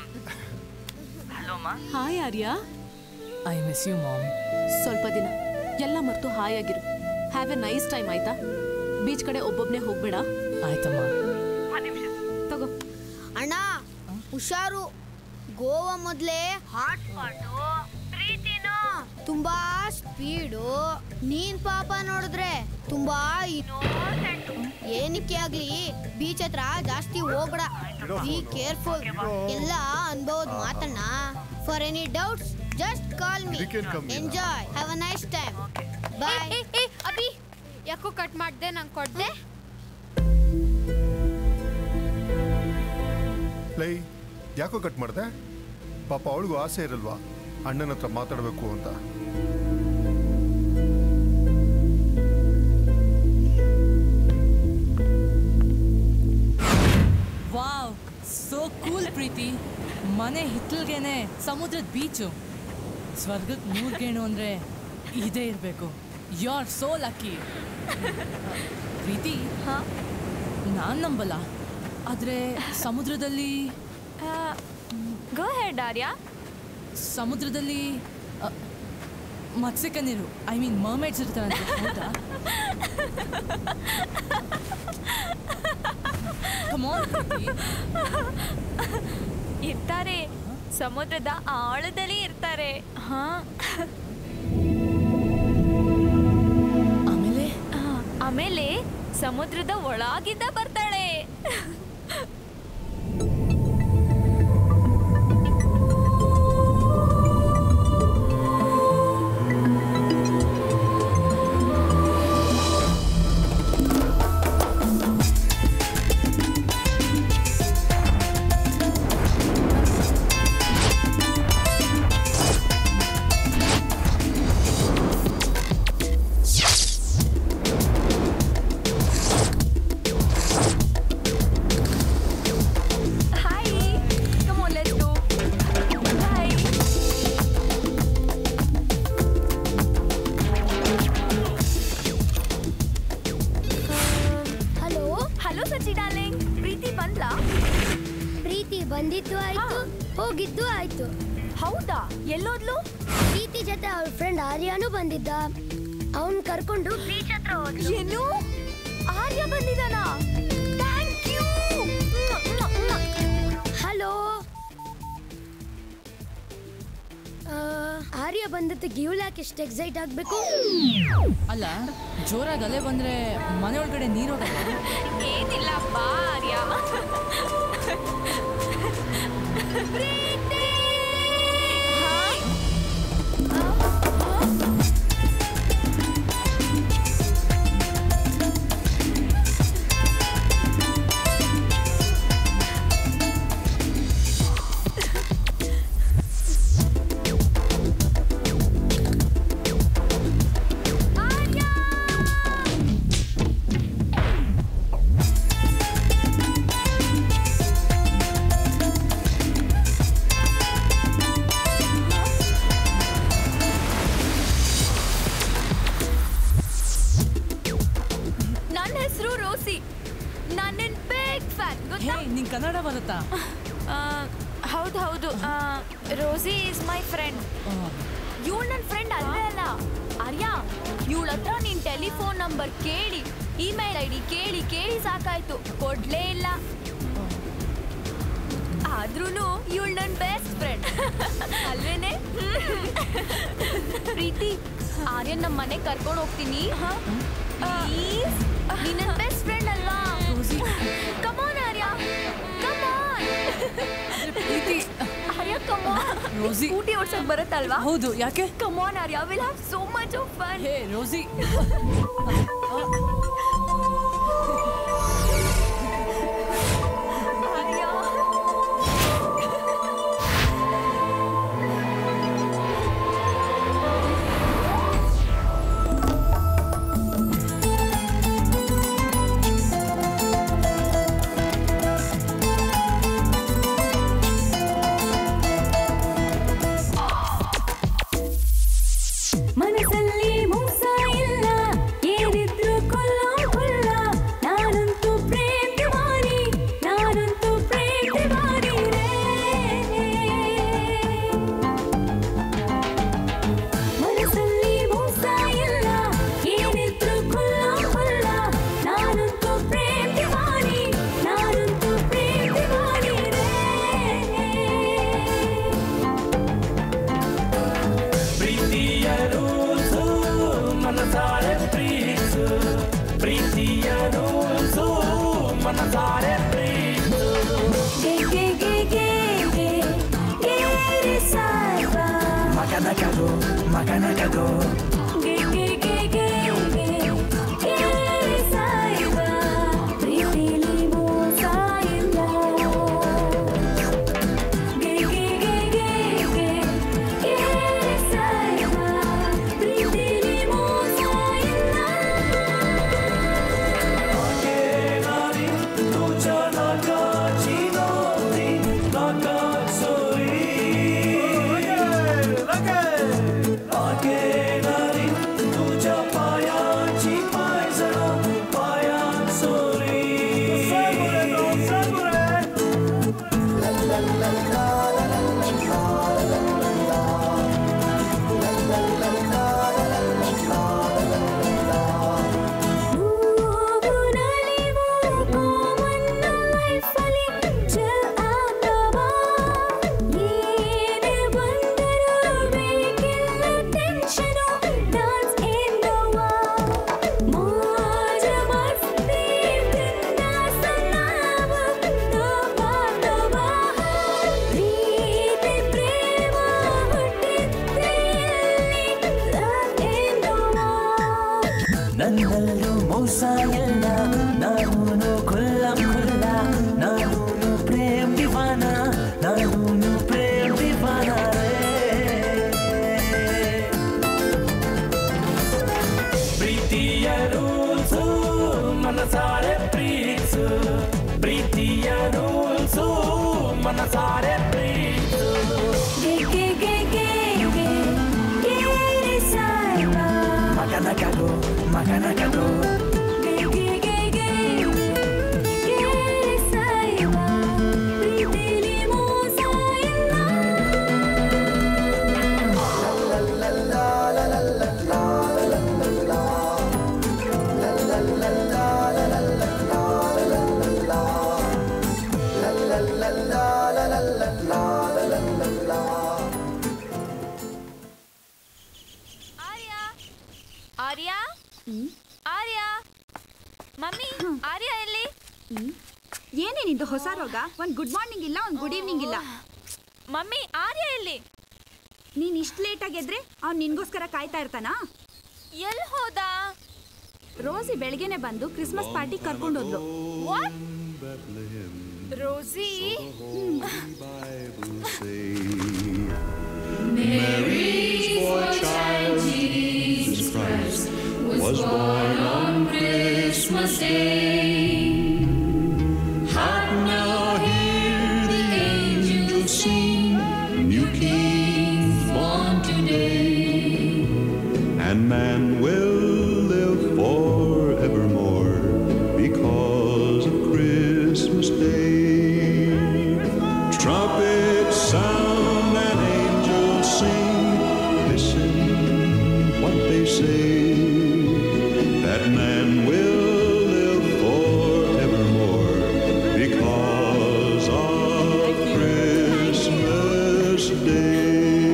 Speaker 3: hi Arya
Speaker 1: I miss you mom
Speaker 3: ಸ್ವಲ್ಪ ದಿನ ಎಲ್ಲ ಮರ್ತು ಹಾಯಾಗಿರು ಹ್ಯಾವ್ ಎ ನೈಸ್ ಟೈಮ್ ಆಯ್ತಾ ಬೀಚ್ ಕಡೆ ಒಬ್ಬೊಬ್ನೇ ಹೋಗ್ಬೇಡ
Speaker 1: ಆಯ್ತಮ್ಮ
Speaker 3: ತಗೋ
Speaker 16: ಅಣ್ಣ ಹುಷಾರು ಗೋವಾ ಮೊದ್ಲೇ ಹಾಟ್ ಸ್ಪಾಟು ಪ್ರೀತಿನೂ ತುಂಬಾ ಸ್ಪೀಡು ನೀನ್ ಪಾಪ ನೋಡಿದ್ರೆ ತುಂಬಾ ಇನ್ನೋಸೆಂಟ್ ಏನಕ್ಕೆ ಆಗ್ಲಿ ಬೀಚ್ ಹತ್ರ ಜಾಸ್ತಿ ಹೋಗ್ಬೇಡ ಬಿ ಕೇರ್ಫುಲ್ ಎಲ್ಲ ಅನ್ಭವದ ಮಾತಣ್ಣ for any doubts just call me
Speaker 18: ಇದಕ್ಕೇನ್ ಕಮ್ಮಿ?
Speaker 16: Enjoy have a nice time bye Abhi ಯಾಕೋ ಕಟ್ ಮಾಡ್ದೆ ನಂಗೆ ಕೊಡ್ದೆ
Speaker 18: ಲೈ ಯಾಕೋ ಕಟ್ ಮಾಡಿದೆ ಪಾಪ ಅವಳಿಗೂ ಆಸೆ ಇರಲ್ವಾ ಅಣ್ಣನ ಹತ್ರ ಮಾತಾಡಬೇಕು ಅಂತ
Speaker 1: ವಾವ್ ಸೋ ಕೂಲ್ ಪ್ರೀತಿ ಮನೆ ಹಿತ್ತಲ್ಗೆನೆ ಸಮುದ್ರದ ಬೀಚು ಸ್ವರ್ಗಕ್ಕೆ ಮೂರು ಗೇಣು ಅಂದರೆ ಇದೇ ಇರಬೇಕು you are so lucky Preethi ನಾನು ನಂಬಲ್ಲ ಆದರೆ ಸಮುದ್ರದಲ್ಲಿ
Speaker 20: ಗೋ ಹೆಡ್ ಆರ್ಯ
Speaker 1: ಸಮುದ್ರದಲ್ಲಿ ಅ, ಮತ್ಸ್ಯಕನ್ಯರು ಐ ಮೀನ್ ಮರ್ಮೇಡ್ಸ್ ಇರ್ತಾರಂತೆ ಹೌದಾ Come on, ಪ್ರೀತಿ.
Speaker 20: ಇರ್ತಾರೆ ಸಮುದ್ರದ ಆಳದಲ್ಲಿ ಇರ್ತಾರೆ ಹಾ
Speaker 1: ಆಮೇಲೆ
Speaker 20: ಆಮೇಲೆ ಸಮುದ್ರದ ಒಳಗಿದ್ದ ಬರ್ತಾಳೆ Hi. Come on, let's go. Hi.
Speaker 16: Hello
Speaker 20: hello Sachi darling Preethi ಬಂದ್ಲಾ
Speaker 16: ಪ್ರೀತಿ ಬಂದಿದ್ದು ಆಯ್ತು ಹೋಗಿದ್ದು ಆಯ್ತು
Speaker 20: ಹೌದಾ ಎಲ್ಲೋದ್ಲು
Speaker 16: ಪ್ರೀತಿ ಜೊತೆ ಅವ್ರ ಫ್ರೆಂಡ್ ಆರ್ಯಾನು ಬಂದಿದ್ದ ಅವನ್ ಕರ್ಕೊಂಡು ಬೀಚ್ ಹತ್ರ ಹೋದ್ಲು
Speaker 20: ಏನು ಆರ್ಯ ಬಂದಿದಾನ ಥ್ಯಾಂಕ್ ಯು
Speaker 16: ಹಲೋ ಆರ್ಯ ಬಂದದ್ದು ಗಿವ್ಲಾಕ್ ಎಷ್ಟು ಎಕ್ಸೈಟ್ ಆಗ್ಬೇಕು
Speaker 1: ಅಲ್ಲ ಜೋರಾಗಿ ಅಲೆ ಬಂದ್ರೆ ಮನೆ ಒಳಗಡೆ ನೀರೋಗಲ್ಲ
Speaker 20: ಏನಿಲ್ಲ ಬಾ ಆರ್ಯ ಪ್ರೀತಿ ಹಾಯ್ ನನ್ನ ಹೆಸರು ರೋಸಿ ನಾನು ನಿನ್ ಬಿಗ್ ಫ್ಯಾನ್ ಗೊತ್ತಾ
Speaker 1: ನಿಂಗೆ ಕನ್ನಡ ಬರುತ್ತಾ
Speaker 20: ಹೌದು ಹೌದು ರೋಸಿ ಇಸ್ ಮೈ ಫ್ರೆಂಡ್ ಇವಳು ನನ್ನ ಫ್ರೆಂಡ್ ಅಲ್ಲೇ ಅಲ್ಲ ಆರ್ಯ ಇವಳ ಹತ್ರ ನಿನ್ ಟೆಲಿಫೋನ್ ನಂಬರ್ ಕೇಳಿ ಇಮೇಲ್ ಐ ಡಿ ಕೇಳಿ ಕೇಳಿ ಸಾಕಾಯ್ತು ಕೊಡ್ಲೇ ಇಲ್ಲ ಆದ್ರೂನು ಇವಳು ನನ್ನ ಬೆಸ್ಟ್ ಫ್ರೆಂಡ್ ಅಲ್ವೇನೆ ಪ್ರೀತಿ ಆರ್ಯನ್ ನಮ್ಮ ಮನೆ ಕರ್ಕೊಂಡು ಹೋಗ್ತೀನಿ ಪ್ಲೀಸ್ ನೀನ್ ನನ್ನ ಬೆಸ್ಟ್ ಫ್ರೆಂಡ್ ಅಲ್ವಾ ಕಮಾನ್ ಆರ್ಯ ಕಮಾನ್
Speaker 1: ಪ್ರೀತಿ
Speaker 20: ಆರ್ಯ ಕಮಾನ್
Speaker 1: ರೋಸಿ
Speaker 20: ಸ್ಕೂಟಿ ಓಡ್ಸಕ್ ಬರುತ್ತಲ್ವಾ
Speaker 1: ಹೌದು ಯಾಕೆ
Speaker 20: come on Arya will have so much of fun
Speaker 1: hey Rosie
Speaker 4: ಮನಸ್ಸಲ್ಲಿ ಮೋಸ ಇಲ್ಲ ಏನಿದ್ರು ಕೊಲ್ಲೋ ಕೊಲ್ಲ ನಾನಂತೂ ಪ್ರೇಮ ಮಾಡಿ ನಾನಂತೂ ಪ್ರೇಮ ಮಾಡಿರೆ ಮನಸ್ಸಲ್ಲಿ ಮೋಸ ಇಲ್ಲ ಏನಿದ್ರು ಕೊಲ್ಲೋ ಕೊಲ್ಲ ನಾನಂತೂ ಪ್ರೇಮ ಮಾಡಿ ನಾನಂತೂ ಪ್ರೇಮ ಮಾಡಿರೆ
Speaker 8: ಪ್ರೀತಿಯ ರೂಲ್ಸು ಮನಸಾರೆ ಪ್ರೀಸು ಪ್ರೀತಿಯ ರೂಲ್ಸು ಮನಸಾರೆ ಪ್ರೀಸು
Speaker 4: ಗೆ ಗೆ ಗೆ ಗೆ ಗೆ ಗೆ ರೆ ಸಾಲ್ವಾ
Speaker 8: ಮಗನ ಕಗೋ ಮಗನ ಕಗೋ
Speaker 4: ಗೆ ಗೆ ಗೆ ಗೆ ಗೆ ಗೆ ರೆ ಸಾಲ್ವಾ ಪ್ರೀತಿಲಿ ಮೋಸ ಇಲ್ಲ ಗೆ ಗೆ ಗೆ ಗೆ ಗೆ ಗೆ ರೆ ಸಾಲ್ವಾ ಪ್ರೀತಿಲಿ ಮೋಸ ಇಲ್ಲ
Speaker 8: ನಾನಿಂದು ಚೆನ್ನಾಗಿ ನೋಡಿ ನಾಗ
Speaker 4: ಕನಕದು ಗೆ ಗೆ ಗೆ ಗೆ ಸಾಯಿವ ಪ್ರೀತಿಲಿ ಮೋಸ ಇಲ್ಲ
Speaker 20: ಆರ್ಯ ಆರ್ಯ ಮಮ್ಮಿ ಆರ್ಯ ಎಲ್ಲಿ
Speaker 11: ಏನೇನಿದು ಹೊಸ ರೋಗ ಒಂದ್ ಗುಡ್ ಮಾರ್ನಿಂಗ್ ಇಲ್ಲ ಒಂದ್ ಗುಡ್ ಈವ್ನಿಂಗ್ ಇಲ್ಲ
Speaker 20: ಮಮ್ಮಿ ಆರ್ಯ ಎಲ್ಲಿ
Speaker 11: ನೀನ್ ಇಷ್ಟು ಲೇಟ್ ಆಗಿದ್ರೆ ಅವ್ನು ನಿನ್ಗೋಸ್ಕರ ಕಾಯ್ತಾ ಇರ್ತಾನಾ
Speaker 20: ಎಲ್ಲಿ ಹೋದ
Speaker 11: ರೋಸಿ ಬೆಳಗ್ಗೆನೆ ಬಂದು ಕ್ರಿಸ್ಮಸ್ ಪಾರ್ಟಿ ಕರ್ಕೊಂಡೋದ್ಲು
Speaker 20: Rosie
Speaker 4: Mary's boy child, Jesus Christ, was born on Christmas Day. Hark now, hear the angels sing, new King born today.
Speaker 17: and man will live forevermore because of Christmas Day. Trumpets sound and angels sing. Listen what they say. That man will live forevermore because of Christmas Day.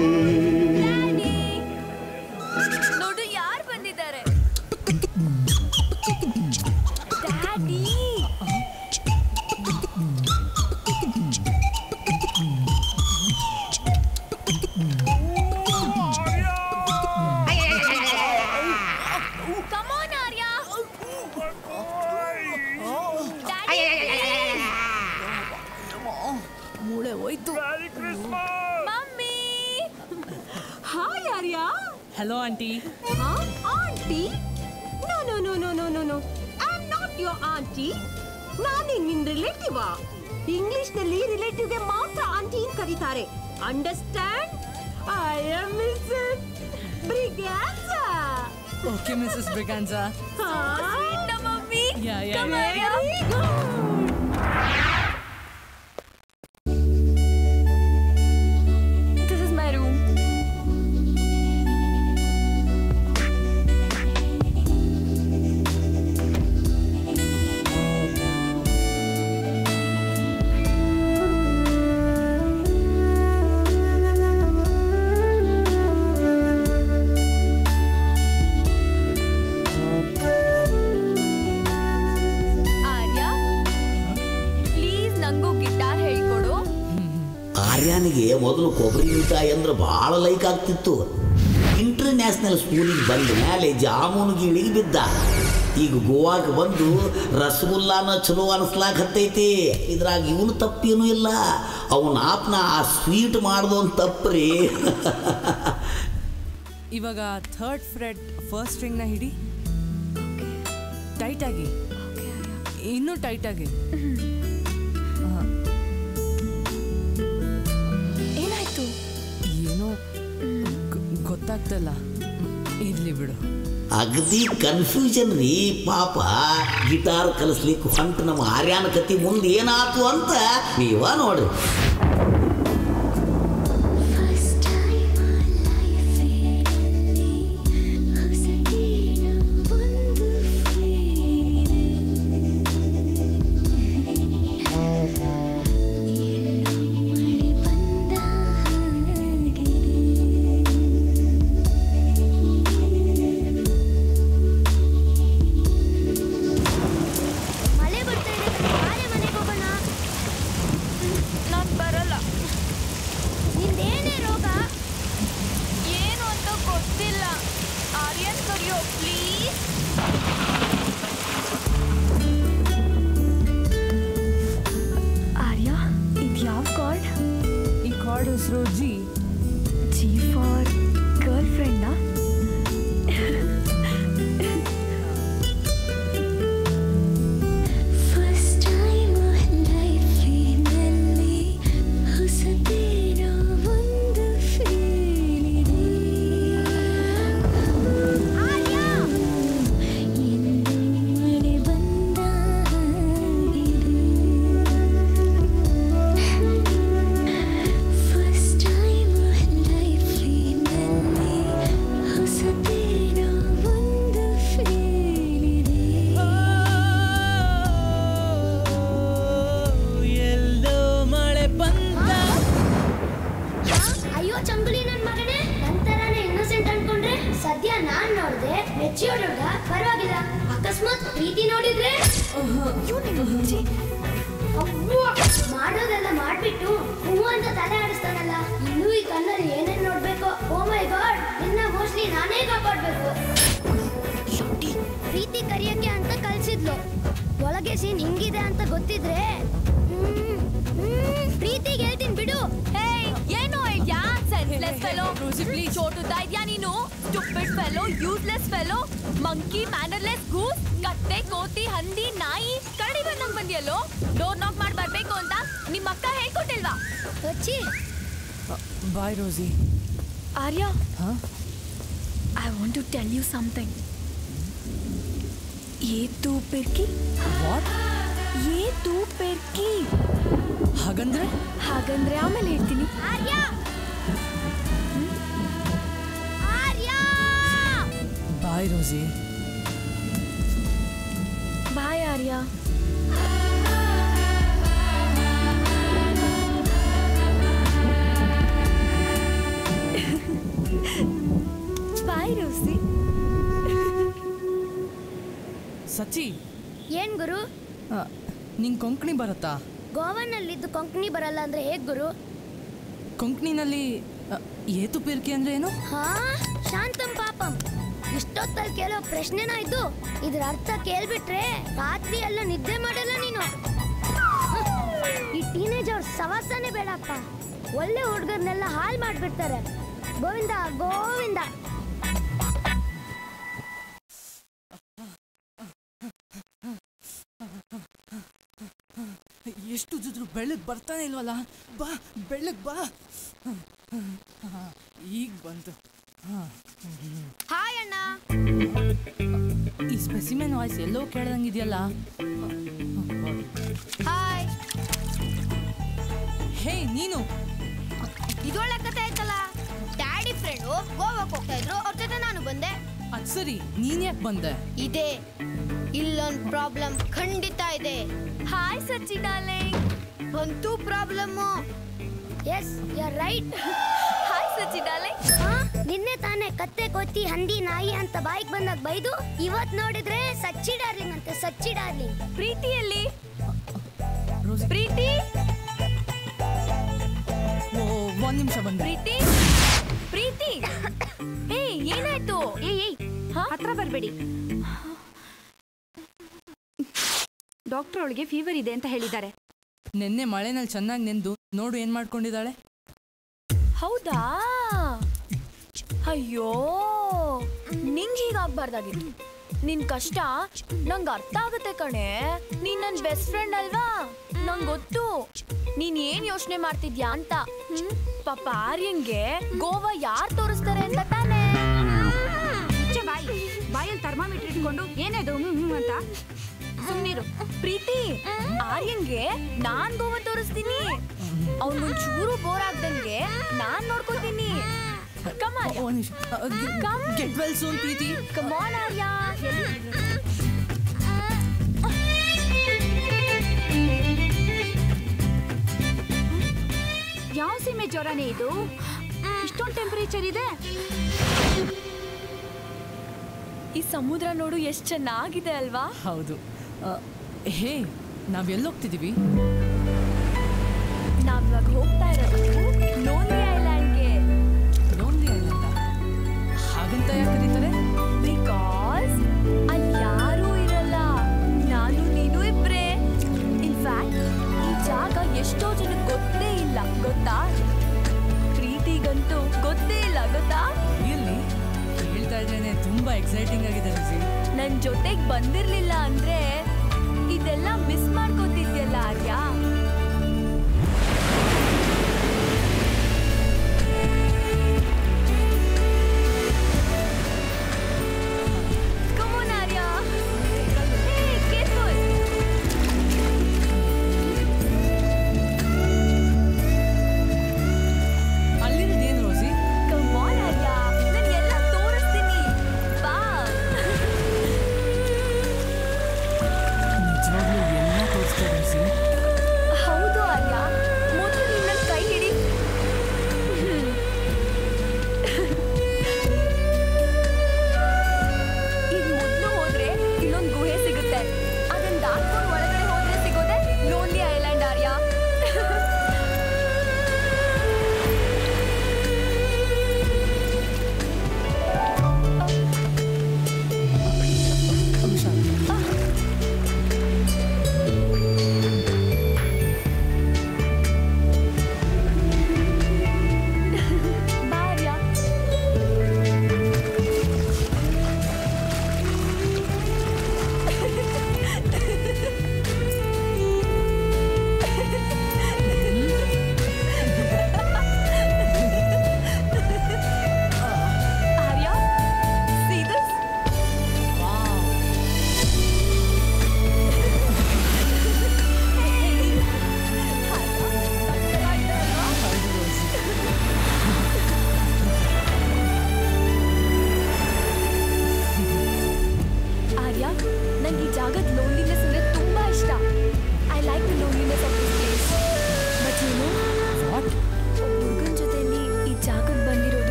Speaker 20: ನೋಡು ಯಾರು ಬಂದಿದ್ದಾರೆ daddy Come on, Arya.
Speaker 1: ಮೂಳೆ ಹೋಯ್ತು
Speaker 20: mummy
Speaker 11: hi Arya
Speaker 1: hello aunty
Speaker 11: aunty no no no no no no no I am not your aunty ನಾನೇ ನಿನ್ relative English ನಲ್ಲಿ relative ಗೆ ಮಾತ್ರ ಆಂಟಿ ಅಂತ ಕರೀತಾರೆ understand I am Mrs Braganza
Speaker 1: okay Mrs Braganza
Speaker 20: mummy
Speaker 1: yeah yeah
Speaker 11: very good
Speaker 20: This is my room. Arya please ನಂಗೂ guitar ಹೇಳ್ಕೊಡು
Speaker 2: ಆರ್ಯಾನಿಗೆ ಮೊದಲು ಕೊಬ್ಬರಿ ಮಿಠಾಯಿ ಅಂದ್ರೆ ಭಾಳ ಲೈಕ್ ಆಗ್ತಿತ್ತು ಇಂಟರ್ನ್ಯಾಷನಲ್ ಸ್ಕೂಲಿಗೆ ಬಂದ ಮೇಲೆ ಜಾಮೂನು ಗೀಳಿಗೆ ಬಿದ್ದ ಈಗ ಗೋವಾಗೆ ಬಂದು ರಸಗುಲ್ಲಾನ ಚಲೋ ಅನಿಸ್ಲಾಕತ್ತೈತಿ ಇದ್ರಾಗ ಇವನು ತಪ್ಪೇನೂ ಇಲ್ಲ ಅವನ ಆಪ್ನ ಆ ಸ್ವೀಟ್ ಮಾಡ್ದವನ್ ತಪ್ಪ್ರಿ
Speaker 1: ಇವಾಗ ಥರ್ಡ್ ಫ್ರೆಡ್ ಫಸ್ಟ್ ಸ್ಟ್ರಿಂಗ್ನ ಹಿಡಿ ಟೈಟ್ ಆಗಿ ಇನ್ನೂ ಟೈಟ್ ಆಗಿ
Speaker 20: ಏನಾಯ್ತು
Speaker 1: ಏನೋ ಗ- ಗೊತ್ತಾಗ್ತಲ್ಲ ಇರ್ಲಿ ಬಿಡು
Speaker 2: ಅಗದಿ ಕನ್ಫ್ಯೂಷನ್ ರೀ ಪಾಪ ಗಿಟಾರ್ ಕಲಿಸ್ಲಿಕ್ಕೆ ಹೊಂಟ ನಮ್ಮ ಆರ್ಯಾನ ಕತಿ ಮುಂದೆ ಏನಾತು ಅಂತ ನೀವ ನೋಡ್ರಿ
Speaker 20: ಮಳೆ ಬರ್ತಾ ಇದೆ ಆರ್ಯ ಮನೆಗೆ ಹೋಗೋಣ ನಾನ್ ಬರಲ್ಲ
Speaker 9: ಮೆಚ್ಯೂರ್ಡ್ ಹುಡುಗ ಪರವಾಗಿಲ್ಲ ಅಕಸ್ಮಾತ್ ಪ್ರೀತಿ ನೋಡಿದ್ರೆ ಅವ್ವ! ಮಾಡೋದೆಲ್ಲ ಮಾಡ್ಬಿಟ್ಟು ಹೂ ಅಂತ ತಲೆ ಆಡಿಸ್ತಾನಲ್ಲ ಇನ್ನೂ ಈ ಕಣ್ಣಲ್ಲಿ ಏನೇನ್ ನೋಡ್ಬೇಕು ಓ ಮೈ ಗಾಡ್ ನಿನ್ನ ಮೋಸ್ಟ್ಲಿ ನಾನೇ ಕಾಪಾಡ್ಬೇಕು ಪ್ರೀತಿ ಕರಿಯಕ್ಕೆ ಅಂತ ಕಳ್ಸಿದ್ಲು ಒಳಗೆ ಸೀನ್ ಹಿಂಗಿದೆ ಅಂತ ಗೊತ್ತಿದ್ರೆ ಹ್ಮ್, ಹ್ಮ್, ಪ್ರೀತಿಗೆ ಹೇಳ್ತೀನಿ ಬಿಡು
Speaker 20: ಹೇಯ್ ಏನು ಐಡ್ಯಾ ಸೆನ್ಸ್ಲೆಸ್ ಫೆಲೋ ಚೋಟುತ್ತಾ ಇದ್ಯಾ ನೀನು stupid fellow useless fellow monkey mannerless goose ಕತ್ತೆ ಕೋತಿ ಹಂದಿ ನಾಯಿ ಕರಡಿ ಬಂದಂಗ್ ಬಂದಿಯಲ್ಲೋ ಡೋರ್ ನಾಕ್ ಮಾಡಿ ಬರ್ಬೇಕು ಅಂತ ನಿಮ್ಮ ಅಕ್ಕ ಹೇಳ್ಕೊಟ್ಟಿಲ್ವಾ
Speaker 9: ಹಚ್ಚಿ
Speaker 1: ಬಾಯ್ ರೋಸಿ
Speaker 20: ಆರ್ಯ
Speaker 1: ಹಾ
Speaker 20: I want to tell you something ये तू पिरकी
Speaker 1: ವಾಟ್
Speaker 20: ये तू पिरकी
Speaker 1: ಹಾಗಂದ್ರೆ
Speaker 20: ಹಾಗಂದ್ರೆ ಆಮೇಲೆ ಹೇಳ್ತೀನಿ
Speaker 9: ಆರ್ಯ ಆರ್ಯ
Speaker 1: ಬಾಯ್ ರೋಸಿ
Speaker 20: ಬಾಯ್ ಆರ್ಯ ಬಾಯ್ ರೋಸಿ
Speaker 1: ಸಚ್ಚಿ
Speaker 9: ಏನ್ ಗುರು
Speaker 1: ನಿಂಗೆ ಕೊಂಕಣಿ ಬರುತ್ತಾ
Speaker 9: ಗೋವಾನಲ್ಲಿದ್ದು ಕೊಂಕಣಿ ಬರಲ್ಲ ಅಂದ್ರೆ ಹೇಗ್ ಗುರು
Speaker 1: ಕೊಂಕಣಿನಲ್ಲಿ ಅ, ಏತು ಪಿರ್ಕಿ ಅಂದ್ರೆ ಏನು
Speaker 9: ಹಾ ಶಾಂತಂ ಪಾಪಂ ಇಷ್ಟೊತ್ತಲ್ಲಿ ಕೇಳೋ ಪ್ರಶ್ನೆನ ಇದು ಇದ್ರ ಅರ್ಥ ಕೇಳ್ಬಿಟ್ರೆ ರಾತ್ರಿ ಎಲ್ಲ ನಿದ್ದೆ ಮಾಡಲ್ಲ ನೀನು ಈ ಟೀನೇಜ್ ಅವ್ರ ಸವಾಸನೆ ಬೇಡಪ್ಪ ಒಳ್ಳೆ ಹುಡುಗರ್ನೆಲ್ಲ ಹಾಳು ಮಾಡ್ಬಿಡ್ತಾರೆ ಗೋವಿಂದ ಗೋವಿಂದ
Speaker 1: ಎಷ್ಟು ಜುದ್ರು ಬೆಳಗ್ಗೆ ಬರ್ತಾನೆ ಇಲ್ವಲ್ಲ ಬಾ ಬೆಳಗ್ಗೆ ಬಾ ಈಗ ಬಂತು ಹಾ.
Speaker 9: ಹಾಯ್ ಅಣ್ಣ
Speaker 1: ಈ ಸ್ಪೆಸಿಮೆನ್ ವಾಯ್ಸ್ ಎಲ್ಲೋ ಕೇಳ್ದಂಗಿದೆಯಲ್ಲ
Speaker 9: ಹಾಯ್
Speaker 1: ಹೇ ನೀನು
Speaker 9: ಇದೊಳ್ಳೆ ಕತೆ ಆಯ್ತಲ್ಲ ಡ್ಯಾಡಿ ಫ್ರೆಂಡು ಗೋವಾಕ್ ಹೋಗ್ತಾ ಇದ್ರು ಅವ್ರ ಜೊತೆ ನಾನು ಬಂದೆ
Speaker 1: ಅದ್ ಸರಿ ನೀನ್ ಯಾಕೆ ಬಂದೆ
Speaker 9: ಇದೆ ಇಲ್ಲೊಂದ್ ಪ್ರಾಬ್ಲಮ್ ಖಂಡಿತ ಇದೆ
Speaker 20: ಹಾಯ್ ಸಚ್ಚಿ ಡಾರ್ಲಿಂಗ್
Speaker 9: ಅಂತೂ problem yes you right
Speaker 20: hi Sachi darling
Speaker 9: ನಿನ್ನೆ ತಾನೇ ಕತ್ತೆ ಕೊತ್ತಿ ಹಂದಿ ನಾಯಿ ಅಂತ ಬಾಯಿಗೆ ಬಂದಾಗ ಬೈದು ಇವತ್ ನೋಡಿದ್ರೆ ಸಚ್ಚಿ ಡಾರ್ಲಿಂಗ್ ಅಂತೆ ಸಚ್ಚಿ ಡಾರ್ಲಿಂಗ್
Speaker 20: ಪ್ರೀತಿಯಲ್ಲಿ ಪ್ರೀತಿ
Speaker 1: ಓ ಒಂದ್ ನಿಮಿಷ ಬಂದೆ
Speaker 20: ಪ್ರೀತಿ ಪ್ರೀತಿ ಏ ಏನಾಯ್ತು
Speaker 19: ಏಯ್ ಏಯ್ ಹತ್ರ ಬರಬೇಡಿ ಡಾಕ್ಟರ್ ಅವಳಿಗೆ ಫೀವರ್ ಇದೆ ಅಂತ ಹೇಳಿದ್ದಾರೆ
Speaker 1: ನಿನ್ನೆ ಮಳೆನಲ್ಲಿ ಚೆನ್ನಾಗಿ ನೆಂದು ನೋಡು ಏನ್ ಮಾಡ್ಕೊಂಡಿದ್ದಾಳೆ
Speaker 20: ಹೌದಾ ಅಯ್ಯೋ ನಿಂಗ್ ಹೀಗಾಗ್ಬಾರ್ದಾಗಿತ್ತು ನಿನ್ ಕಷ್ಟ ನಂಗೆ ಅರ್ಥ ಆಗುತ್ತೆ ಕಣೆ ನೀನ್ ನನ್ ಬೆಸ್ಟ್ ಫ್ರೆಂಡ್ ಅಲ್ವಾ ನಂಗ್ ಗೊತ್ತು ನೀನ್ ಏನ್ ಯೋಚನೆ ಮಾಡ್ತಿದ್ಯಾ ಅಂತ ಹ್ಮ್? ಪಾಪ ಆರ್ಯಂಗೆ ಗೋವಾ ಯಾರ್ ತೋರಿಸ್ತಾರೆ ಅಂತ ತಾನೇ
Speaker 19: ಮುಚ್ಚೆ ಬಾಯಿ ಬಾಯಲ್ಲಿ ಥರ್ಮಾಮೀಟರ್ ಇಟ್ಕೊಂಡು ಏನೇದು ಹ್ಮ್ ಹ್ಮ್ ಅಂತ
Speaker 20: ಸುಮ್ನಿರು ಪ್ರೀತಿ ಆರ್ಯಂಗೆ ನಾನ್ ಗೋವಾ ತೋರಿಸ್ತೀನಿ ಅವ್ನ್ ಚೂರು ಬೋರ್ ಆಗ್ದಂಗೆ ನಾನ್ ನೋಡ್ಕೋತೀನಿ ಕಮ್ ಆರ್ಯ
Speaker 1: ಒಂದ್ ನಿಮಿಷ get well soon Preethi
Speaker 20: come on Arya
Speaker 19: ಯಾವ ಸೀಮೆ ಜ್ವರನೇ ಇದು ಇಷ್ಟೊಂದು ಟೆಂಪರೇಚರ್ ಇದೆ
Speaker 20: ಈ ಸಮುದ್ರ ನೋಡು ಎಷ್ಟ್ ಚೆನ್ನಾಗಿದೆ ಅಲ್ವಾ
Speaker 1: ಹೌದು ಅ, ಹೇ ನಾವ್ ಎಲ್ಲೋಗ್ತಿದೀವಿ
Speaker 20: ನಾವ್ ಇವಾಗ ಹೋಗ್ತಾ ಇರೋದು ಲೋನ್ಲಿ ಐಲ್ಯಾಂಡ್ಗೆ
Speaker 1: ಲೋನ್ಲಿ ಐಲ್ಯಾಂಡ ಹಾಗಂತ ಯಾಕೆ ಕರೀತಾರೆ
Speaker 20: ಬಿಕಾಸ್ ಅಲ್ಲಿ ಯಾರೂ ಇರಲ್ಲ ನಾನು ನೀನು ಇಬ್ರೇ ಇನ್ಫ್ಯಾಕ್ಟ್ ಈ ಜಾಗ ಎಷ್ಟೋ ಜನಕ್ಕೆ ಗೊತ್ತೇ ಇಲ್ಲ ಗೊತ್ತಾ ಪ್ರೀತಿಗಂತೂ ಗೊತ್ತೇ ಇಲ್ಲ ಗೊತ್ತಾ
Speaker 1: ಇಲ್ಲಿ ಹೇಳ್ತಾ ಇದ್ರೇನೆ ತುಂಬಾ ಎಕ್ಸೈಟಿಂಗ್ ಆಗಿದೆ ರಿಸಿ
Speaker 20: ನನ್ ಜೊತೆಗ್ ಬಂದಿರ್ಲಿಲ್ಲ ಅಂದ್ರೆ ಇದೆಲ್ಲ ಮಿಸ್ ಮಾಡ್ಕೋತಿದ್ಯಲ್ಲ Arya Come on, Arya. Hey, careful.
Speaker 1: ಅಲ್ಲಿರೋದು ಏನು ರೋಸಿ
Speaker 20: Come on, Arya. ನಾನ್ ಎಲ್ಲ ತೋರಿಸ್ತೀನಿ ಬಾ
Speaker 1: ನಿಜವಾಗ್ಲೂ ಎಲ್ಲ ತೋರಿಸ್ತಾ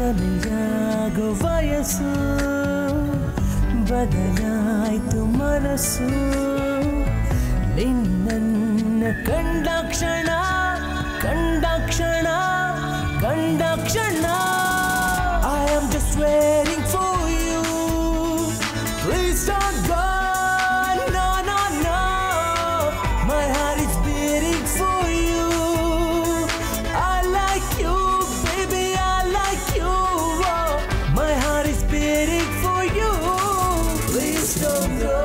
Speaker 8: ಜನಿಯಾಗೋ ವಯಸ್ಸು ಬದಲಾಯ್ತು ಮನಸ್ಸು ನಿನ್ನ ಕಂಡ ಕ್ಷಣ ಕಂಡ ಕ್ಷಣ ಕಂಡ ಕ್ಷಣ I am just waiting for you please don't go no no no my heart is beating for you I like you, baby, I like you. Oh, my heart is beating for you. Please don't go.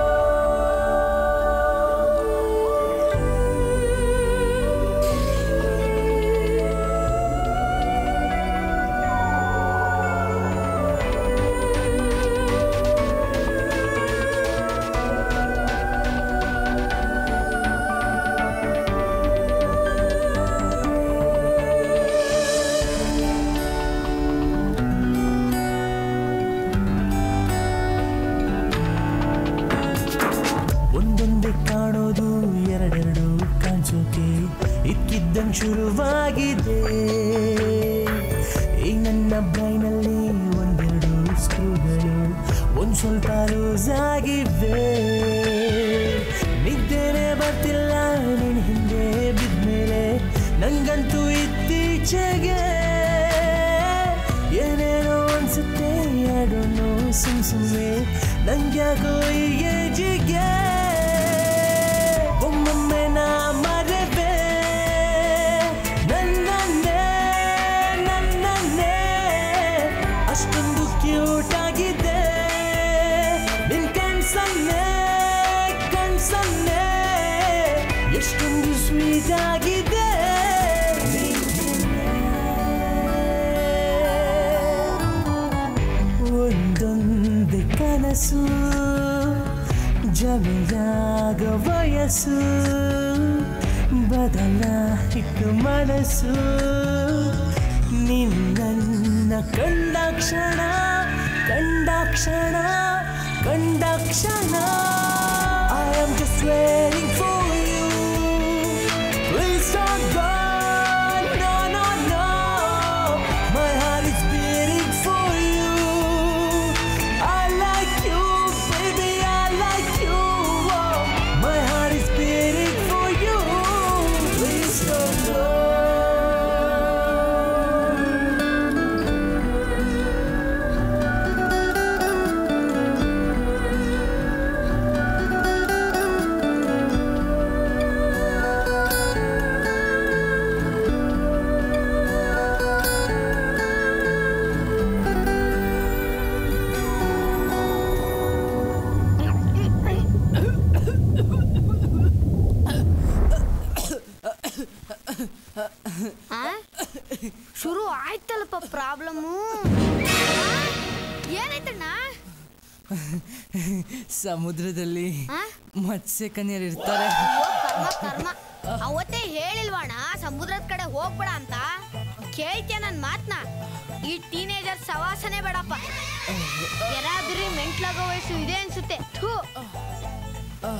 Speaker 8: ಒಂದೊಂದೇ ಕಾಣೋದು ಎರಡೆರಡು ಕಾಣಿಸೋಕೆ ಇಕ್ಕಿದ್ದಂಗೆ ಶುರುವಾಗಿದೆ ಈ ನನ್ನ ಬ್ರೈನಲ್ಲಿ ಒಂದೆರಡು ಸ್ಕ್ರೂಗಳು ಒಂದ್ ಸ್ವಲ್ಪ loose ಆಗಿವೆ ನಿದ್ದೆನೆ ಬರ್ತಿಲ್ಲ ನಿನ್ ಹಿಂದೆ ಬಿದ್ಮೇಲೆ ನಂಗಂತೂ ಇತ್ತೀಚೆಗೆ ಏನೇನೋ ಅನ್ಸುತ್ತೆ ಯಾಡೋನು ಸುಮ್ ಸುಮ್ಮನೆ ನಂಗ್ಯಾಕೋ ಈ ಏಜಿಗೆ ಒಮ್ಮೊಮ್ಮೆ ನಾ ಮರೆವೆ ನನ್ನನ್ನೇ ನನ್ನನ್ನೇ ಅಷ್ಟೊಂದು ಕ್ಯೂಟ್ ಆಗಿದೆ ನಿನ್ ಕಣ್ಸನ್ನೇ ಕಣ್ಸನ್ನೇ ಎಷ್ಟೊಂದು ಸ್ವೀಟ್ ಆಗಿದೆ ಒಂದೊಂದೇ ಕನಸು ಜಮೆಯಾಗ ವಯಸ್ಸು ಬದಲಾಯಿತು ಮನಸ್ಸು ನಿನ್ನ ಕಂಡ ಕ್ಷಣ ಕಂಡ ಕ್ಷಣ ಕಂಡ ಕ್ಷಣ I am just waiting for you please don't go no no no my heart is beating for you I like you, baby, I like you. Oh, my heart is beating for you. Please don't go.
Speaker 9: ಆ? ಶುರು ಆಯ್ತಲ್ಲಪ್ಪ problem ಏನಾಯ್ತಣ್ಣ
Speaker 1: ಸಮುದ್ರದಲ್ಲಿ ಮತ್ಸ್ಯ ಕನ್ಯರು ಇರ್ತಾರೆ
Speaker 9: ಅಯ್ಯೋ, ಕರ್ಮ ಕರ್ಮ ಅವತ್ತೇ ಹೇಳಿಲ್ವಣ ಸಮುದ್ರದ ಕಡೆ ಹೋಗ್ಬೇಡ ಅಂತ ಕೇಳ್ತೀಯ ನನ್ ಮಾತ್ನ ಈ ಟೀನೇಜರ್ ಸವಾಸನೆ ಬೇಡಪ್ಪ ಯಾರಾದ್ರೂ ಮೆಂಟ್ಲಾಗೋ ವಯಸ್ಸು ಇದೆ ಅನ್ಸುತ್ತೆ ಥೂ ಆ?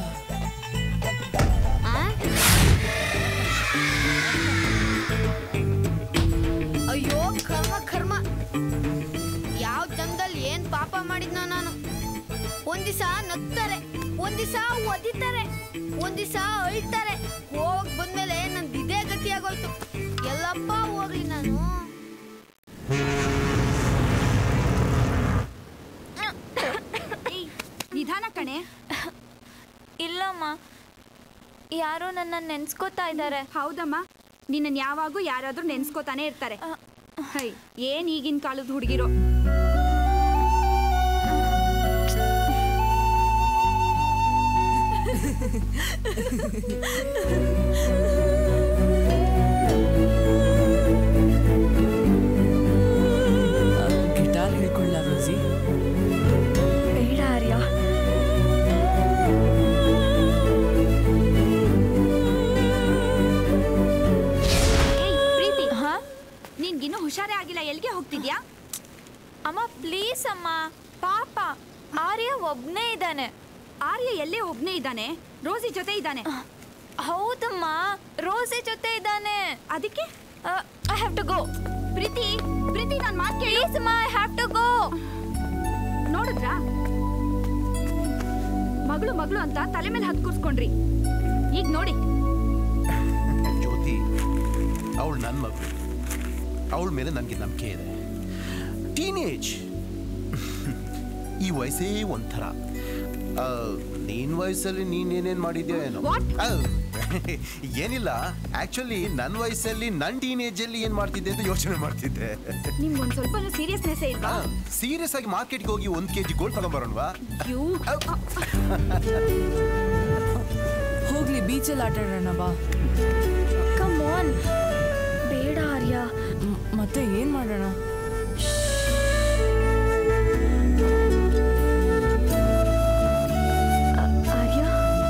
Speaker 9: ಅಯ್ಯೋ ಕರ್ಮ ಕರ್ಮ ಯಾವ ಜನ್ಮದಲ್ಲಿ ಏನ್ ಪಾಪ ಮಾಡಿದ್ನೋ ನಾನು ಒಂದಿಸ ನಗ್ತಾರೆ ಒಂದಿಸ ಒದಿತಾರೆ ಒಂದಿಸ ಅಳ್ತಾರೆ ಹೋಗ್ ಬಂದ್ಮೇಲೆ ನಂದು ಇದೇ ಗತಿಯಾಗೋಯ್ತು ಎಲ್ಲಪ್ಪ ಹೋಗ್ಲಿ ನಾನು
Speaker 19: ಏಯ್, ನಿಧಾನ ಕಣೆ
Speaker 20: ಇಲ್ಲಮ್ಮ ಯಾರೋ ನನ್ನ ನೆನ್ಸ್ಕೋತಾ ಇದ್ದಾರೆ
Speaker 19: ಹೌದಮ್ಮ ನಿನ್ನ ಯಾವಾಗೂ ಯಾರಾದ್ರೂ ನೆನ್ಸ್ಕೋತಾನೆ ಇರ್ತಾರೆ ಹೈ ಏನ್ ಈಗಿನ ಕಾಲದ ಹುಡುಗಿರೋ
Speaker 1: ಗಿಟಾರ್ ಹೇಳ್ಕೊಳ್ಳ ರೋಸಿ
Speaker 20: ಬೇಡ ಆರ್ಯ
Speaker 19: ಏಯ್ ಪ್ರೀತಿ ನಿನ್ಗಿನ್ನೂ ಹುಷಾರೇ ಆಗಿಲ್ಲ ಎಲ್ಲಿಗೆ ಹೋಗ್ತಿದ್ಯಾ
Speaker 20: ಅಮ್ಮ ಪ್ಲೀಸ್ ಅಮ್ಮ ಪಾಪ ಆರ್ಯ ಒಬ್ನೇ ಇದ್ದಾನೆ
Speaker 19: ಆರ್ಯ ಎಲ್ಲೇ ಒಬ್ನೇ ಇದ್ದಾನೆ ರೋಸಿ ಜೊತೆ ಇದ್ದಾನೆ
Speaker 20: ಹೌದಮ್ಮ ರೋಸಿ ಜೊತೆ ಇದ್ದಾನೆ
Speaker 19: ಅದಕ್ಕೆ
Speaker 20: I have to go
Speaker 19: Preethi Preethi ನನ್ ಮಾತು ಕೇಳಿ
Speaker 16: ಪ್ಲೀಸ್ ಅಮ್ಮ ಐ ಹ್ಯಾವ್ ಟು ಗೋ
Speaker 19: ನೋಡಿದ್ರಾ ಮಗಳು ಮಗಳು ಅಂತ ತಲೆ ಮೇಲೆ ಹತ್ ಕೂರ್ಸ್ಕೊಂಡ್ರಿ ಈಗ ನೋಡಿ
Speaker 15: ಜ್ಯೋತಿ ಅವಳು ನನ್ನ ಮಗಳು ಅವಳ ಮೇಲೆ ನನಗೆ ನಂಬಿಕೆ ಇದೆ ಟೀನೇಜ್ ಈ ವಯಸ್ಸೇ ಒಂಥರ ಆ, ನೀನ್ ವಯಸ್ಸಲ್ಲಿ ನೀನ್ ಏನೇನ್ ಮಾಡಿದ್ಯಾ ಏನೋ ಆ, ಏನಿಲ್ಲ ಆಕ್ಚುಲಿ ನನ್ನ ವಯಸ್ಸಲ್ಲಿ ನನ್ನ ಟೀನೇಜ್ ಅಲ್ಲಿ ಏನ್ ಮಾಡ್ತಿದ್ದೆ ಅಂತ ಯೋಚನೆ ಮಾಡ್ತಿದ್ದೆ
Speaker 19: ನಿಮ್ಗೊಂದ್ ಸ್ವಲ್ಪ ಸೀರಿಯಸ್ನೆಸ್ ಇಲ್ವಾ
Speaker 15: ಸೀರಿಯಸ್ ಆಗಿ ಮಾರ್ಕೆಟ್ಗೆ ಹೋಗಿ ಒಂದ್ ಕೆಜಿ ಗೋಲ್ಡ್ ತಗೊಂಬರೋಣವಾ
Speaker 19: ಯು
Speaker 1: ಹೋಗ್ಲಿ ಬೀಚಲ್ಲಿ ಆಟ ಆಡೋಣ ಬಾ
Speaker 16: ಕಮ್ ಆನ್ ಬೇಡ ಆರ್ಯ
Speaker 1: ಮತ್ತೆ ಏನ್ ಮಾಡೋಣ
Speaker 16: Arya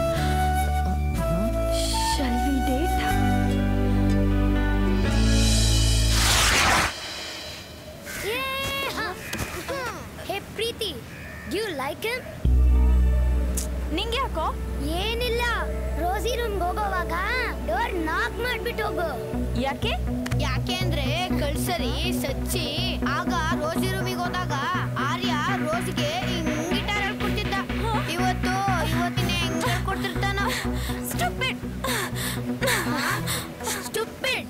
Speaker 16: shall we date
Speaker 9: hey Preethi you like him
Speaker 16: ನಿಂಗೆ ಯಾಕೋ
Speaker 9: ಏನಿಲ್ಲ ರೋಸಿ ರೂಮ್ಗೆ ಹೋಗೋವಾಗ ಡೋರ್ ನಾಕ್ ಮಾಡ್ಬಿಟ್ಟು ಹೋಗು
Speaker 16: ಯಾಕೆ
Speaker 10: ಯಾಕೆ ಅಂದ್ರೆ ಕಳ್ಸರಿ ಸಚ್ಚಿ ಆಗ ರೋಸಿ ರೂಮಿಗೆ ಹೋದಾಗ ಆರ್ಯ ರೋಸ್ಗೆ ಹಿಂಗ್ ಗಿಟಾರ್ ಹೇಳ್ಕೊಡ್ತಿದ್ದ ಇವತ್ತು ಇವತ್ತಿನ ಹೆಂಗ್ ಹೇಳ್ಕೊಡ್ತಿರ್ತಾನ ಸ್ಟುಪಿಡ್ ಸ್ಟುಪಿಡ್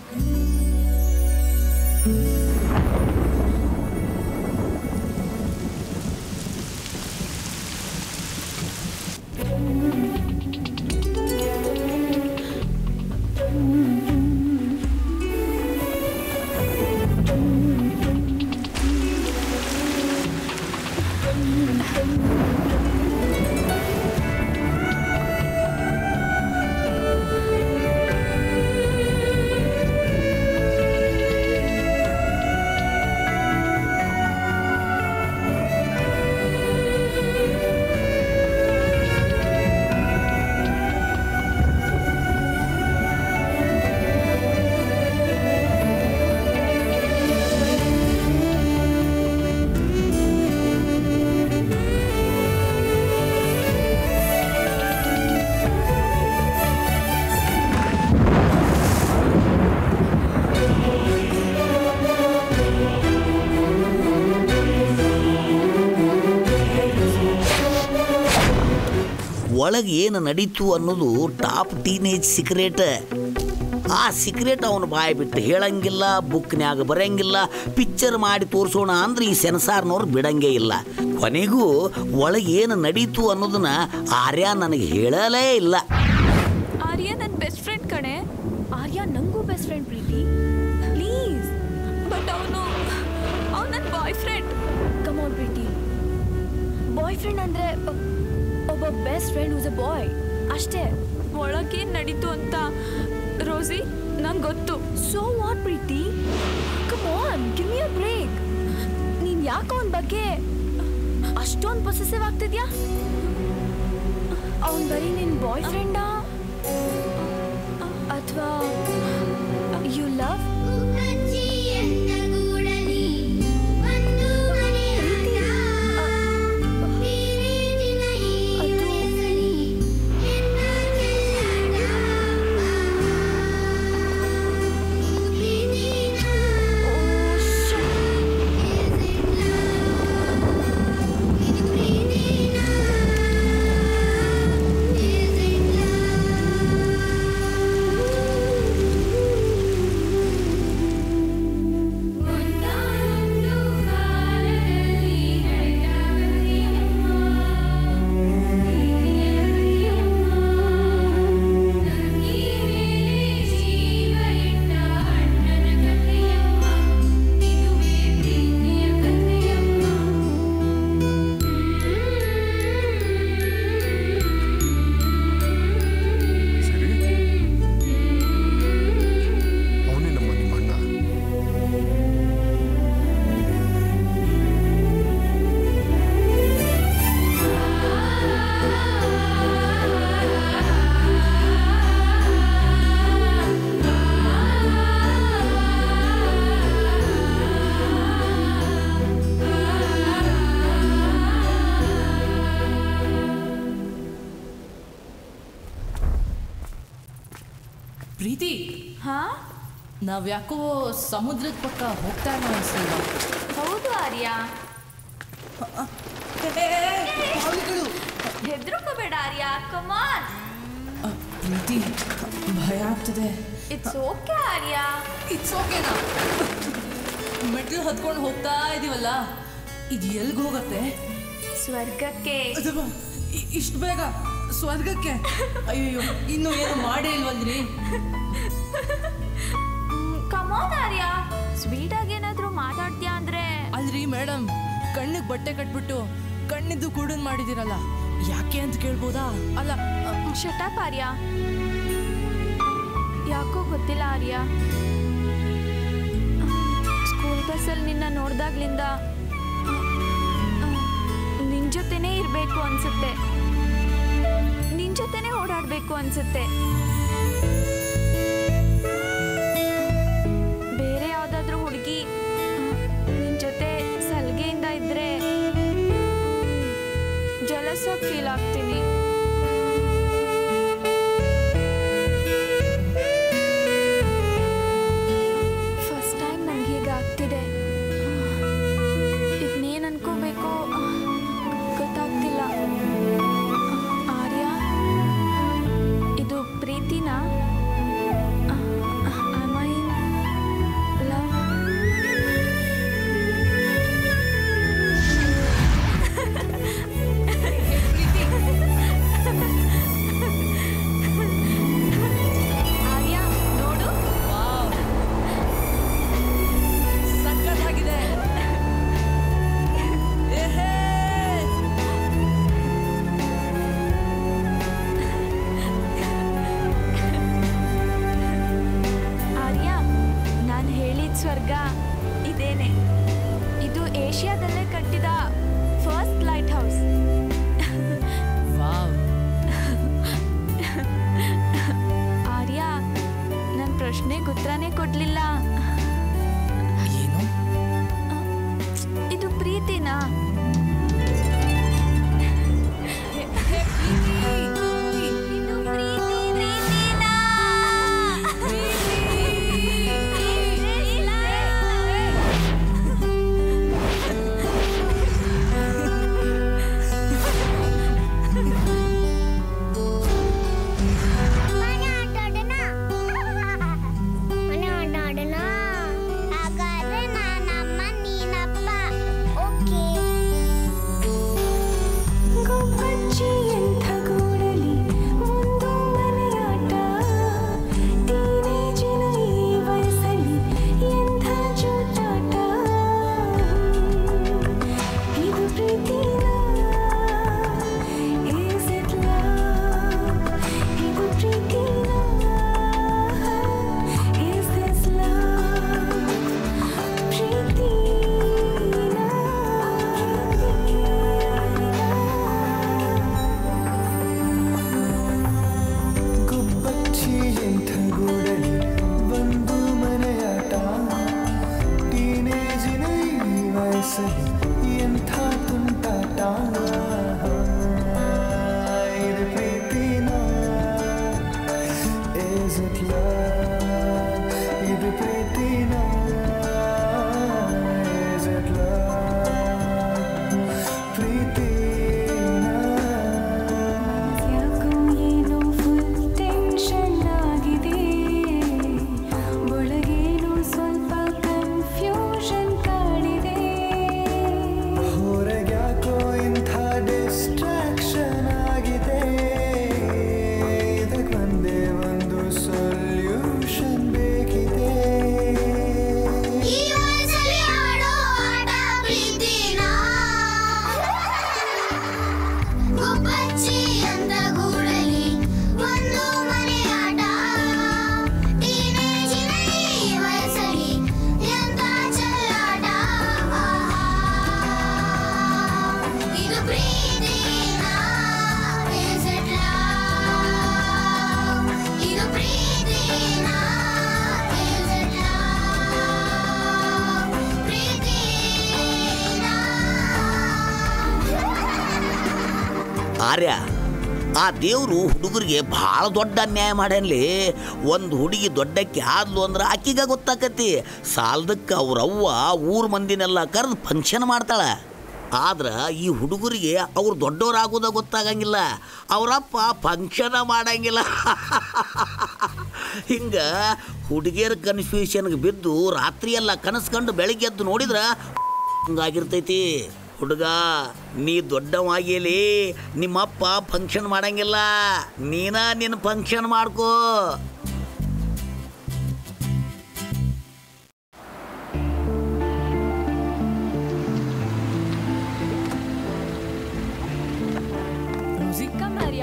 Speaker 2: ಒಳಗೆ ಏನು ನಡೀತು ಅನ್ನೋದು ಟಾಪ್ ಟೀನೇಜ್ ಸಿಕ್ರೇಟ್ ಆ ಸಿಕ್ರೇಟ್ ಅವನು ಬಾಯಿ ಬಿಟ್ಟು ಹೇಳಂಗಿಲ್ಲ ಬುಕ್ನ್ಯಾಗ ಬರಂಗಿಲ್ಲ ಪಿಕ್ಚರ್ ಮಾಡಿ ತೋರಿಸೋಣ ಅಂದ್ರೆ ಈ ಸೆನ್ಸಾರ್ನವ್ರು ಬಿಡಂಗೇ ಇಲ್ಲ ಕೊನೆಗೂ ಒಳಗೆ ಏನು ನಡೀತು ಅನ್ನೋದನ್ನ ಆರ್ಯ ನನಗೆ ಹೇಳಲೇ ಇಲ್ಲ
Speaker 16: ಆರ್ಯ ನನ್ನ ಬೆಸ್ಟ್ ಫ್ರೆಂಡ್ ಕಣೆ ಆರ್ಯ ನಂಗೂ best friend Preethi please but ಅವನು ಅವನು ನನ್ನ ಬಾಯ್ ಫ್ರೆಂಡ್ ಕಮಾನ್ ಪ್ರೀತಿ ಬಾಯ್ ಫ್ರೆಂಡ್ ಅಂದ್ರೆ ಒ- ಒಬ್ಬ best friend who's a boy ಅಷ್ಟೇ ಒಳಗೇನ್ ನಡೀತು ಅಂತ ರೋಸಿ ನಂಗೆ ಗೊತ್ತು so what Preethi come on give me a break ನೀನ್ ಯಾಕೆ ಅವನ ಬಗ್ಗೆ ಅಷ್ಟೊಂದು ಪೊಸೆಸಿವ್ ಆಗ್ತಿದ್ಯಾ ಅವನ್ ಬರೀ ನಿನ್ ಬಾಯ್ ಫ್ರೆಂಡಾ ಅಥವಾ ಯು ಲವ್
Speaker 18: ಅವನೇ ನಮ್ಮ ನಿಮ್ಮ ಅಣ್ಣ
Speaker 1: ಪ್ರೀತಿ
Speaker 16: ಹಾ
Speaker 1: ನಾವ್ ಯಾಕೋ ಸಮುದ್ರದ ಪಕ್ಕ ಹೋಗ್ತಾ ಇಲ್ಲ ಅನ್ಸಲ್ವಾ
Speaker 16: ಹೌದು
Speaker 20: ಹೆದರ್ಕೋಬೇಡ ಆರ್ಯ ಕಮಾನ್
Speaker 1: ಪ್ರೀತಿ ಭಯ ಆಗ್ತದೆ
Speaker 20: ಇಟ್ಸ್ ಓಕೆ ಆರ್ಯ
Speaker 1: ಇಟ್ಸ್ ಓಕೆನಾ ಮೆಟ್ಲು ಹತ್ಕೊಂಡು ಹೋಗ್ತಾ ಇದೀವಲ್ಲ ಇದು ಎಲ್ಗೆ ಹೋಗತ್ತೆ
Speaker 20: ಸ್ವರ್ಗಕ್ಕೆ
Speaker 1: ಇಷ್ಟು ಬೇಗ ಸ್ವರ್ಗಕ್ಕೆ ಅಯ್ಯೋ ಇನ್ನು ಏನು ಮಾಡೇ ಇಲ್ವಲ್ರಿ
Speaker 20: ಕಮಾನ್ ಆರ್ಯ ಸ್ವೀಟ್ ಆಗಿ ಏನಾದ್ರೂ ಮಾತಾಡ್ತೀಯಾ ಅಂದ್ರೆ
Speaker 1: ಅಲ್ರಿ ಮೇಡಮ್ ಕಣ್ಣಿಗೆ ಬಟ್ಟೆ ಕಟ್ಬಿಟ್ಟು ಕಣ್ಣಿದ್ದು ಕೂಡನ್ ಮಾಡಿದಿರಲ್ಲ ಯಾಕೆ ಅಂತ ಕೇಳ್ಬೋದಾ ಅಲ್ಲ
Speaker 20: ಶಟಪ್ ಆರ್ಯ ಯಾಕೋ ಗೊತ್ತಿಲ್ಲ ಆರ್ಯ ಸ್ಕೂಲ್ ಬಸ್ಸಲ್ಲಿ ನಿನ್ನ ನೋಡ್ದಾಗ್ಲಿಂದ ನಿನ್ ಜೊತೆನೇ ಇರಬೇಕು ಅನ್ಸುತ್ತೆ ನಿನ್ ಜೊತೆನೇ ಓಡಾಡ್ಬೇಕು ಅನ್ಸುತ್ತೆ ಬೇರೆ ಯಾವ್ದಾದ್ರೂ ಹುಡುಗಿ ನಿನ್ ಜೊತೆ ಸಲ್ಗೆಯಿಂದ ಇದ್ರೆ ಜಲಸಾಗಿ ಫೀಲ್ ಆಗ್ತೀನಿ ಫಸ್ಟ್ ಟೈಮ್ ನಂಗೆ ಹೀಗೆ ಆಗ್ತಿದೆ ಇದನ್ನೇನು ಅನ್ಕೋಬೇಕು ಗೊತ್ತಾಗ್ತಿಲ್ಲ ಆರ್ಯ ಇದು ಪ್ರೀತಿನಾ Am I in love? ಆರ್ಯ ನೋಡು
Speaker 1: ಸಕ್ಕತ್ತಾಗಿದೆ ಏಹೇ
Speaker 20: ಆರ್ಯ ನಾನು ಹೇಳಿದ ಸ್ವರ್ಗ ಇದೇನೆ ಇದು ಏಷ್ಯಾದಲ್ಲೇ ಕಟ್ಟಿದ first lighthouse
Speaker 1: wow
Speaker 20: Arya ನನ್ನ ಪ್ರಶ್ನೆಗೆ ಉತ್ತರನೇ ಕೊಡ್ಲಿಲ್ಲ
Speaker 1: ಏನು
Speaker 20: ಇದು ಪ್ರೀತಿನಾ ಇದು ಪ್ರೀತಿ ಪ್ರೀತಿನಾ
Speaker 9: ಮನೆ ಆಟ ಆಡೋಣ ಮನೆ ಆಟ ಆಡೋಣ ಹಾಗಾದ್ರೆ ನಾನಮ್ಮ ನೀನಪ್ಪ ಓಕೆ
Speaker 4: ಗೊಬ್ಬಚ್ಚಿ ಎಂಥ ಗೂಡಲಿ ಒಂದು ಮನೆಯಾಟ ಟೀನೇಜಿನ ಈ ವಯಸ್ಸಲ್ಲಿ ಎಂಥ ಜೂಟಾಟ ಇದು ಪ್ರೀತಿನ Is it love? ಇದು ಪ್ರೀತಿನ Is this love?
Speaker 8: ಗುಬ್ಬಚ್ಚಿ ಎಂಥ ಗೂಡಲಿ ಒಂದು ಮನೆಯಾಟ ಟೀನೇಜಿನ ಈ ವಯಸ್ಸಲ್ಲಿ ಎಂಥ ತುಂಟಾಟ ಇದು ಪ್ರೀತಿನ Is it love? ಇದು ಪ್ರೀತಿನ Is it love? ಪ್ರೀತಿನ
Speaker 4: ಯಾಕೋ ಏನೋ ಫುಲ್ ಟೆನ್ಷನ್ ಆಗಿದೆ ಒಳಗೇನೋ ಸ್ವಲ್ಪ ಕನ್ಫ್ಯೂಷನ್ ಕಾಡಿದೆ
Speaker 8: ಹೊರಗ್ಯಾಕೋ ಇಂಥ ಡಿಸ್ಟ್ರಾಕ್ಷನ್ ಆಗಿದೆ ಇದಕ್ಕೆ ಒಂದೇ ಒಂದು ಸೊಲ್ಯೂಷನ್ ಬೇಕಿದೆ
Speaker 9: ಈ ವಯಸ್ಸಲ್ಲಿ ಆಡೋ ಆಟ ಪ್ರೀತಿನ ಗುಬ್ಬಚ್ಚಿ ಅಂತ ಗೂಡಲಿ ಒಂದು ಮನೆ ಆಟ ಟೀನೇಜಿನ ಈ ವಯಸ್ಸಲ್ಲಿ ಎಂತ ಚೆಲ್ಲಾಟ ಇದು ಪ್ರೀತಿನ Is it love? ಇದು ಪ್ರೀತಿನ Is it love?
Speaker 2: ಆರ್ಯ ಆ ದೇವರು ಹುಡುಗರಿಗೆ ಭಾಳ ದೊಡ್ಡ ಅನ್ಯಾಯ ಮಾಡ್ಯಾನ್ಲಿ ಒಂದು ಹುಡುಗಿ ದೊಡ್ಡಕ್ಕೆ ಆದ್ಲು ಅಂದ್ರೆ ಆಕಿಗ ಗೊತ್ತಾಕತಿ ಸಾಲದಕ್ಕೆ ಅವ್ರವ್ವ ಊರ್ ಮಂದಿನೆಲ್ಲ ಕರೆದು ಫಂಕ್ಷನ್ ಮಾಡ್ತಾಳೆ ಆದ್ರೆ ಈ ಹುಡುಗರಿಗೆ ಅವ್ರು ದೊಡ್ಡವರಾಗೋದ ಗೊತ್ತಾಗಂಗಿಲ್ಲ ಅವರಪ್ಪ ಫಂಕ್ಷನ ಮಾಡಂಗಿಲ್ಲ ಹಿಂಗೆ ಹುಡುಗಿಯರ ಕನ್ಫ್ಯೂಷನ್ಗೆ ಬಿದ್ದು ರಾತ್ರಿ ಎಲ್ಲ ಕನಸು ಕಂಡು ಬೆಳಿಗ್ಗೆ ಎದ್ದು ನೋಡಿದ್ರೆ ಹಿಂಗಾಗಿರ್ತೈತಿ ಹುಡುಗ ನೀ ದೊಡ್ಡವಾಗಿಲಿ ನಿಮ್ಮಪ್ಪ ಫಂಕ್ಷನ್ ಮಾಡಂಗಿಲ್ಲ ನೀನ ನಿನ್ನ ಫಂಕ್ಷನ್ ಮಾಡ್ಕೋ
Speaker 20: Come, Arya.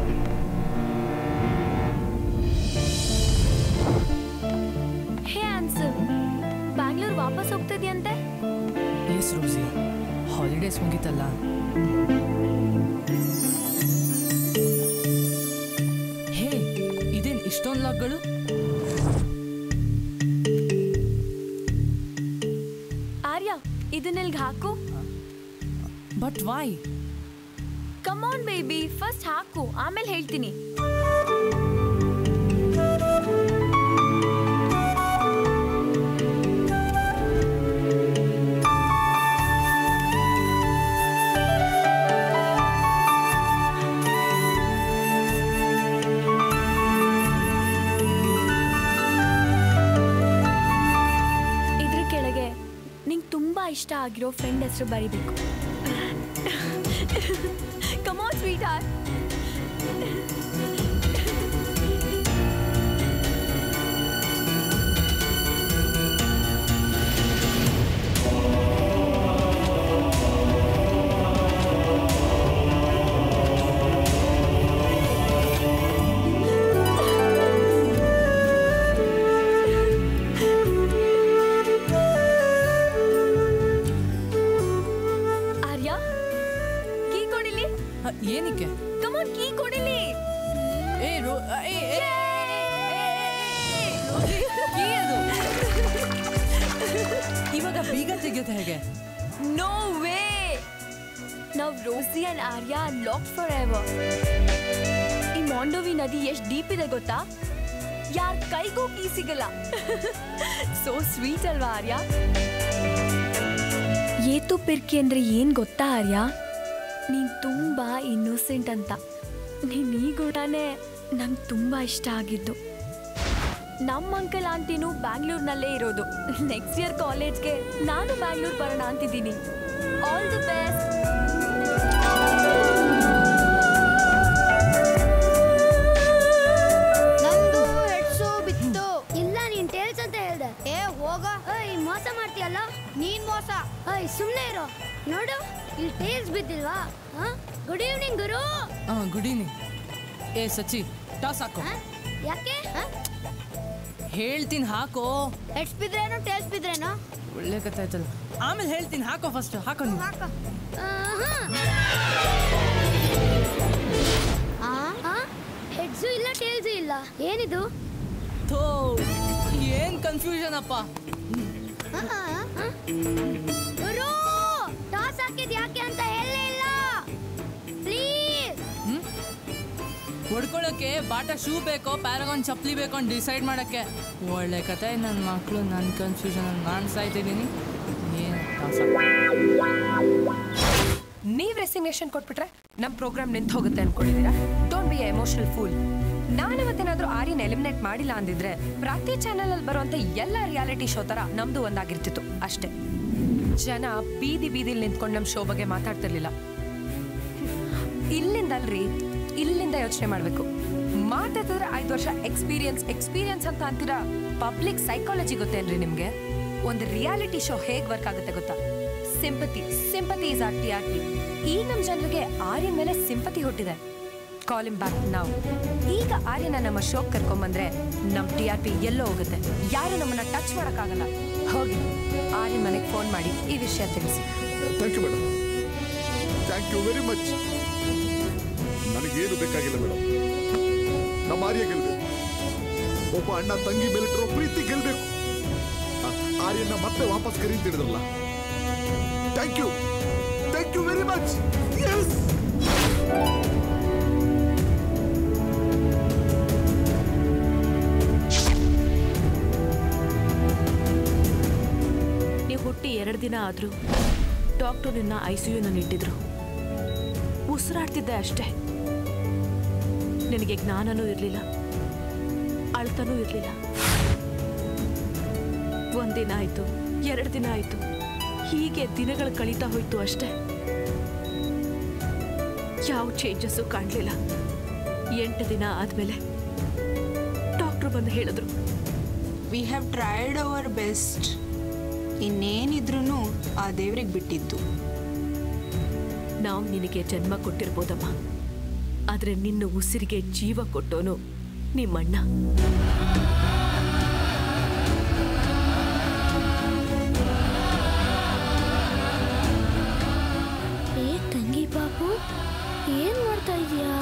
Speaker 20: ಹೇ ಆನ್ಸರ್ ಬ್ಯಾಂಗ್ಳೂರ್ ವಾಪಸ್ ಹೋಗ್ತಿದ್ಯಂತೆ
Speaker 1: ಎಸ್ ರೋಸಿ ಹಾಲಿಡೇಸ್ ಮುಗೀತಲ್ಲ ಹೇ ಇದೇನ್ ಇಷ್ಟೊಂದು ಲಾಕ್ಗಳು
Speaker 20: ಆರ್ಯ ಇದನ್ನೆಲ್ಗೆ ಹಾಕು
Speaker 1: but why
Speaker 20: come on baby first ಹಾಕು ಆಮೇಲೆ ಹೇಳ್ತೀನಿ ಇದ್ರ ಕೆಳಗೆ ನಿಂಗೆ ತುಂಬಾ ಇಷ್ಟ ಆಗಿರೋ ಫ್ರೆಂಡ್ ಹೆಸರು ಬರಿಬೇಕು ಕಮಾನ್ ಸ್ವೀಟ್ ಆರ್ ಆರ್ಯ ಕೀ ಕೊಡಿಲಿ
Speaker 1: ಏನಕ್ಕೆ
Speaker 20: ಕಮಾನ್ ಕೀ ಕೊಡಿಲಿ
Speaker 1: ಏ ರೋ ಏ ಏ ಕೀ ಅದು ಇವಾಗ ಬೀಗ ತೆಗೆಯೋದು ಹೇಗೆ
Speaker 20: ನೋ ವೇ ನಾವು Rosie and Arya lock forever ಈ ಮಾಂಡೋವಿ ನದಿ ಎಷ್ಟು ಡೀಪ್ ಇದೆ ಗೊತ್ತಾ ಯಾರ ಕೈಗೂ ಕೀ ಸಿಗಲ್ಲ ಸೋ ಸ್ವೀಟ್ ಅಲ್ವಾ ಆರ್ಯ ಏತು ಪಿರ್ಕಿ ಅಂದ್ರೆ ಏನ್ ಗೊತ್ತಾ ಆರ್ಯ ನೀನ್ ತುಂಬಾ ಇನ್ನೋಸೆಂಟ್ ಅಂತ ನೀನ್ ಈ ಗುಣನೇ ನಂಗೆ ತುಂಬಾ ಇಷ್ಟ ಆಗಿದ್ದು ನಮ್ಮ ಅಂಕಲ್ ಆಂಟಿನೂ ಬ್ಯಾಂಗ್ಳೂರ್ನಲ್ಲೇ ಇರೋದು ನೆಕ್ಸ್ಟ್ ಇಯರ್ ಕಾಲೇಜ್ಗೆ ನಾನು ಬ್ಯಾಂಗ್ಳೂರ್ ಬರೋಣ ಅಂತಿದ್ದೀನಿ ಆಲ್ ದಿ ಬೆಸ್ಟ್
Speaker 9: ನಂದು ಹೆಡ್ಸು ಬಿತ್ತು ಇಲ್ಲ ನೀನ್ ಟೇಲ್ಸ್ ಅಂತ ಹೇಳ್ದೆ ಏ ಹೋಗ ಏಯ್ ಮೋಸ ಮಾಡ್ತೀಯಲ್ಲ ನೀನ್ ಮೋಸ ಏಯ್ ಸುಮ್ನೆ ಇರೋ ನೋಡು ಇಲ್ಲಿ ಟೇಲ್ಸ್ ಬಿದ್ದಿಲ್ವಾ ಗುಡ್ ಈವ್ನಿಂಗ್ ಗುರು
Speaker 1: ಹಾಂ ಗುಡ್ ಈವ್ನಿಂಗ್ ಏ ಸಚಿ ಟಾಸ್ ಹಾಕೋ
Speaker 9: ಯಾಕೆ
Speaker 1: ಹೇಳ್ತೀನಿ ಹಾಕೋ
Speaker 9: ಹೆಡ್ಸ್ ಬಿದ್ರೇನು ಟೇಲ್ಸ್ ಬಿದ್ರೇನು
Speaker 1: ಒಳ್ಳೆ ಕಥೆ ಆಯ್ತಲ್ಲ ಆಮೇಲೆ ಹೇಳ್ತೀನಿ ಹಾಕೋ ಫಸ್ಟ್ ಹಾಕೋ ನೀವು
Speaker 9: ಹಾಕ ಹೆಡ್ಸು ಇಲ್ಲ ಟೇಲ್ಸು ಇಲ್ಲ ಏನಿದು
Speaker 1: ಥೋ ಏನ್ ಕನ್ಫ್ಯೂಷನ್ ಅಪ್ಪ
Speaker 9: ಆ, ಆ, ಆ. ಗುರು ಟಾಸ್ ಹಾಕಿದ್ ಯಾಕೆ ಅಂತ ಹೇಳಲೇ ಇಲ್ಲ ಪ್ಲೀಸ್
Speaker 1: ಹೊಡ್ಕೊಳ್ಳೋಕೆ ಬಾಟ ಶೂ ಬೇಕೋ ಪ್ಯಾರಗಾನ್ ಚಪ್ಪಲಿ ಬೇಕೋ ಅಂತ ಡಿಸೈಡ್ ಮಾಡೋಕ್ಕೆ ಒಳ್ಳೆ ಕತೆ ನನ್ನ ಮಕ್ಕಳು ನನ್ನ ಕನ್ಫ್ಯೂಷನ್ ನಾನು ಸಾಯ್ತಿದ್ದೀನಿ ಏನು
Speaker 6: ನೀವ್ ರೆಸಿಗ್ನೇಷನ್ ಕೊಟ್ಬಿಟ್ರೆ ನಮ್ ಪ್ರೋಗ್ರಾಮ್ ನಿಂತು ಹೋಗುತ್ತೆ ಅನ್ಕೊಂಡಿದ್ದೀರಾ ಡೋಂಟ್ ಬಿ ಎಮೋಷನಲ್ ಫೂಲ್ ನಾನು ಇವತ್ತೇನಾದ್ರೂ ಆರ್ಯನ್ ಎಲಿಮಿನೇಟ್ ಮಾಡಿಲ್ಲ ಅಂದಿದ್ರೆ ಪ್ರತಿ ಚಾನೆಲ್ ಅಲ್ಲಿ ಬರುವಂತ ಎಲ್ಲ ರಿಯಾಲಿಟಿ ಶೋ ತರ ನಮ್ದು ಒಂದಾಗಿರ್ತಿತ್ತು ಅಷ್ಟೇ ಜನ ಬೀದಿ ಬೀದಿಲಿ ನಿಂತ್ಕೊಂಡು ನಮ್ ಶೋ ಬಗ್ಗೆ ಮಾತಾಡ್ತಿರ್ಲಿಲ್ಲ ಇಲ್ಲಿಂದ ಅಲ್ರಿ ಇಲ್ಲಿಂದ ಯೋಚನೆ ಮಾಡ್ಬೇಕು ಮಾತಾಡಿದ್ರೆ ಐದು ವರ್ಷ ಎಕ್ಸ್ಪೀರಿಯನ್ಸ್ ಎಕ್ಸ್ಪೀರಿಯನ್ಸ್ ಅಂತ ಅಂತೀರಾ ಪಬ್ಲಿಕ್ ಸೈಕಾಲಜಿ ಗೊತ್ತೇನ್ರಿ ನಿಮ್ಗೆ ಒಂದು ರಿಯಾಲಿಟಿ ಶೋ ಹೇಗ್ ವರ್ಕ್ ಆಗುತ್ತೆ ಗೊತ್ತಾ sympathy sympathy is R T R T ಈ ನಮ್ ಜನರಿಗೆ ಆರ್ಯನ್ ಮೇಲೆ ಸಿಂಪತಿ ಹುಟ್ಟಿದೆ ಕಾಲ್ ಇಮ್ ಬ್ಯಾಕ್ ನಾವು ಈಗ ಆರ್ಯನ ನಮ್ಮ ಶೋ ಕರ್ಕೊಂಬಂದ್ರೆ ನಮ್ ಟಿ ಆರ್ ಪಿ ಎಲ್ಲೋ ಹೋಗುತ್ತೆ ಯಾರು ನಮ್ಮನ್ನ ಟಚ್ ಮಾಡಕ್ಕಾಗಲ್ಲ ಹೋಗಿ ಆರ್ಯನ್ ಮನೆಗೆ ಫೋನ್ ಮಾಡಿ ಈ ವಿಷಯ ತಿಳಿಸಿ
Speaker 23: thank you madam thank you very much ನನಗೇನು ಬೇಕಾಗಿಲ್ಲ ಮೇಡಮ್ ನಮ್ಮ ಆರ್ಯ ಗೆಲ್ಬೇಕು ಒಬ್ಬ ಅಣ್ಣ ತಂಗಿ ಮೇಲಿಟ್ಟಿರೋ ಪ್ರೀತಿ ಗೆಲ್ಬೇಕು ಆ, ಆರ್ಯನ ಮತ್ತೆ ವಾಪಸ್ ಕರೀತಿಡಿದ್ರಲ್ಲ thank you thank you very much ಎಸ್
Speaker 3: ದಿನ ಆದರೂ ಡಾಕ್ಟರ್ ನಿನ್ನ ಐ ಸಿ ಯುನಲ್ಲಿ ಇಟ್ಟಿದ್ರು ಉಸಿರಾಡ್ತಿದ್ದೆ ಅಷ್ಟೇ ನಿನಗೆ ಜ್ಞಾನನೂ ಇರಲಿಲ್ಲ ಅಳ್ತನೂ ಇರಲಿಲ್ಲ ಒಂದಿನ ಆಯಿತು ಎರಡು ದಿನ ಆಯಿತು ಹೀಗೆ ದಿನಗಳು ಕಳೀತಾ ಹೋಯ್ತು ಅಷ್ಟೇ ಯಾವ ಚೇಂಜಸ್ಸು ಕಾಣಲಿಲ್ಲ ಎಂಟು ದಿನ ಆದಮೇಲೆ ಡಾಕ್ಟ್ರು ಬಂದು ಹೇಳಿದ್ರು
Speaker 13: we have tried our best ಇನ್ನೇನಿದ್ರೂ ಆ ದೇವ್ರಿಗೆ ಬಿಟ್ಟಿದ್ದು
Speaker 3: ನಾವು ನಿನಗೆ ಜನ್ಮ ಕೊಟ್ಟಿರ್ಬೋದಮ್ಮ ಆದರೆ ನಿನ್ನ ಉಸಿರಿಗೆ ಜೀವ ಕೊಟ್ಟೋನು ನಿಮ್ಮಣ್ಣ
Speaker 9: ಏ ತಂಗಿ ಬಾಬು ಏನ್ ಮಾಡ್ತಾ ಇದೀಯಾ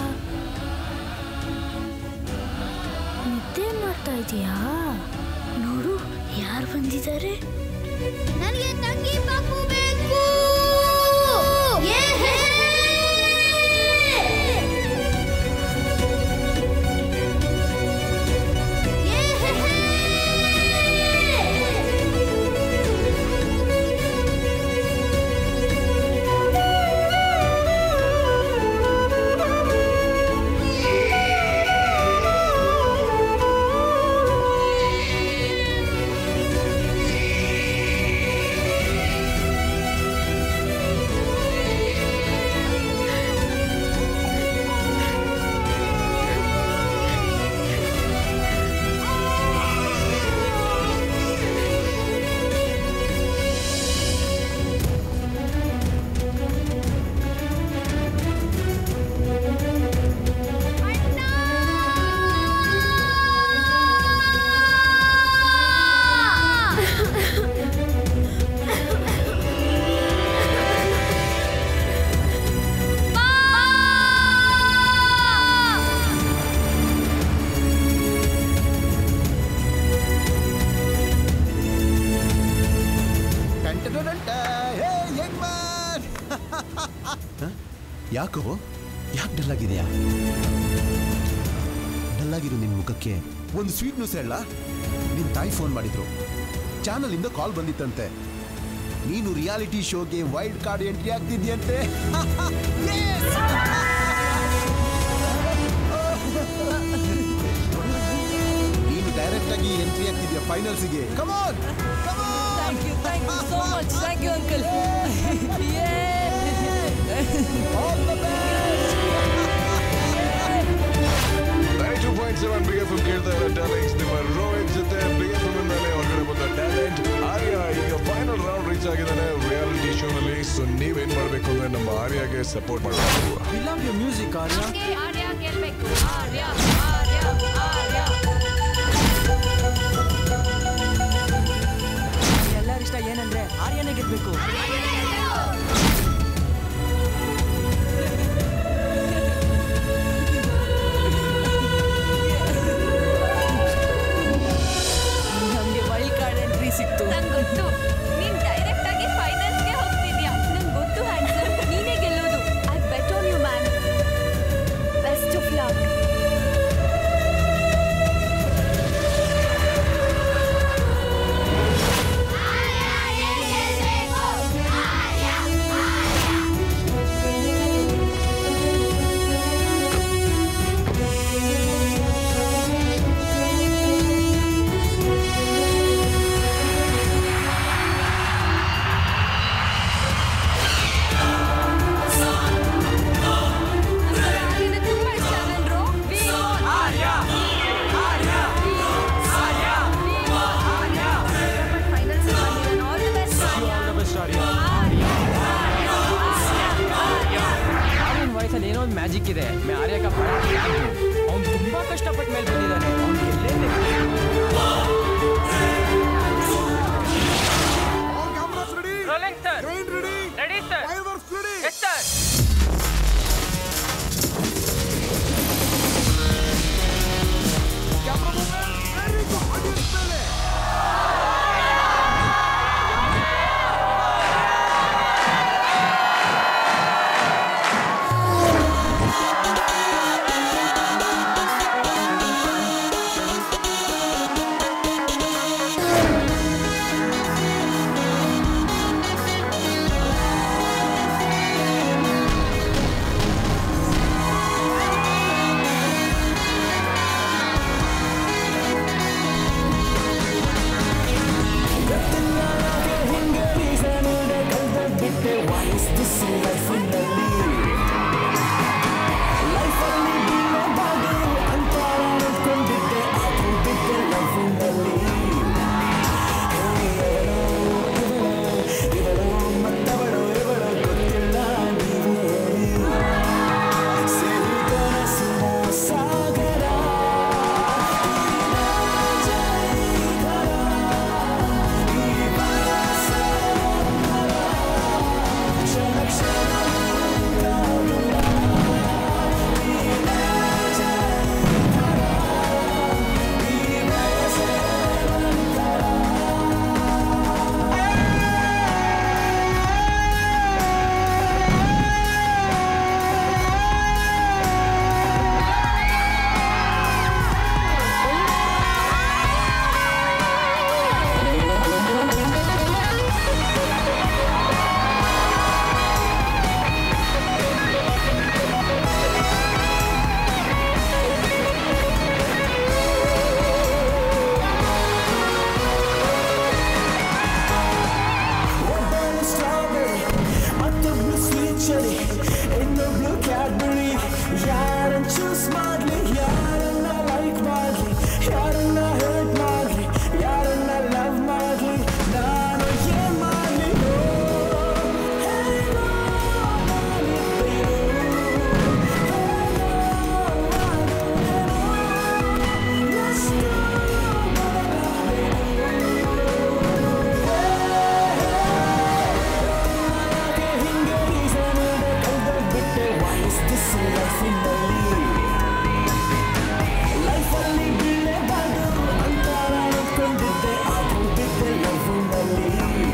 Speaker 9: ನಿದ್ದೆ ಮಾಡ್ತಾ ಇದೀಯಾ ನೋಡು ಯಾರು ಬಂದಿದ್ದಾರೆ ನನಗೆ ತಂಗಿ ಬಾಬು ಬೇಕು
Speaker 15: ಯಾಕೋ ಯಾಕೆ ಡಲ್ ಆಗಿದೆಯಾ ಡಲ್ ಆಗಿರೋ ನಿನ್ನ ಮುಖಕ್ಕೆ ಒಂದು ಸ್ವೀಟ್ ನ್ಯೂಸ್ ಹೇಳ ನಿನ್ನ ತಾಯಿ ಫೋನ್ ಮಾಡಿದ್ರು ಚಾನಲ್ ಇಂದ ಕಾಲ್ ಬಂದಿತ್ತಂತೆ ನೀನು ರಿಯಾಲಿಟಿ ಶೋಗೆ ವೈಲ್ಡ್ ಕಾರ್ಡ್ ಎಂಟ್ರಿ ಆಗ್ತಿದ್ಯಂತೆ ನೀನು ಡೈರೆಕ್ಟ್ ಆಗಿ ಎಂಟ್ರಿ ಆಗ್ತಿದ್ಯಾ ಫೈನಲ್ಸ್ಗೆ come on
Speaker 1: thank you thank you so much thank you uncle
Speaker 14: two point seven big F ಕೇಳ್ತಾ ಇರೋ ಟ್ಯಾಲೆಂಟ್ಸ್ ನಿಮ್ಮ ರೋಹಿತ್ ಜೊತೆ ಬಿಗ್ ಎಫ್ ಮೇಲೆ ಹೊರಗಡೆ ಬಂದ ಟ್ಯಾಲೆಂಟ್ ಆರ್ಯ ಈಗ ಫೈನಲ್ ರೌಂಡ್ ರೀಚ್ ಆಗಿದ್ದಾನೆ ರಿಯಾಲಿಟಿ ಶೋನಲ್ಲಿ ಸೊ ನೀವೇನ್ ಮಾಡ್ಬೇಕು ಅಂದ್ರೆ ನಮ್ಮ ಆರ್ಯಗೆ ಸಪೋರ್ಟ್ ಮಾಡಬೇಕು
Speaker 7: We love your music, Arya.
Speaker 20: Arya ಗೆಲ್ಬೇಕು ಆರ್ಯ ಆರ್ಯ ಆರ್ಯ
Speaker 7: ಎಲ್ಲರ ಇಷ್ಟ ಏನಂದ್ರೆ ಆರ್ಯನೇ ಗೆದ್ಬೇಕು
Speaker 1: ನಮಗೆ ವೈಲ್ಡ್ ಕಾರ್ಡ್ ಎಂಟ್ರಿ ಸಿಕ್ತು
Speaker 20: ನಂಗೆ ಗೊತ್ತು ನೀನ್ ಡೈರೆಕ್ಟ್ ಆಗಿ ಫೈನಲ್ಸ್ಗೆ ಹೋಗ್ತಿದ್ಯಾ ನಂಗೆ ಗೊತ್ತು ಹ್ಯಾಂಡ್ಸಮ್ ನೀನೇ ಗೆಲ್ಲೋದು I bet on you man best of luck ತುಂಬಾ ಇಷ್ಟ ನನ್ರು ಆರ್ಯ ಆರ್ಯ ಆರ್ಯ ಫೈನಲ್ಸ್ ಬಂದಿದ್ದಾನೆ all the best
Speaker 7: all the best Arya ಆರ್ಯನ ವಯಸ್ಸಲ್ಲಿ ಏನೋ ಒಂದು ಮ್ಯಾಜಿಕ್ ಇದೆ ಮೇ ಆರ್ಯ ಕಾ ಅವ್ನು ತುಂಬಾ ಕಷ್ಟಪಟ್ಟ ಮೇಲೆ ಬಂದಿದ್ದಾನೆ ಅವ್ನು
Speaker 22: Rolling, sir. Ready, sir. Yes, sir.
Speaker 9: ಆ
Speaker 8: why is this life in the life ಅಲ್ಲಿ ಬೀಳಬಾರ್ದು ಅಂತ ಅನ್ಕೊಂಡಿದ್ದೆ ಅದು ಬಿದ್ದೆ ಲೈಫ್ ಇಂದಲ್ಲಿ ಇವಳು ಮತ್ತವಳು ಇವಳು ಗೊತ್ತಿಲ್ಲ ನೀವೇ ಸಿಹಿ ಕನಸಿನ ಸಾಗರ ಈ ಬಯಸ ಕ್ಷಣ ಕ್ಷಣ ಒಬ್ಬಳು ಸ್ಟ್ರಾಬೆರಿ ಮತ್ತೊಬ್ಳು ಸ್ವೀಟ್ ಚೆರಿ ಇನ್ನೊಬ್ಳು ಕ್ಯಾಡ್ಬರಿ ಯಾರನ್ನ ಚೂಸ್ ಮಾಡ್ಲಿ ಯಾರನ್ನ ಲೈಕ್ ಮಾಡ್ಲಿ ಯಾರನ್ನ ಹೇಟ್ ಮಾಡ್ಲಿ ಯಾರನ್ನ ಲವ್ ಮಾಡ್ಲಿ ನಾನು ಏನ್ ಮಾಡ್ಲಿ ಹಿಂಗೆ reason ಇದೆ ಕಳ್ದೋಗ್ಬಿಟ್ಟೆ why is this life in the life ಅಲ್ಲಿ ಬೀಳಬಾರ್ದು ಅಂತ ಅನ್ಕೊಂಡಿದ್ದೆ ಅದು ಬಿದ್ದೆ ಲೈಫ್ ಇಂದಲ್ಲಿ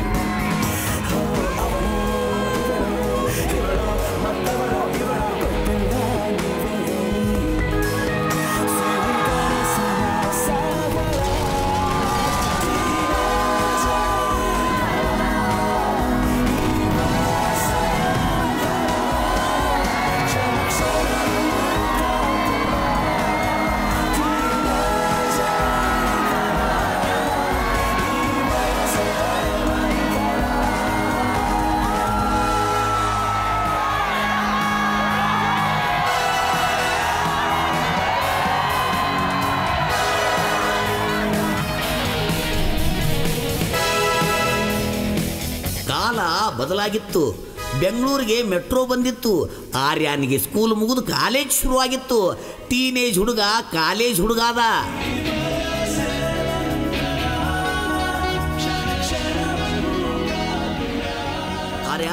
Speaker 8: ಅವಳು ಇವಳು ಮತ್ತವಳು ಇವಳು ಗೊತ್ತಿಲ್ಲ ನೀವೇ ಸಿಹಿ ಕನಸಿನ ಸಾಗರ
Speaker 2: ಕಾಲ ಬದಲಾಗಿತ್ತು ಬೆಂಗಳೂರಿಗೆ ಮೆಟ್ರೋ ಬಂದಿತ್ತು ಆರ್ಯಾನಿಗೆ ಸ್ಕೂಲ್ ಮುಗಿದು ಕಾಲೇಜ್ ಶುರುವಾಗಿತ್ತು ಟೀನೇಜ್ ಹುಡುಗ ಕಾಲೇಜ್ ಹುಡುಗಾದ ಆರ್ಯ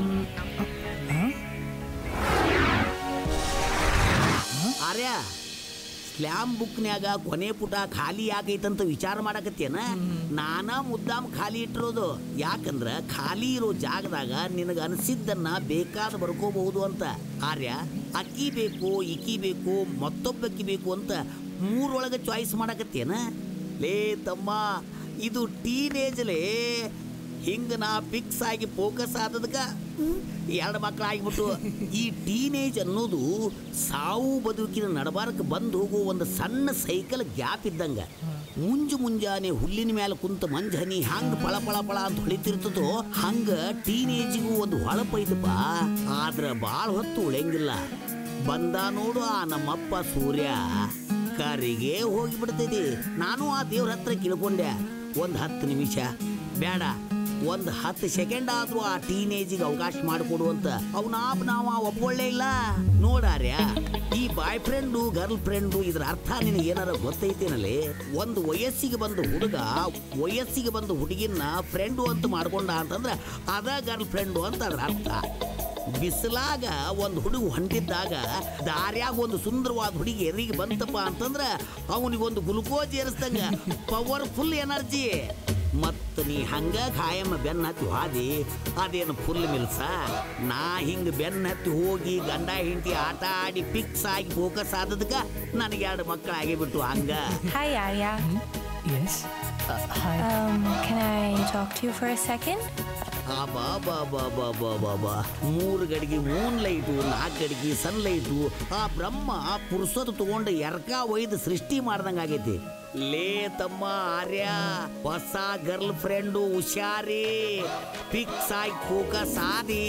Speaker 2: ಆರ್ಯ ಸ್ಲ್ಯಾಮ್ ಬುಕ್ನ್ಯಾಗ ಕೊನೆ ಪುಟ ಖಾಲಿ ಯಾಕೈತಂತ ವಿಚಾರ ಮಾಡಕತ್ತೇನ ನಾನ ಮುದ್ದಾಮ್ ಖಾಲಿ ಇಟ್ಟಿರೋದು ಯಾಕಂದ್ರ ಖಾಲಿ ಇರೋ ಜಾಗದಾಗ ನಿನಗ ಅನಿಸಿದ್ದನ್ನ ಬೇಕಾದ ಬರ್ಕೋಬಹುದು ಅಂತ ಆರ್ಯ ಅಕ್ಕಿ ಬೇಕು ಇಕ್ಕಿ ಬೇಕು ಮತ್ತೊಬ್ಬಕ್ಕಿ ಬೇಕು ಅಂತ ಮೂರೊಳಗೆ ಚಾಯ್ಸ್ ಮಾಡಕತ್ತೇನ ಲೇ ತಮ್ಮ ಇದು ಟೀನೇಜ್ಲೇ ಹಿಂಗ ನಾ ಫಿಕ್ಸ್ ಆಗಿ ಫೋಕಸ್ ಆದದಕ್ಕ ಎರಡು ಮಕ್ಕಳು ಆಗಿಬಿಟ್ಟು ಈ ಟೀನೇಜ್ ಅನ್ನೋದು ಸಾವು ಬದುಕಿನ ನಡಬಾರಕ್ಕೆ ಬಂದು ಹೋಗೋ ಒಂದು ಸಣ್ಣ ಸೈಕಲ್ ಗ್ಯಾಪ್ ಇದ್ದಂಗ ಮುಂಜು ಮುಂಜಾನೆ ಹುಲ್ಲಿನ ಮೇಲೆ ಕುಂತ ಮಂಜ್ ಹನಿ ಹಂಗ ಪಳ ಪಳ ಪಳ ಅಂತ ಹೊಳಿತಿರ್ತದೋ ಹಂಗ ಟೀನೇಜಿಗೂ ಒಂದು ಹೊಳಪ ಐತಪ್ಪ ಆದ್ರ ಬಾಳ ಹೊತ್ತು ಉಳಿಯಂಗಿಲ್ಲ ಬಂದ ನೋಡು ಆ ನಮ್ಮಪ್ಪ ಸೂರ್ಯ ಕರಿಗೆ ಹೋಗಿಬಿಡ್ತೈತಿ ನಾನು ಆ ದೇವ್ರ ಹತ್ರ ಕೇಳ್ಕೊಂಡೆ ಒಂದು ಹತ್ತು ನಿಮಿಷ ಬೇಡ ಒಂದು ಹತ್ತು ಸೆಕೆಂಡ್ ಆದ್ರೂ ಆ ಟೀನೇಜಿಗೆ ಅವಕಾಶ ಮಾಡಿಕೊಡುವಂತ ಅವನಾಪ್ ನಾವು ಒಪ್ಕೊಳ್ಳೇ ಇಲ್ಲ ನೋಡಾರ್ಯ ಈ ಬಾಯ್ ಫ್ರೆಂಡು ಗರ್ಲ್ ಫ್ರೆಂಡು ಇದ್ರ ಅರ್ಥ ನಿನಗೆ ಏನಾರ ಗೊತ್ತೈತೇನಲ್ಲಿ ಒಂದು ವಯಸ್ಸಿಗೆ ಬಂದ ಹುಡುಗ ವಯಸ್ಸಿಗೆ ಬಂದ ಹುಡುಗಿನ ಫ್ರೆಂಡು ಅಂತ ಮಾಡ್ಕೊಂಡ ಅಂತಂದ್ರೆ ಅದ ಗರ್ಲ್ ಫ್ರೆಂಡು ಅಂತ ಅದ್ರ ಅರ್ಥ ಬಿಸಿಲಾಗ ಒಂದು ಹುಡುಗ ಹೊಂಟಿದ್ದಾಗ ದಾರ್ಯಾಗ ಒಂದು ಸುಂದರವಾದ ಹುಡುಗಿ ಎದುರಿಗೆ ಬಂತಪ್ಪ ಅಂತಂದ್ರ ಅವನಿಗೊಂದು ಗ್ಲುಕೋಸ್ ಏರಿಸ್ದಂಗ ಪವರ್ಫುಲ್ ಎನರ್ಜಿ ಮತ್ತ ನೀ ಹಂಗ ಖಾಯಂ ಬೆನ್ನ ಹತ್ತಿ ಹಾದಿ ಅದೇನು ಫುಲ್ ಮಿಲ್ಸ ನಾ ಹಿಂಗ ಬೆನ್ನ ಹತ್ತಿ ಹೋಗಿ ಗಂಡ ಹೆಂಡತಿ ಆಟ ಆಡಿ ಫಿಕ್ಸ್ ಆಗಿ ಫೋಕಸ್ ಆದದಕ್ಕ ನನಗೆ ಎರಡು ಮಕ್ಕಳು ಆಗಿಬಿಟ್ಟು ಹಂಗ
Speaker 20: Hi, Arya.
Speaker 1: Yes. Uh, hi.
Speaker 20: Um, can I talk to you for a second?
Speaker 2: ಆ ಬಾ ಬಾ ಬಾ ಬಾ ಬಾ ಬಾ ಬಾ ಮೂರು ಗಡಿಗೆ ಮೂನ್ ಲೈಟು ನಾಲ್ಕು ಗಡಿಗೆ ಸನ್ ಲೈಟು ಆ ಬ್ರಹ್ಮ ಪುರುಸೋದು ತಗೊಂಡು ಎರ್ಕ ಒಯ್ದು ಸೃಷ್ಟಿ ಮಾಡ್ದಂಗೆ ಆಗೈತಿ ಲೇ ತಮ್ಮ ಆರ್ಯ ಹೊಸ ಗರ್ಲ್ ಫ್ರೆಂಡು ಹುಷಾರಿ ಫಿಕ್ಸ್ ಆಗಿ ಫೋಕಸ್ ಆದಿ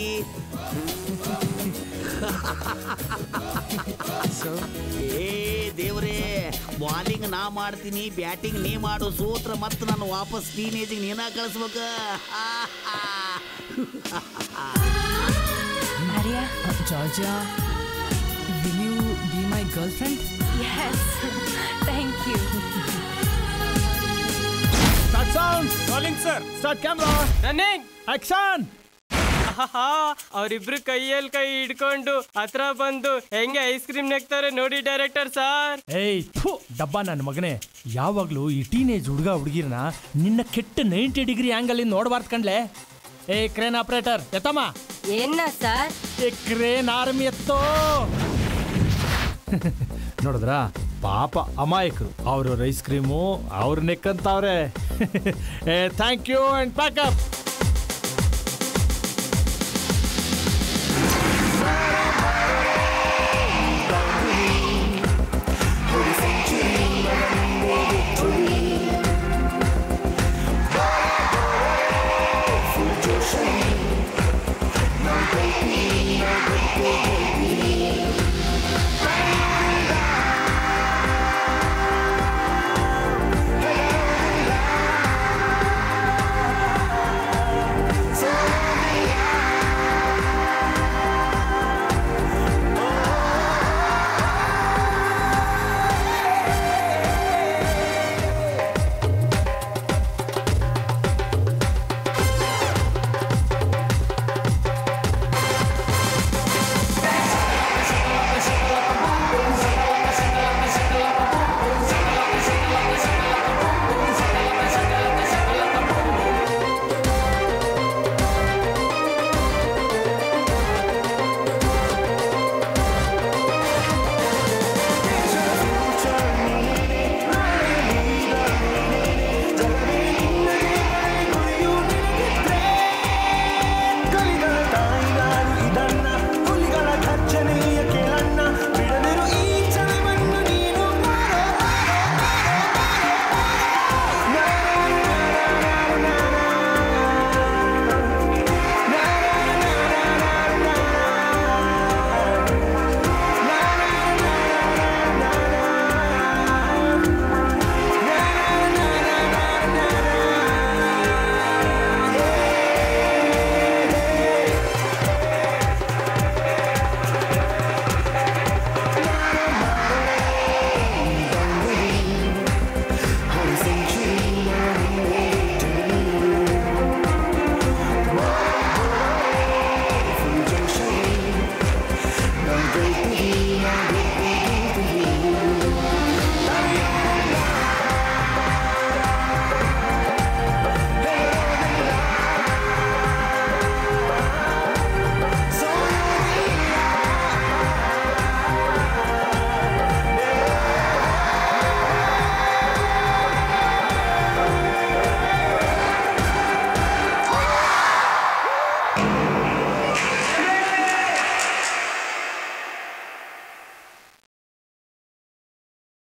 Speaker 2: ಏ ದೇವ್ರೇ ಬಾಲಿಂಗ್ ನಾ ಮಾಡ್ತೀನಿ ಬ್ಯಾಟಿಂಗ್ ನೀ ಮಾಡು ಸೂತ್ರ ಮತ್ತೆ ನಾನು ವಾಪಸ್ ಟೀನೇಜಿಗೆ ನೀನ ಕಳಿಸ್ಬೇಕ
Speaker 1: Arya. Georgia, will you be my girlfriend?
Speaker 20: Yes. Thank you.
Speaker 5: Start sound. Rolling, sir. Start camera. Running. Action.
Speaker 7: ಅವರಿಬ್ರು ಕೈಯಲ್ಲಿ ಕೈ ಹಿಡ್ಕೊಂಡು ಹತ್ರ ಬಂದು ಹೆಂಗೆ ಐಸ್ ಕ್ರೀಮ್ ನೆಕ್ತಾರೆ ನೋಡಿ ಡೈರೆಕ್ಟರ್ ಸರ್
Speaker 5: ಏಯ್ ಥು ಡಬ್ಬ ನನ್ನ ಮಗನೇ ಯಾವಾಗಲೂ ಈ ಟೀನೇಜ್ ಹುಡುಗ ಹುಡುಗಿರ್ನ ನಿನ್ನ ಕೆಟ್ಟ ನೈಂಟಿ ಡಿಗ್ರಿ ಆ್ಯಂಗಲ್ ನೋಡಬಾರ್ದು ಕಣ್ಲೆ ಏ ಕ್ರೇನ್ ಆಪರೇಟರ್ ಎತ್ತಮ್ಮ
Speaker 12: ಏನ ಸರ್
Speaker 5: ಏ ಕ್ರೇನ್ ಆರ್ಮಿ ಎತ್ತೋ ನೋಡಿದ್ರಾ ಪಾಪ ಅಮಾಯಕರು ಅವರು ಐಸ್ ಕ್ರೀಮು ಅವ್ರ ನೆಕ್ಕಂತವ್ರೆ ಏ thank you and pack up
Speaker 8: Thank you.